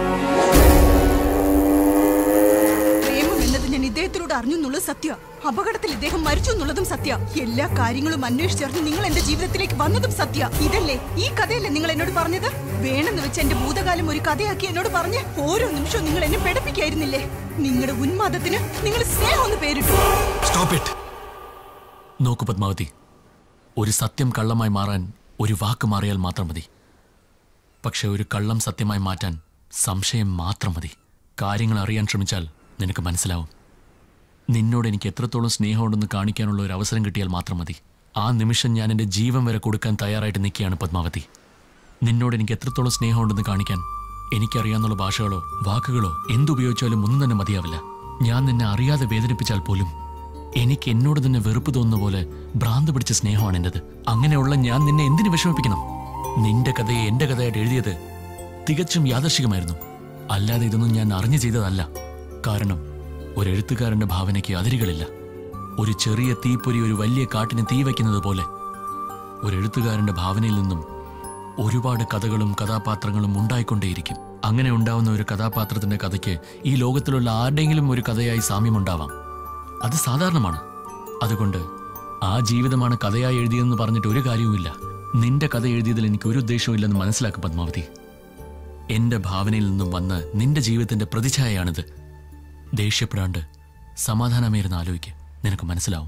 പ്രേമം എന്നത് ഞാൻ ഇദ്ദേഹത്തിലൂടെ അറിഞ്ഞു എന്നുള്ളത് സത്യ അപകടത്തിൽ ഇദ്ദേഹം മരിച്ചു എന്നുള്ളതും സത്യ എല്ലാ കാര്യങ്ങളും അന്വേഷിച്ചറിഞ്ഞ് നിങ്ങൾ എന്റെ ജീവിതത്തിലേക്ക് വന്നതും സത്യ ഇതല്ലേ ഈ കഥയല്ലേ നിങ്ങൾ എന്നോട് പറഞ്ഞത് വേണമെന്ന് വെച്ച് എന്റെ ഭൂതകാലം ഒരു കഥയാക്കി എന്നോട് പറഞ്ഞ് ഓരോ നിമിഷവും നിങ്ങൾ എന്നെ പെടപ്പിക്കായിരുന്നില്ലേ നിങ്ങളുടെ ഉന്മാദത്തിന് നിങ്ങൾ സ്നേഹം ഒന്ന് പേരിട്ടു സ്റ്റോപ്പ് ഇറ്റ് നോക്കു പത്മാവതി ഒരു സത്യം കള്ളമായി മാറാൻ ഒരു വാക്ക് മാറിയാൽ മാത്രം മതി പക്ഷെ ഒരു കള്ളം സത്യമായി മാറ്റാൻ സംശയം മാത്രം മതി കാര്യങ്ങൾ അറിയാൻ ശ്രമിച്ചാൽ നിനക്ക് മനസ്സിലാവും നിന്നോട് എനിക്ക് എത്രത്തോളം സ്നേഹമുണ്ടെന്ന് കാണിക്കാനുള്ള ഒരു അവസരം കിട്ടിയാൽ മാത്രം മതി ആ നിമിഷം ഞാൻ എൻ്റെ ജീവൻ വരെ കൊടുക്കാൻ തയ്യാറായിട്ട് നിൽക്കുകയാണ് പത്മാവതി നിന്നോട് എനിക്ക് എത്രത്തോളം സ്നേഹമുണ്ടെന്ന് കാണിക്കാൻ എനിക്കറിയാവുന്ന ഭാഷകളോ വാക്കുകളോ എന്തുപയോഗിച്ചാലും ഒന്നും തന്നെ മതിയാവില്ല ഞാൻ നിന്നെ അറിയാതെ വേദനിപ്പിച്ചാൽ പോലും എനിക്ക് എന്നോട് തന്നെ വെറുപ്പ് തോന്നുന്ന പോലെ ഭ്രാന്ത് പിടിച്ച സ്നേഹമാണ് എൻ്റെത് അങ്ങനെയുള്ള ഞാൻ നിന്നെ എന്തിനു വിഷമിപ്പിക്കണം നിന്റെ കഥയെ എന്റെ കഥയായിട്ട് എഴുതിയത് തികച്ചും യാദർശികമായിരുന്നു അല്ലാതെ ഇതൊന്നും ഞാൻ അറിഞ്ഞു ചെയ്തതല്ല കാരണം ഒരു എഴുത്തുകാരന്റെ ഭാവനയ്ക്ക് അതിരുകളില്ല ഒരു ചെറിയ തീപ്പൊരി ഒരു വലിയ കാട്ടിന് തീ വയ്ക്കുന്നത് പോലെ ഒരു എഴുത്തുകാരന്റെ ഭാവനയിൽ നിന്നും ഒരുപാട് കഥകളും കഥാപാത്രങ്ങളും ഉണ്ടായിക്കൊണ്ടേയിരിക്കും അങ്ങനെ ഉണ്ടാവുന്ന ഒരു കഥാപാത്രത്തിന്റെ കഥയ്ക്ക് ഈ ലോകത്തിലുള്ള ആരുടെയെങ്കിലും ഒരു കഥയായി സാമ്യമുണ്ടാവാം അത് സാധാരണമാണ് അതുകൊണ്ട് ആ ജീവിതമാണ് കഥയായി എഴുതിയതെന്ന് പറഞ്ഞിട്ട് ഒരു കാര്യവുമില്ല നിന്റെ കഥ എഴുതിയതിൽ എനിക്ക് ഒരു ഉദ്ദേശവും ഇല്ലെന്ന് മനസ്സിലാക്കും പത്മാവതി എന്റെ ഭാവനയിൽ നിന്നും വന്ന് നിന്റെ ജീവിതത്തിന്റെ പ്രതിച്ഛായയാണിത് ദേഷ്യപ്പെടാണ്ട് സമാധാനമേരുന്ന് ആലോചിക്ക് നിനക്ക് മനസ്സിലാവും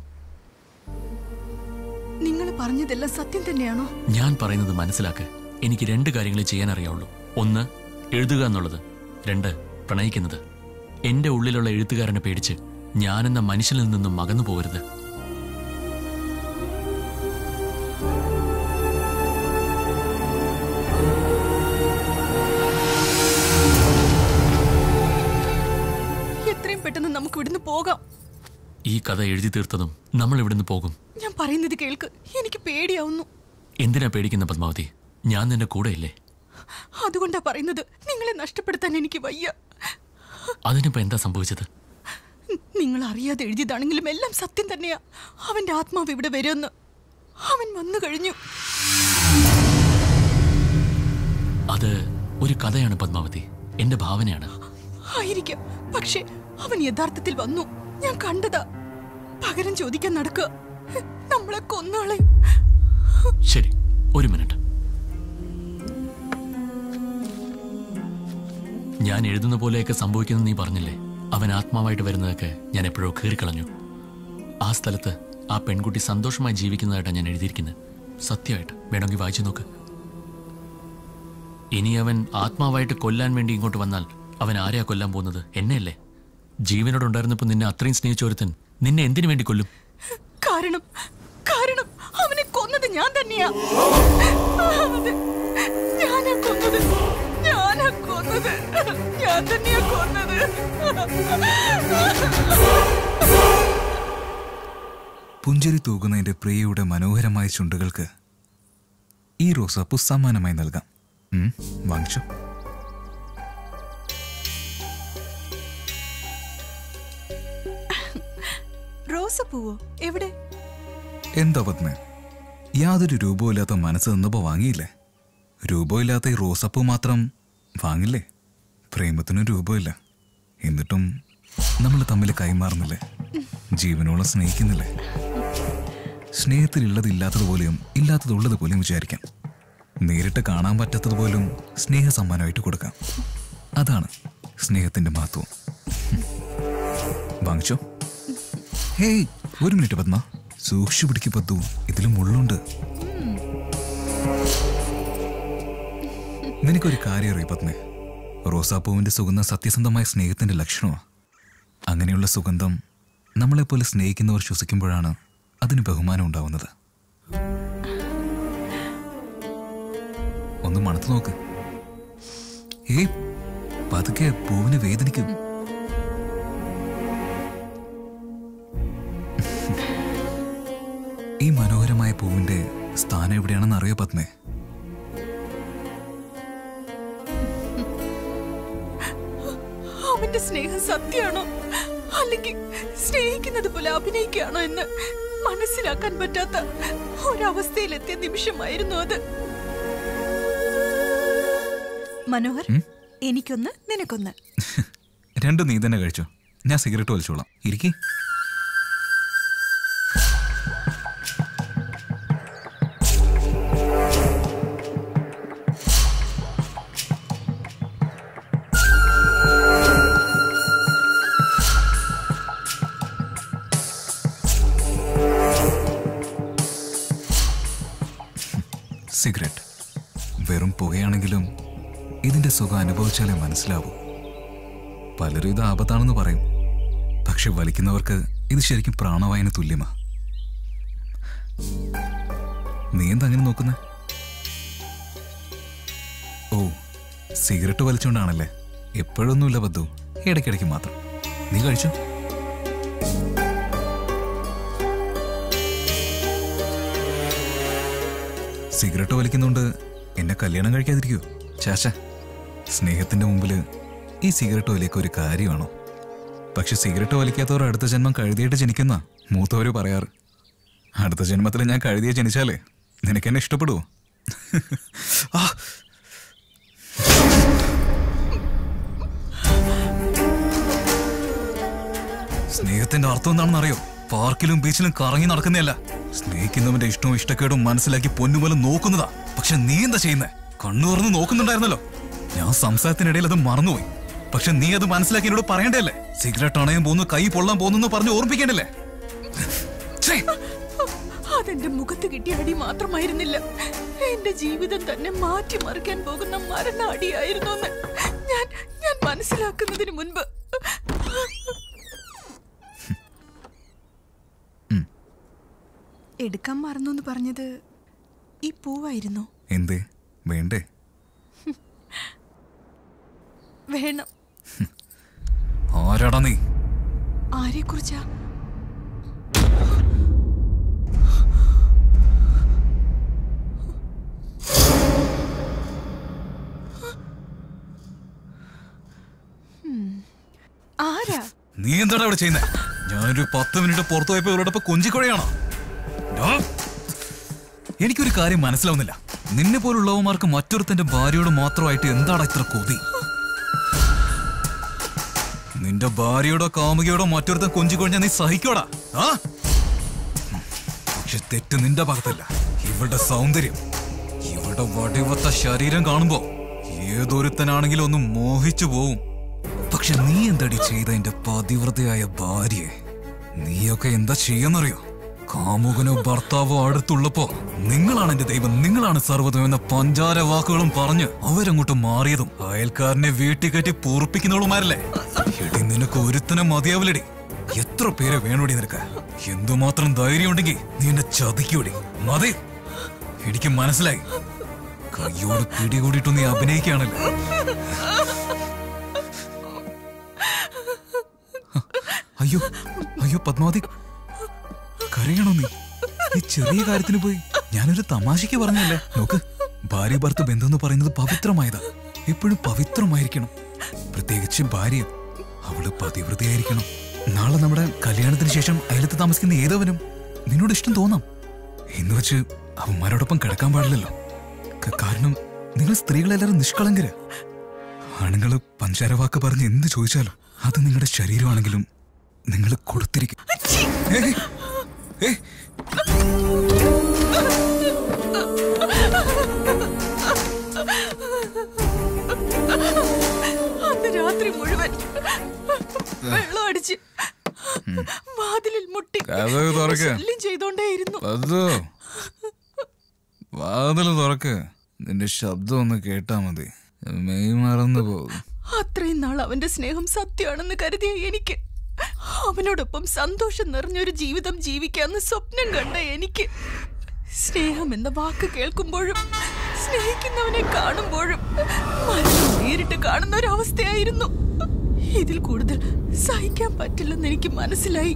നിങ്ങൾ പറഞ്ഞതെല്ലാം സത്യം തന്നെയാണോ ഞാൻ പറയുന്നത് മനസ്സിലാക്ക് എനിക്ക് രണ്ട് കാര്യങ്ങളെ ചെയ്യാൻ അറിയാവുള്ളൂ ഒന്ന് എഴുതുക എന്നുള്ളത് രണ്ട് പ്രണയിക്കുന്നത് എന്റെ ഉള്ളിലുള്ള എഴുത്തുകാരനെ പേടിച്ച് ഞാനെന്ന മനുഷ്യനിൽ നിന്നും അകന്നു പോകരുത് എത്രയും പെട്ടെന്ന് നമുക്ക് ഇവിടുന്ന് പോകാം ഈ കഥ എഴുതി തീർത്തതും നമ്മൾ ഇവിടുന്ന് പോകും ഞാൻ പറയുന്നത് കേൾക്ക് എനിക്ക് പേടിയാവുന്നു എന്തിനാ പേടിക്കുന്ന പത്മാവതി ഞാൻ നിന്റെ കൂടെയില്ലേ അതുകൊണ്ടാ പറയുന്നത് നിങ്ങളെ നഷ്ടപ്പെടുത്താൻ എനിക്ക് വയ്യ അതിനിപ്പോ എന്താ സംഭവിച്ചത് നിങ്ങൾ അറിയാതെ എഴുതിയതാണെങ്കിലും എല്ലാം സത്യം തന്നെയാ അവന്റെ ആത്മാവ് ഇവിടെ വരുമെന്ന് അവൻ വന്നു കഴിഞ്ഞു അത് ഒരു കഥയാണ് പത്മാവതി എന്റെ ഭാവനയാണ് ആയിരിക്കാം പക്ഷെ അവൻ യഥാർത്ഥത്തിൽ വന്നു ഞാൻ കണ്ടതാ പകരം ചോദിക്കാൻ നടക്കുക നമ്മളെ കൊന്നാളെ ശരി ഒരു മിനിറ്റ് ഞാൻ എഴുതുന്ന പോലെയൊക്കെ സംഭവിക്കുന്നത് നീ പറഞ്ഞില്ലേ അവൻ ആത്മാവായിട്ട് വരുന്നതൊക്കെ ഞാൻ എപ്പോഴോ കീറിക്കളഞ്ഞു ആ സ്ഥലത്ത് ആ പെൺകുട്ടി സന്തോഷമായി ജീവിക്കുന്നതായിട്ടാണ് ഞാൻ എഴുതിയിരിക്കുന്നത് സത്യമായിട്ട് വേണമെങ്കിൽ വായിച്ചു നോക്ക് ഇനി അവൻ ആത്മാവായിട്ട് കൊല്ലാൻ വേണ്ടി ഇങ്ങോട്ട് വന്നാൽ അവൻ ആരെയാ കൊല്ലാൻ പോകുന്നത് എന്നെയല്ലേ ജീവനോടുണ്ടായിരുന്നപ്പോൾ നിന്നെ അത്രയും സ്നേഹിച്ച ഒരുത്തൻ നിന്നെ എന്തിനു വേണ്ടി കൊല്ലും കാരണം കാരണം അവനെ കൊന്നത് ഞാൻ തന്നെയാ അതെ, ഞാനാ കൊന്നത് ഞാനാ കൊന്നത് ഞാൻ തന്നെയാ കൊന്നത് പുഞ്ചിരി തൂകുന്നതിന്റെ പ്രിയയുടെ മനോഹരമായ ചുണ്ടുകൾക്ക് ഈ റോസാപ്പൂ സമ്മാനമായി നൽകാം ഉം, വാങ്ങിച്ചോ റോസപ്പൂവോ എവിടെ എന്താ പത്മ യാതൊരു രൂപമില്ലാത്ത മനസ്സ് നിന്നപ്പോ വാങ്ങിയില്ലേ രൂപമില്ലാത്ത ഈ റോസപ്പൂ മാത്രം വാങ്ങില്ലേ പ്രേമത്തിനും രൂപമില്ല എന്നിട്ടും നമ്മൾ തമ്മിൽ കൈമാറുന്നില്ലേ ജീവനോളം സ്നേഹിക്കുന്നില്ലേ സ്നേഹത്തിലുള്ളത് ഇല്ലാത്തതുപോലെയും ഇല്ലാത്തതുള്ളത് പോലെയും വിചാരിക്കാം നേരിട്ട് കാണാൻ പറ്റാത്തതുപോലും സ്നേഹ സമ്മാനമായിട്ട് കൊടുക്കാം അതാണ് സ്നേഹത്തിന്റെ മഹത്വം ഹും. വാങ്ങിച്ചോ ഹേയ് ഒരു മിനിറ്റ് പത്മ സൂക്ഷിച്ചു പിടിക്ക് പത്തു ഇതിലും മുള്ളുണ്ട് നിനക്കൊരു കാര്യം അറിയ പത്മേ റോസാപ്പൂവിന്റെ സുഗന്ധം സത്യസന്ധമായ സ്നേഹത്തിന്റെ ലക്ഷണമാണ് അങ്ങനെയുള്ള സുഗന്ധം നമ്മളെപ്പോലെ സ്നേഹിക്കുന്നവർ ശ്വസിക്കുമ്പോഴാണ് അതിന് ബഹുമാനം ഉണ്ടാവുന്നത് ഒന്ന് മണത്ത് നോക്ക് ഏയ് പതുക്കെ പൂവിന് വേദനിക്കും ഈ മനോഹരമായ പൂവിന്റെ സ്ഥാനം എവിടെയാണെന്ന് അറിയോ പത്മേ അവന്റെ സ്നേഹം സത്യമാണോ അല്ലെങ്കിൽ സ്നേഹിക്കുന്നത് പോലെ അഭിനയിക്കുകയാണോ എന്ന് മനസ്സിലാക്കാൻ പറ്റാത്ത ഒരവസ്ഥയിലെത്തിയ നിമിഷമായിരുന്നു അത് മനോഹർ എനിക്കൊന്ന് നിനക്കൊന്ന് രണ്ടും നീ തന്നെ കഴിച്ചോ ഞാൻ സിഗരറ്റ് വലിച്ചോളാം ഇരിക്കേ സിഗരറ്റ് വെറും പുകയാണെങ്കിലും ഇതിന്റെ സുഖം അനുഭവിച്ചാലേ മനസ്സിലാവൂ പലരും ഇത് ആപത്താണെന്ന് പറയും പക്ഷെ വലിക്കുന്നവർക്ക് ഇത് ശരിക്കും പ്രാണവായന തുല്യമാ നീ എന്താ അങ്ങനെ നോക്കുന്നേ ഓ സിഗരറ്റ് വലിച്ചുകൊണ്ടാണല്ലേ എപ്പോഴൊന്നുമില്ല ബദ്ദു ഇടയ്ക്കിടയ്ക്ക് മാത്രം നീ കഴിച്ചു സിഗരറ്റ് വലിക്കുന്നുണ്ട് എന്നെ കല്യാണം കഴിക്കാതിരിക്കോ ചാച്ച സ്നേഹത്തിന്റെ മുമ്പില് ഈ സിഗരറ്റ് വലിയൊക്കെ ഒരു കാര്യമാണോ പക്ഷെ സിഗരറ്റ് വലിക്കാത്തവർ അടുത്ത ജന്മം കഴുതിയിട്ട് ജനിക്കുന്ന മൂത്തവര് പറയാറ് അടുത്ത ജന്മത്തിൽ ഞാൻ കഴുതിയെ ജനിച്ചാലേ നിനക്ക് എന്നെ ഇഷ്ടപ്പെടുവോ ആ സ്നേഹത്തിന്റെ അർത്ഥം എന്താണെന്ന് അറിയോ പാർക്കിലും ബീച്ചിലും കറങ്ങി നടക്കുന്നതല്ല സ്നേഹിക്കുന്നവന്റെ ഇഷ്ടവും ഇഷ്ടക്കേടും മനസ്സിലാക്കി പൊന്നുപോലെ നോക്കുന്നതാ പക്ഷെ നീ എന്താ ചെയ്യുന്നേ കണ്ണു തുറന്ന് നോക്കുന്നുണ്ടായിരുന്നല്ലോ ഞാൻ സംസാരത്തിനിടയിൽ അത് മറന്നുപോയി പക്ഷെ നീ അത് മനസ്സിലാക്കി എന്നോട് പറയണ്ടല്ലേ സിഗരറ്റ് അണയാൻ പോകുന്നു കൈ പൊള്ളാൻ പോകുന്നു പറഞ്ഞ് ഓർമ്മിക്കേണ്ടല്ലേ ഛേ! അതെന്റെ മുഖത്ത് കിട്ടിയ അടി മാത്രമായിരുന്നില്ല എന്റെ ജീവിതം തന്നെ മാറ്റിമറിക്കാൻ പോകുന്ന മരണ അടിയായിരുന്നു എന്ന് ഞാൻ ഞാൻ മനസ്സിലാക്കുന്നതിന് മുൻപ് എടുക്കാൻ മറന്നു എന്ന് പറഞ്ഞത് ഈ പൂവായിരുന്നു എന്തേ വേണ്ടേ വേണം ആരാടാ നീ ആരെക്കുറിച്ചാ ഉം. ആരാ നീ എന്താണ് അവിടെ ചെയ്യുന്നത് ഞാനൊരു പത്ത് മിനിറ്റ് പുറത്തു പോയപ്പോ ഇവരോടൊപ്പം കൊഞ്ചിക്കുഴയാണോ ഡാ, എനിക്കൊരു കാര്യം മനസ്സിലാവുന്നില്ല നിന്നെ പോലുള്ളവന്മാർക്ക് മറ്റൊരുത്തന്റെ ഭാര്യയോട് മാത്രമായിട്ട് എന്താണ് ഇത്ര കൊതി നിന്റെ ഭാര്യയോടോ കാമുകിയോടോ മറ്റൊരുത്തൻ കൊഞ്ചിക്കൊഴിഞ്ഞാൽ നീ സഹിക്കോടാ ആ പക്ഷെ തെറ്റ് നിന്റെ ഭാഗത്തല്ല ഇവളുടെ സൗന്ദര്യം ഇവളുടെ വടിവത്ത ശരീരം കാണുമ്പോ ഏതൊരുത്തനാണെങ്കിലും ഒന്ന് മോഹിച്ചു പോവും പക്ഷെ നീ എന്തടി ചെയ്ത എന്റെ പതിവ്രതയായ ഭാര്യയെ നീയൊക്കെ എന്താ ചെയ്യാന്നറിയോ കാമുകനോ ഭർത്താവോ അടുത്തുള്ളപ്പോ നിങ്ങളാണ് എന്റെ ദൈവം നിങ്ങളാണ് സർവ്വതും എന്ന പഞ്ചാര വാക്കുകളും പറഞ്ഞ് അവരങ്ങോട്ട് മാറിയതും അയൽക്കാരനെ വീട്ടിൽ കയറ്റി പൂർപ്പിക്കുന്നവളുമാരല്ലേ എടി നിനക്ക് ഒരുത്തനെ മതിയാവില്ലടി എത്ര പേരെ വേണോടി നിനക്ക് എന്തുമാത്രം ധൈര്യം ഉണ്ടെങ്കിൽ നീ എന്നെ ചതിക്കൂടി മതി എനിക്ക് മനസ്സിലായി കയ്യോട് പിടികൂടിയിട്ടു നീ അഭിനയിക്കുകയാണല്ലോ അയ്യോ അയ്യോ പത്മാവതി കരയണോ നീ ഈ ചെറിയ കാര്യത്തിന് പോയി ഞാനൊരു തമാശയ്ക്ക് പറഞ്ഞല്ലേ നോക്ക് ഭാര്യ ഭർത്ത ബന്ധം എന്ന് പറയുന്നത് പവിത്രമായതാ എപ്പോഴും പവിത്രമായിരിക്കണം പ്രത്യേകിച്ച് ഭാര്യ അവള് പതിവ്രതയായിരിക്കണം നാളെ നമ്മുടെ കല്യാണത്തിന് ശേഷം അയലത്ത് താമസിക്കുന്ന ഏതവനും നിന്നോട് ഇഷ്ടം തോന്നാം എന്ന് വെച്ച് അവന്മാരോടൊപ്പം കിടക്കാൻ പാടില്ലല്ലോ ക- കാരണം നിങ്ങൾ സ്ത്രീകളെല്ലാവരും നിഷ്കളങ്കര് ആണുങ്ങള് പഞ്ചാരവാക്ക് പറഞ്ഞ് എന്ത് ചോദിച്ചാലും അത് നിങ്ങളുടെ ശരീരമാണെങ്കിലും നിങ്ങൾ കൊടുത്തിരിക്കും ഏയ്, ഏയ്, അന്ന് രാത്രി മുഴുവൻ വെള്ളം അടിച്ച് വാതിലിൽ മുട്ടി കതക് തുറക്ക്. ശല്യം ചെയ്തോണ്ടേയിരുന്നു പതു വാതിൽ തുറക്ക് നിന്റെ ശബ്ദം ഒന്ന് കേട്ടാ മതി മെയ് മറന്നു പോകും അത്രയും നാൾ അവന്റെ സ്നേഹം സത്യമാണെന്ന് കരുതിയ എനിക്ക് അവനോടൊപ്പം സന്തോഷം നിറഞ്ഞൊരു ജീവിതം ജീവിക്കാന്ന് സ്വപ്നം കണ്ട എനിക്ക് സ്നേഹം എന്ന വാക്ക് കേൾക്കുമ്പോഴും സ്നേഹിക്കുന്നവനെ കാണുമ്പോഴും മരണം നേരിട്ട് കാണുന്ന ഒരു അവസ്ഥയായിരുന്നു ഇതിൽ കൂടുതൽ സഹിക്കാൻ പറ്റില്ലെന്ന് എനിക്ക് മനസ്സിലായി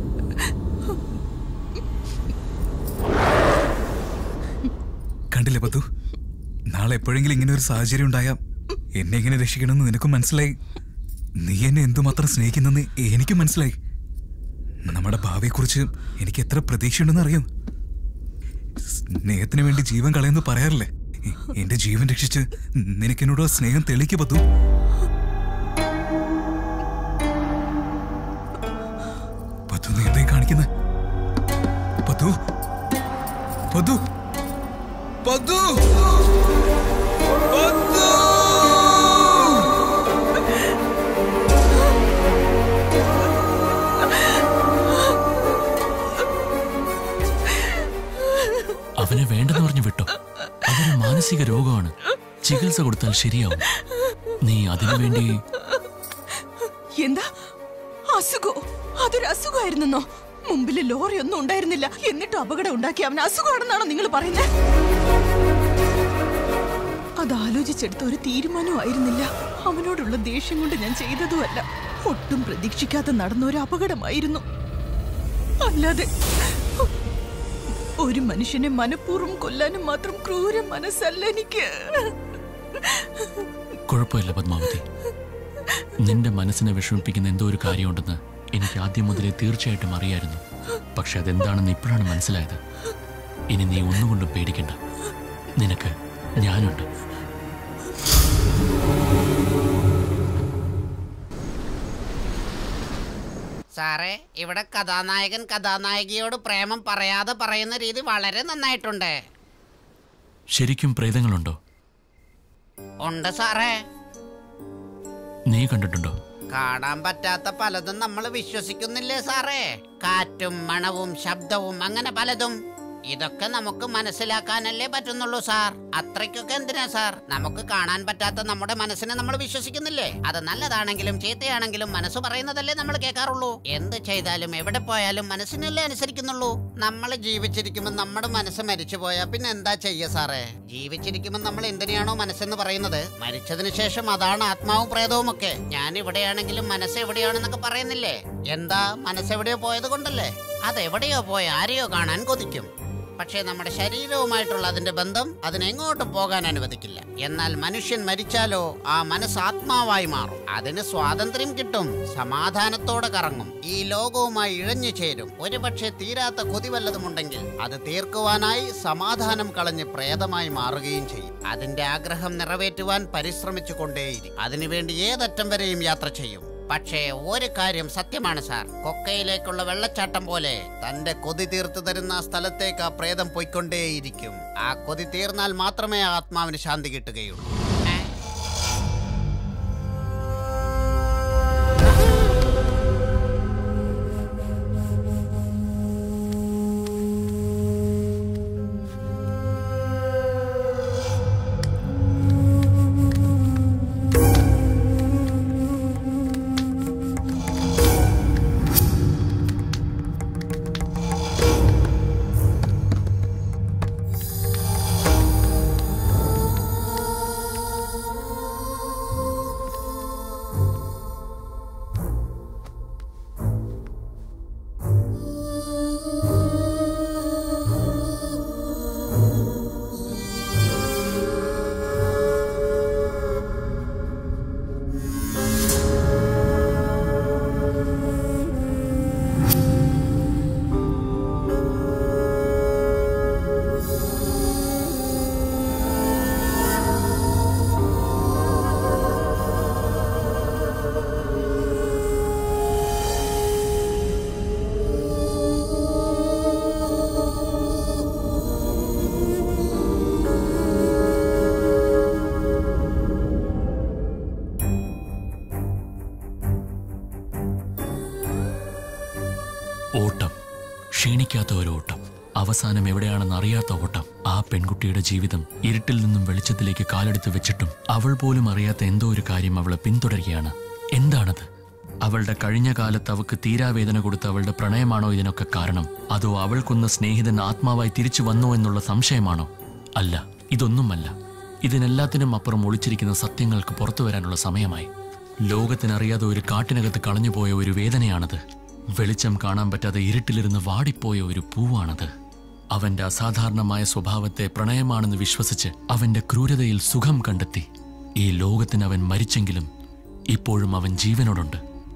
കണ്ടില്ലേ പത്തു നാളെ എപ്പോഴെങ്കിലും ഇങ്ങനെ ഒരു സാഹചര്യം ഉണ്ടായാ എന്നെ എങ്ങനെ രക്ഷിക്കണമെന്ന് നിനക്കും മനസ്സിലായി നീ എന്നെ എന്തുമാത്രം സ്നേഹിക്കുന്നെന്ന് എനിക്കും മനസ്സിലായി നമ്മുടെ ഭാവിയെക്കുറിച്ച് എനിക്ക് എത്ര പ്രതീക്ഷയുണ്ടെന്ന് അറിയാം സ്നേഹത്തിന് വേണ്ടി ജീവൻ കളയെന്ന് പറയാറില്ലേ എ- എന്റെ ജീവൻ രക്ഷിച്ച് നിനക്ക് എന്നോട് സ്നേഹം തെളിയിക്ക് പത്തു പത്തു നീ എന്തായി കാണിക്കുന്നത് പത്തു പത്തു പത്തു പത്തു അവനെ വേണ്ടെന്ന് പറഞ്ഞു വിട്ടോ അതൊരു മാനസിക രോഗമാണ് ചികിത്സ കൊടുത്താൽ ശരിയാവും നീ അതിനു വേണ്ടി എന്താ അസുഖോ അതൊരു അസുഖമായിരുന്നോ മുമ്പില് ലോറി ഒന്നും ഉണ്ടായിരുന്നില്ല എന്നിട്ട് അപകടം ഉണ്ടാക്കി അവൻ അസുഖമാണെന്നാണോ നിങ്ങൾ പറയുന്നത് അത് ആലോചിച്ചെടുത്ത ഒരു തീരുമാനമായിരുന്നില്ല അവനോടുള്ള ദേഷ്യം കൊണ്ട് ഞാൻ ചെയ്തതുമല്ല ഒട്ടും പ്രതീക്ഷിക്കാതെ നടന്ന ഒരു അപകടമായിരുന്നു അല്ലാതെ ഒരു മനുഷ്യനെ മനഃപൂർവ്വം കൊല്ലാനും മാത്രം ക്രൂര മനസ്സല്ല എനിക്ക് കുഴപ്പമില്ല പത്മാവതി നിന്റെ മനസ്സിനെ വിഷമിപ്പിക്കുന്ന എന്തോ ഒരു കാര്യമുണ്ടെന്ന് എനിക്ക് ആദ്യം മുതലേ തീർച്ചയായിട്ടും അറിയായിരുന്നു പക്ഷെ അതെന്താണെന്ന് ഇപ്പോഴാണ് മനസ്സിലായത് ഇനി നീ ഒന്നുകൊണ്ടും പേടിക്കണ്ട നിനക്ക് ഞാനുണ്ട് സാറേ ഇവിടെ കഥാനായകൻ കഥാനായികയോട് പ്രേമം പറയാതെ പറയുന്ന രീതി വളരെ നന്നായിട്ടുണ്ട് ശരിക്കും പ്രേതങ്ങളുണ്ടോ ഉണ്ട് സാറേ നീ കണ്ടിട്ടുണ്ടോ കാണാൻ പറ്റാത്ത പലതും നമ്മൾ വിശ്വസിക്കുന്നില്ലേ സാറേ കാറ്റും മണവും ശബ്ദവും അങ്ങനെ പലതും ഇതൊക്കെ നമുക്ക് മനസ്സിലാക്കാനല്ലേ പറ്റുന്നുള്ളൂ സാർ അത്രയ്ക്കൊക്കെ എന്തിനാ സാർ നമുക്ക് കാണാൻ പറ്റാത്ത നമ്മുടെ മനസ്സിനെ നമ്മൾ വിശ്വസിക്കുന്നില്ലേ അത് നല്ലതാണെങ്കിലും ചീത്തയാണെങ്കിലും മനസ്സ് പറയുന്നതല്ലേ നമ്മൾ കേൾക്കാറുള്ളൂ എന്ത് ചെയ്താലും എവിടെ പോയാലും മനസ്സിനല്ലേ അനുസരിക്കുന്നുള്ളൂ നമ്മൾ ജീവിച്ചിരിക്കുമ്പോൾ നമ്മുടെ മനസ്സ് മരിച്ചു പോയാൽ പിന്നെ എന്താ ചെയ്യ സാറേ ജീവിച്ചിരിക്കുമ്പോൾ നമ്മൾ എന്തിനാണോ മനസ്സെന്ന് പറയുന്നത് മരിച്ചതിന് ശേഷം അതാണ് ആത്മാവും പ്രേതവും ഒക്കെ ഞാൻ ഇവിടെയാണെങ്കിലും മനസ്സ് എവിടെയാണെന്നൊക്കെ പറയുന്നില്ലേ എന്താ മനസ്സെവിടെയോ പോയത് കൊണ്ടല്ലേ അതെവിടെയോ പോയ ആരെയോ കാണാൻ കൊതിക്കും പക്ഷേ നമ്മുടെ ശരീരവുമായിട്ടുള്ള അതിന്റെ ബന്ധം അതിനെങ്ങോട്ടും പോകാൻ അനുവദിക്കില്ല എന്നാൽ മനുഷ്യൻ മരിച്ചാലോ ആ മനസ്സ് ആത്മാവായി മാറും അതിന് സ്വാതന്ത്ര്യം കിട്ടും സമാധാനത്തോടെ കറങ്ങും ഈ ലോകവുമായി ഇഴഞ്ഞു ചേരും ഒരുപക്ഷെ തീരാത്ത കൊതി വല്ലതുമുണ്ടെങ്കിൽ അത് തീർക്കുവാനായി സമാധാനം കളഞ്ഞ് പ്രേതമായി മാറുകയും ചെയ്യും അതിന്റെ ആഗ്രഹം നിറവേറ്റുവാൻ പരിശ്രമിച്ചു കൊണ്ടേയിരിക്കും അതിനുവേണ്ടി ഏതറ്റം വരെയും യാത്ര ചെയ്യും പക്ഷേ ഒരു കാര്യം സത്യമാണ് സാർ കൊക്കയിലേക്കുള്ള വെള്ളച്ചാട്ടം പോലെ തന്റെ കൊതി തീർത്തു തരുന്ന ആ സ്ഥലത്തേക്ക് ആ പ്രേതം പോയിക്കൊണ്ടേയിരിക്കും ആ കൊതി തീർന്നാൽ മാത്രമേ ആ ആത്മാവിന് ശാന്തി കിട്ടുകയുള്ളൂ ഏ? ക്ഷീണിക്കാത്ത ഒരു ഓട്ടം അവസാനം എവിടെയാണെന്ന് അറിയാത്ത ഓട്ടം ആ പെൺകുട്ടിയുടെ ജീവിതം ഇരുട്ടിൽ നിന്നും വെളിച്ചത്തിലേക്ക് കാലെടുത്ത് വെച്ചിട്ടും അവൾ പോലും അറിയാത്ത എന്തോ ഒരു കാര്യം അവളെ പിന്തുടരുകയാണ് എന്താണത് അവളുടെ കഴിഞ്ഞ കാലത്ത് അവൾക്ക് തീരാവേദന കൊടുത്ത അവളുടെ പ്രണയമാണോ ഇതിനൊക്കെ കാരണം അതോ അവൾക്കൊന്ന സ്നേഹിതൻ ആത്മാവായി തിരിച്ചു വന്നോ എന്നുള്ള സംശയമാണോ അല്ല ഇതൊന്നുമല്ല ഇതിനെല്ലാത്തിനും അപ്പുറം ഒളിച്ചിരിക്കുന്ന സത്യങ്ങൾക്ക് പുറത്തു വരാനുള്ള സമയമായി ലോകത്തിനറിയാതെ ഒരു കാട്ടിനകത്ത് കളഞ്ഞുപോയ ഒരു വേദനയാണത് വെളിച്ചം കാണാൻ പറ്റാതെ ഇരുട്ടിലിരുന്ന് വാടിപ്പോയ ഒരു പൂവാണത് അവന്റെ അസാധാരണമായ സ്വഭാവത്തെ പ്രണയമാണെന്ന് വിശ്വസിച്ച് അവന്റെ ക്രൂരതയിൽ സുഖം കണ്ടെത്തി ഈ ലോകത്തിന് അവൻ മരിച്ചെങ്കിലും ഇപ്പോഴും അവൻ ജീവനോടുണ്ട്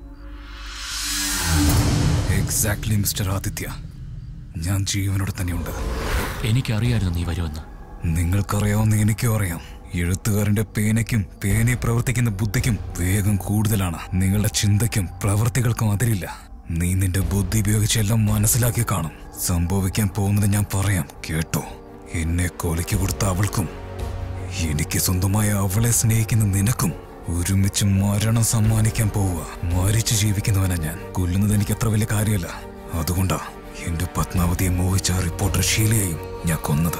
എക്സാക്ട്ലി മിസ്റ്റർ ആദിത്യ ഞാൻ ജീവനോടെ തന്നെയുണ്ട് എനിക്കറിയായിരുന്നു നീ വരുമെന്ന് നിങ്ങൾക്കറിയാവുന്ന എനിക്കും അറിയാം എഴുത്തുകാരന്റെ പേനയ്ക്കും പേനെ പ്രവർത്തിക്കുന്ന ബുദ്ധിക്കും വേഗം കൂടുതലാണ് നിങ്ങളുടെ ചിന്തയ്ക്കും പ്രവൃത്തികൾക്കും അതിരില്ല നീ നിന്റെ ബുദ്ധി ഉപയോഗിച്ച് എല്ലാം മനസ്സിലാക്കി കാണും സംഭവിക്കാൻ പോകുന്നത് ഞാൻ പറയാം കേട്ടോ എന്നെ കൊലയ്ക്ക് കൊടുത്ത അവൾക്കും എനിക്ക് സ്വന്തമായ അവളെ സ്നേഹിക്കുന്ന നിനക്കും ഒരുമിച്ച് മരണം സമ്മാനിക്കാൻ പോവുക മരിച്ചു ജീവിക്കുന്നവനാ ഞാൻ കൊല്ലുന്നത് എനിക്ക് അത്ര വലിയ കാര്യമല്ല അതുകൊണ്ടാ എന്റെ പത്മാവതിയെ മോഹിച്ച ആ റിപ്പോർട്ടർ ഷീലയെയും ഞാൻ കൊന്നത്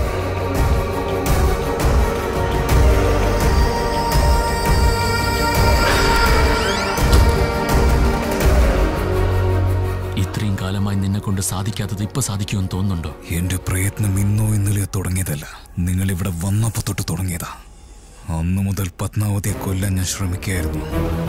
ഇത്രയും കാലമായി നിന്നെ കൊണ്ട് സാധിക്കാത്തത് ഇപ്പൊ സാധിക്കുമെന്ന് തോന്നുന്നുണ്ടോ എന്റെ പ്രയത്നം ഇന്നോ ഇന്നലെയോ തുടങ്ങിയതല്ല നിങ്ങൾ ഇവിടെ വന്നപ്പോ തൊട്ട് തുടങ്ങിയതാ അന്നു മുതൽ പത്മാവതിയെ കൊല്ലാൻ ഞാൻ ശ്രമിക്കുകയായിരുന്നു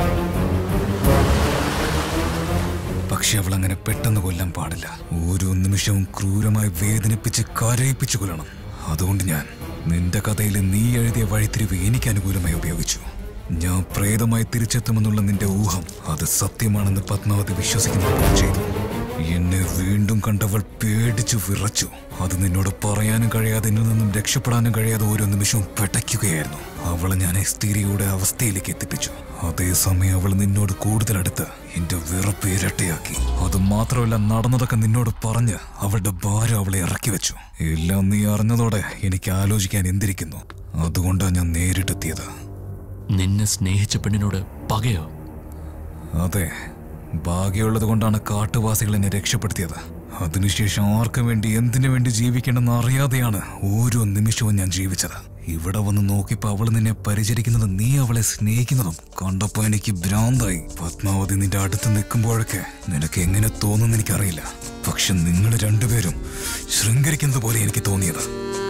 പക്ഷെ അവൾ അങ്ങനെ പെട്ടെന്ന് കൊല്ലാൻ പാടില്ല ഓരോ നിമിഷവും ക്രൂരമായി വേദനിപ്പിച്ച് കരയിപ്പിച്ചു കൊല്ലണം അതുകൊണ്ട് ഞാൻ നിന്റെ കഥയിൽ നീ എഴുതിയ വഴിത്തിരിവ് എനിക്ക് അനുകൂലമായി ഉപയോഗിച്ചു ഞാൻ പ്രേതമായി തിരിച്ചെത്തുമെന്നുള്ള നിന്റെ ഊഹം അത് സത്യമാണെന്ന് പത്മാവതി വിശ്വസിക്കുന്നവർ ചെയ്തു എന്നെ വീണ്ടും കണ്ടവൾ പേടിച്ചു വിറച്ചു അത് നിന്നോട് പറയാനും കഴിയാതെ എന്നിൽ നിന്നും രക്ഷപ്പെടാനും കഴിയാതെ ഓരോ നിമിഷവും പെട്ടയ്ക്കുകയായിരുന്നു അവളെ ഞാൻ സ്ഥിതിയുടെ അവസ്ഥയിലേക്ക് എത്തിപ്പിച്ചു അതേസമയം അവൾ നിന്നോട് കൂടുതൽ അടുത്ത് എന്റെ വിറപ്പ് ഇരട്ടയാക്കി അത് മാത്രമല്ല നടന്നതൊക്കെ നിന്നോട് പറഞ്ഞ് അവളുടെ ഭാരം അവളെ ഇറക്കി വെച്ചു എല്ലാം നീ അറിഞ്ഞതോടെ എനിക്ക് ആലോചിക്കാൻ എന്തിരിക്കുന്നു അതുകൊണ്ടാണ് ഞാൻ നേരിട്ടെത്തിയത് നിന്നെ സ്നേഹിച്ച പെണ്ണിനോട് പകയോ അതെ ഭാഗ്യമുള്ളത് കൊണ്ടാണ് കാട്ടുവാസികൾ എന്നെ രക്ഷപ്പെടുത്തിയത് അതിനുശേഷം ആർക്കും വേണ്ടി എന്തിനു വേണ്ടി ജീവിക്കണമെന്ന് അറിയാതെയാണ് ഓരോ നിമിഷവും ഞാൻ ജീവിച്ചത് ഇവിടെ വന്ന് നോക്കിയപ്പോ അവൾ നിന്നെ പരിചരിക്കുന്നത് നീ അവളെ സ്നേഹിക്കുന്നതും കണ്ടപ്പോ എനിക്ക് ഭ്രാന്തായി പത്മാവതി നിന്റെ അടുത്ത് നിൽക്കുമ്പോഴൊക്കെ നിനക്ക് എങ്ങനെ തോന്നുന്നു എനിക്കറിയില്ല പക്ഷെ നിങ്ങൾ രണ്ടുപേരും ശൃംഗരിക്കുന്നത് പോലെ എനിക്ക് തോന്നിയത്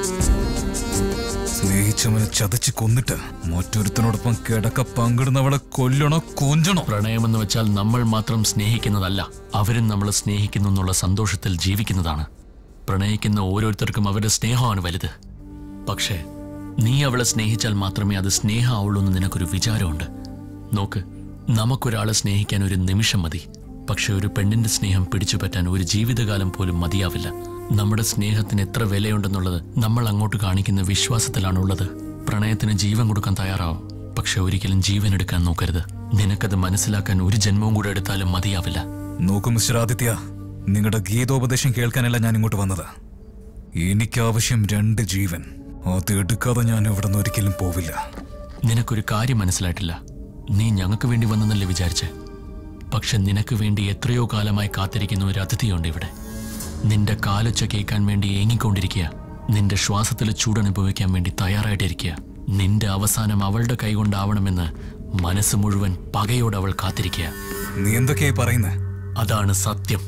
സ്നേഹിച്ചവനെ ചതച്ച് കൊന്നിട്ട് മറ്റൊരുത്തനോടൊപ്പം കിടക്ക പങ്കിടുന്നവളെ കൊല്ലണോ കൊഞ്ചണോ പ്രണയമെന്ന് വെച്ചാൽ നമ്മൾ മാത്രം സ്നേഹിക്കുന്നതല്ല അവരും നമ്മളെ സ്നേഹിക്കുന്നു എന്നുള്ള സന്തോഷത്തിൽ ജീവിക്കുന്നതാണ് പ്രണയിക്കുന്ന ഓരോരുത്തർക്കും അവരുടെ സ്നേഹമാണ് വലുത് പക്ഷേ നീ അവളെ സ്നേഹിച്ചാൽ മാത്രമേ അത് സ്നേഹമാവുള്ളൂ എന്ന് നിനക്കൊരു വിചാരമുണ്ട് നോക്ക് നമുക്കൊരാളെ സ്നേഹിക്കാൻ ഒരു നിമിഷം മതി പക്ഷെ ഒരു പെണ്ണിന്റെ സ്നേഹം പിടിച്ചുപറ്റാൻ ഒരു ജീവിതകാലം പോലും മതിയാവില്ല നമ്മുടെ സ്നേഹത്തിന് എത്ര വിലയുണ്ടെന്നുള്ളത് നമ്മൾ അങ്ങോട്ട് കാണിക്കുന്ന വിശ്വാസത്തിലാണുള്ളത് പ്രണയത്തിന് ജീവൻ കൊടുക്കാൻ തയ്യാറാവും പക്ഷെ ഒരിക്കലും ജീവൻ എടുക്കാൻ നോക്കരുത് നിനക്കത് മനസ്സിലാക്കാൻ ഒരു ജന്മവും കൂടെ എടുത്താലും മതിയാവില്ല നോക്കൂ മിസ്റ്റർ ആദിത്യ നിങ്ങളുടെ ഗീതോപദേശം കേൾക്കാനല്ല ഞാൻ ഇങ്ങോട്ട് വന്നത് എനിക്കാവശ്യം രണ്ട് ജീവൻ അത് എടുക്കാതെ ഞാൻ ഇവിടെ നിന്ന് ഒരിക്കലും പോവില്ല നിനക്കൊരു കാര്യം മനസ്സിലായിട്ടില്ല നീ ഞങ്ങൾക്ക് വേണ്ടി വന്നെന്നല്ലേ വിചാരിച്ച് പക്ഷെ നിനക്ക് വേണ്ടി എത്രയോ കാലമായി കാത്തിരിക്കുന്ന ഒരു അതിഥിയുണ്ട് ഇവിടെ നിന്റെ കാലൊച്ച കേൾക്കാൻ വേണ്ടി ഏങ്ങിക്കൊണ്ടിരിക്കുക നിന്റെ ശ്വാസത്തിൽ ചൂടനുഭവിക്കാൻ വേണ്ടി തയ്യാറായിട്ടിരിക്കുക നിന്റെ അവസാനം അവളുടെ കൈകൊണ്ടാവണമെന്ന് മനസ്സ് മുഴുവൻ പകയോട് അവൾ കാത്തിരിക്കുക നീ എന്തൊക്കെയായി പറയുന്നത് അതാണ് സത്യം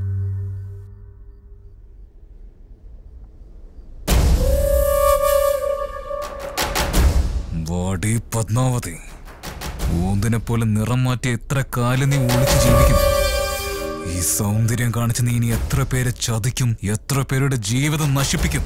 വാടി പത്മാവതി ഊന്തിനെ പോലെ നിറം മാറ്റി എത്ര കാലം നീ ഒളിച്ചു ജീവിക്കും ഈ സൗന്ദര്യം കാണിച്ച് നീ ഇനി എത്ര പേരെ ചതിക്കും എത്ര പേരുടെ ജീവിതം നശിപ്പിക്കും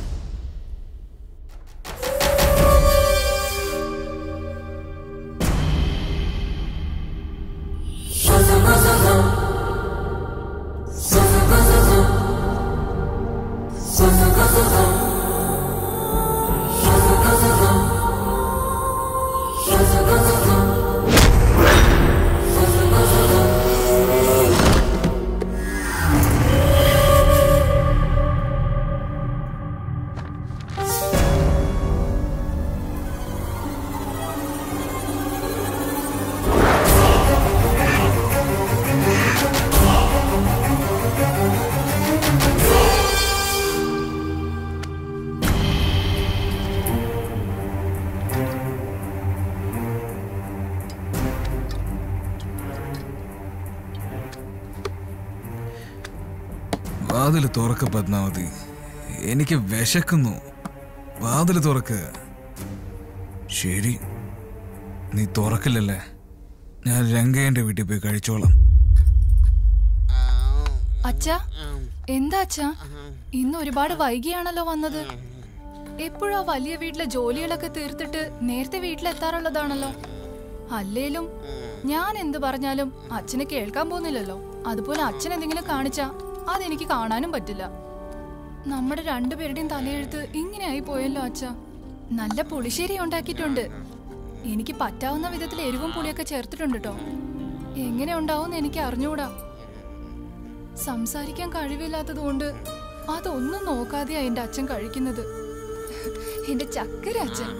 വാതിൽ തുറക്ക് പത്മാവതി എനിക്ക് വിശക്കുന്നു വാതിൽ തുറക്ക് ശരി നീ തുറക്കില്ലല്ലേ ഞാൻ രംഗയന്റെ വീട്ടിൽ പോയി കഴിച്ചോളാം അച്ഛാ എന്താ അച്ഛാ ഇന്ന് ഒരുപാട് വൈകിയാണല്ലോ വന്നത് എപ്പോഴാ വലിയ വീട്ടിലെ ജോലികളൊക്കെ തീർത്തിട്ട് നേരത്തെ വീട്ടിലെത്താറുള്ളതാണല്ലോ അല്ലേലും ഞാൻ എന്ത് പറഞ്ഞാലും അച്ഛന് കേൾക്കാൻ പോകുന്നില്ലല്ലോ അതുപോലെ അച്ഛൻ എന്തെങ്കിലും കാണിച്ചാ അതെനിക്ക് കാണാനും പറ്റില്ല നമ്മുടെ രണ്ടുപേരുടെയും തലയെഴുത്ത് ഇങ്ങനെയായി പോയല്ലോ അച്ഛ നല്ല പുളിശ്ശേരി ഉണ്ടാക്കിയിട്ടുണ്ട് എനിക്ക് പറ്റാവുന്ന വിധത്തിൽ എരിവും പുളിയൊക്കെ ചേർത്തിട്ടുണ്ട് കേട്ടോ എങ്ങനെ ഉണ്ടാവും എനിക്ക് അറിഞ്ഞൂടാ സംസാരിക്കാൻ കഴിവില്ലാത്തത് കൊണ്ട് അതൊന്നും നോക്കാതെയാ എന്റെ അച്ഛൻ കഴിക്കുന്നത് എന്റെ ചക്കര അച്ഛൻ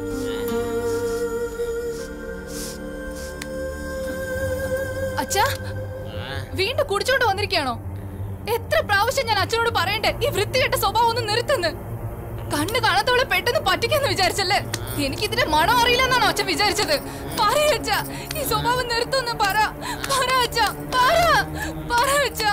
അച്ഛാ വീണ്ടും കുടിച്ചോണ്ട് വന്നിരിക്കുകയാണോ എത്ര പ്രാവശ്യം ഞാൻ അച്ഛനോട് പറയണ്ടേ ഈ വൃത്തികെട്ട സ്വഭാവം ഒന്ന് നിർത്തുന്നു കണ്ണ് കാണാത്തവളെ പെട്ടെന്ന് പറ്റിക്കാന്ന് വിചാരിച്ചല്ലേ എനിക്ക് ഇതിന്റെ മണം അറിയില്ലെന്നാണോ അച്ഛൻ വിചാരിച്ചത് പറയച്ച ഈ സ്വഭാവം നിർത്തുന്ന് പറ പറ അച്ഛ പറ പറ അച്ഛ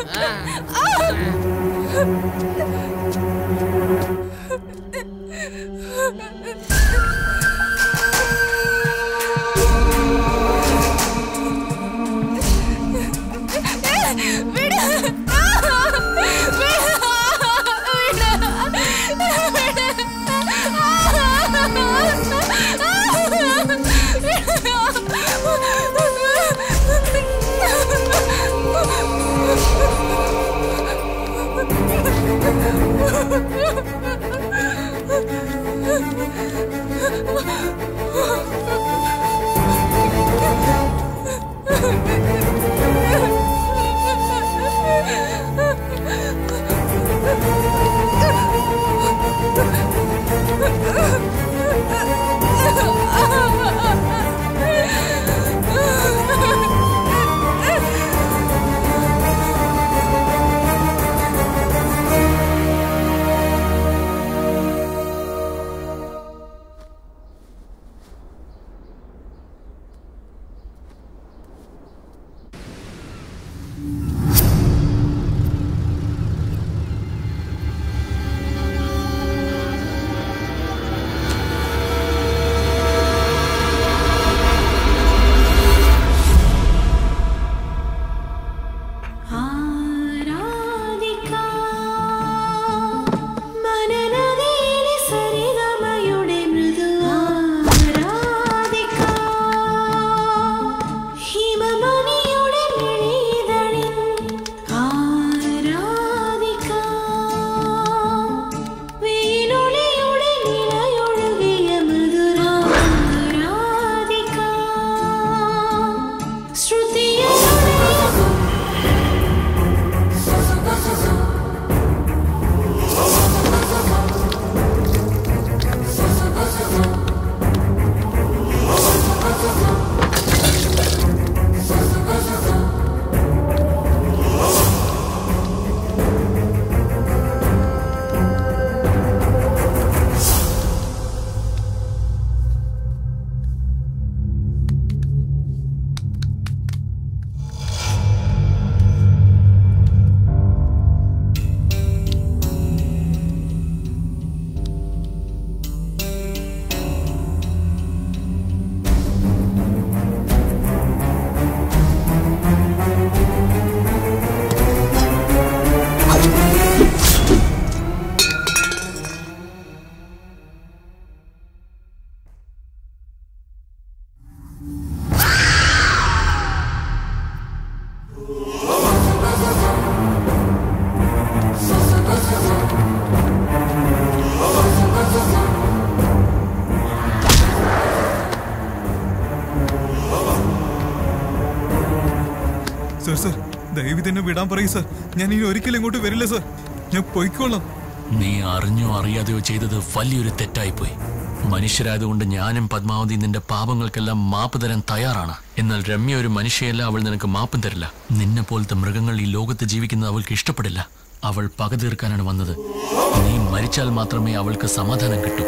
സർ സർ ദയവ് തന്നെ വിടാൻ പറയൂ സർ ഞാൻ ഇനി ഒരിക്കലും ഇങ്ങോട്ട് വരില്ല സർ ഞാൻ പൊയ്ക്കോളാം നീ അറിഞ്ഞോ അറിയാതെയോ ചെയ്തത് വലിയൊരു തെറ്റായിപ്പോയി മനുഷ്യരായതുകൊണ്ട് ഞാനും പത്മാവതി നിന്റെ പാപങ്ങൾക്കെല്ലാം മാപ്പ് തരാൻ തയ്യാറാണ് എന്നാൽ രമ്യ ഒരു മനുഷ്യയല്ല അവൾ നിനക്ക് മാപ്പും തരില്ല നിന്നെ പോലത്തെ മൃഗങ്ങൾ ഈ ലോകത്ത് ജീവിക്കുന്നത് അവൾക്ക് ഇഷ്ടപ്പെടില്ല അവൾ പക തീർക്കാനാണ് വന്നത് നീ മരിച്ചാൽ മാത്രമേ അവൾക്ക് സമാധാനം കിട്ടൂ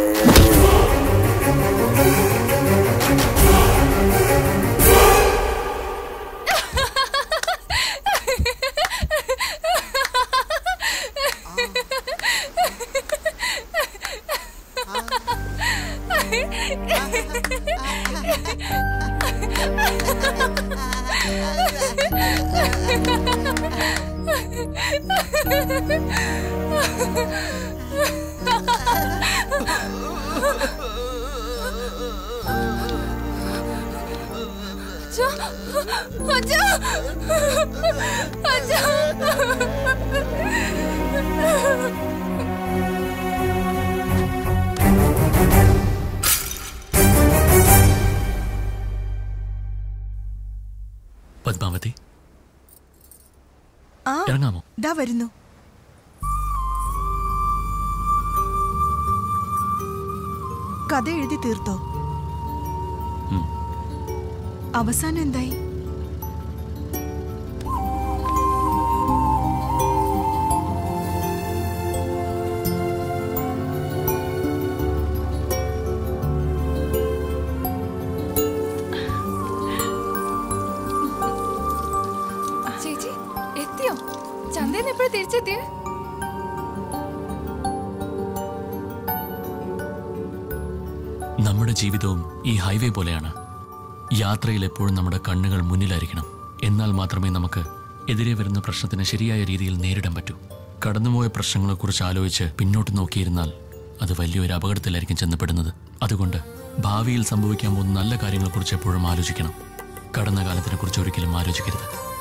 അച്ഛാ അച്ഛാ അച്ഛാ പത്മാവതി ആ ഇറങ്ങാമോ ദാ വരുന്നു കഥ എഴുതി തീർത്തോ ഉം. അവസാനം എന്തായി ചേച്ചി എത്തിയോ ചന്തയിൽ എപ്പോഴും തിരിച്ചെത്തിയേ നമ്മുടെ ജീവിതവും ഈ ഹൈവേ പോലെയാണ് യാത്രയിൽ എപ്പോഴും നമ്മുടെ കണ്ണുകൾ മുന്നിലായിരിക്കണം എന്നാൽ മാത്രമേ നമുക്ക് എതിരെ വരുന്ന പ്രശ്നത്തിന് ശരിയായ രീതിയിൽ നേരിടാൻ പറ്റൂ കടന്നുപോയ പ്രശ്നങ്ങളെക്കുറിച്ച് ആലോചിച്ച് പിന്നോട്ട് നോക്കിയിരുന്നാൽ അത് വലിയൊരു അപകടത്തിലായിരിക്കും ചെന്നപ്പെടുന്നത് അതുകൊണ്ട് ഭാവിയിൽ സംഭവിക്കാൻ പോകുന്ന നല്ല കാര്യങ്ങളെക്കുറിച്ച് എപ്പോഴും ആലോചിക്കണം കടന്ന കാലത്തിനെക്കുറിച്ച് ഒരിക്കലും ആലോചിക്കരുത്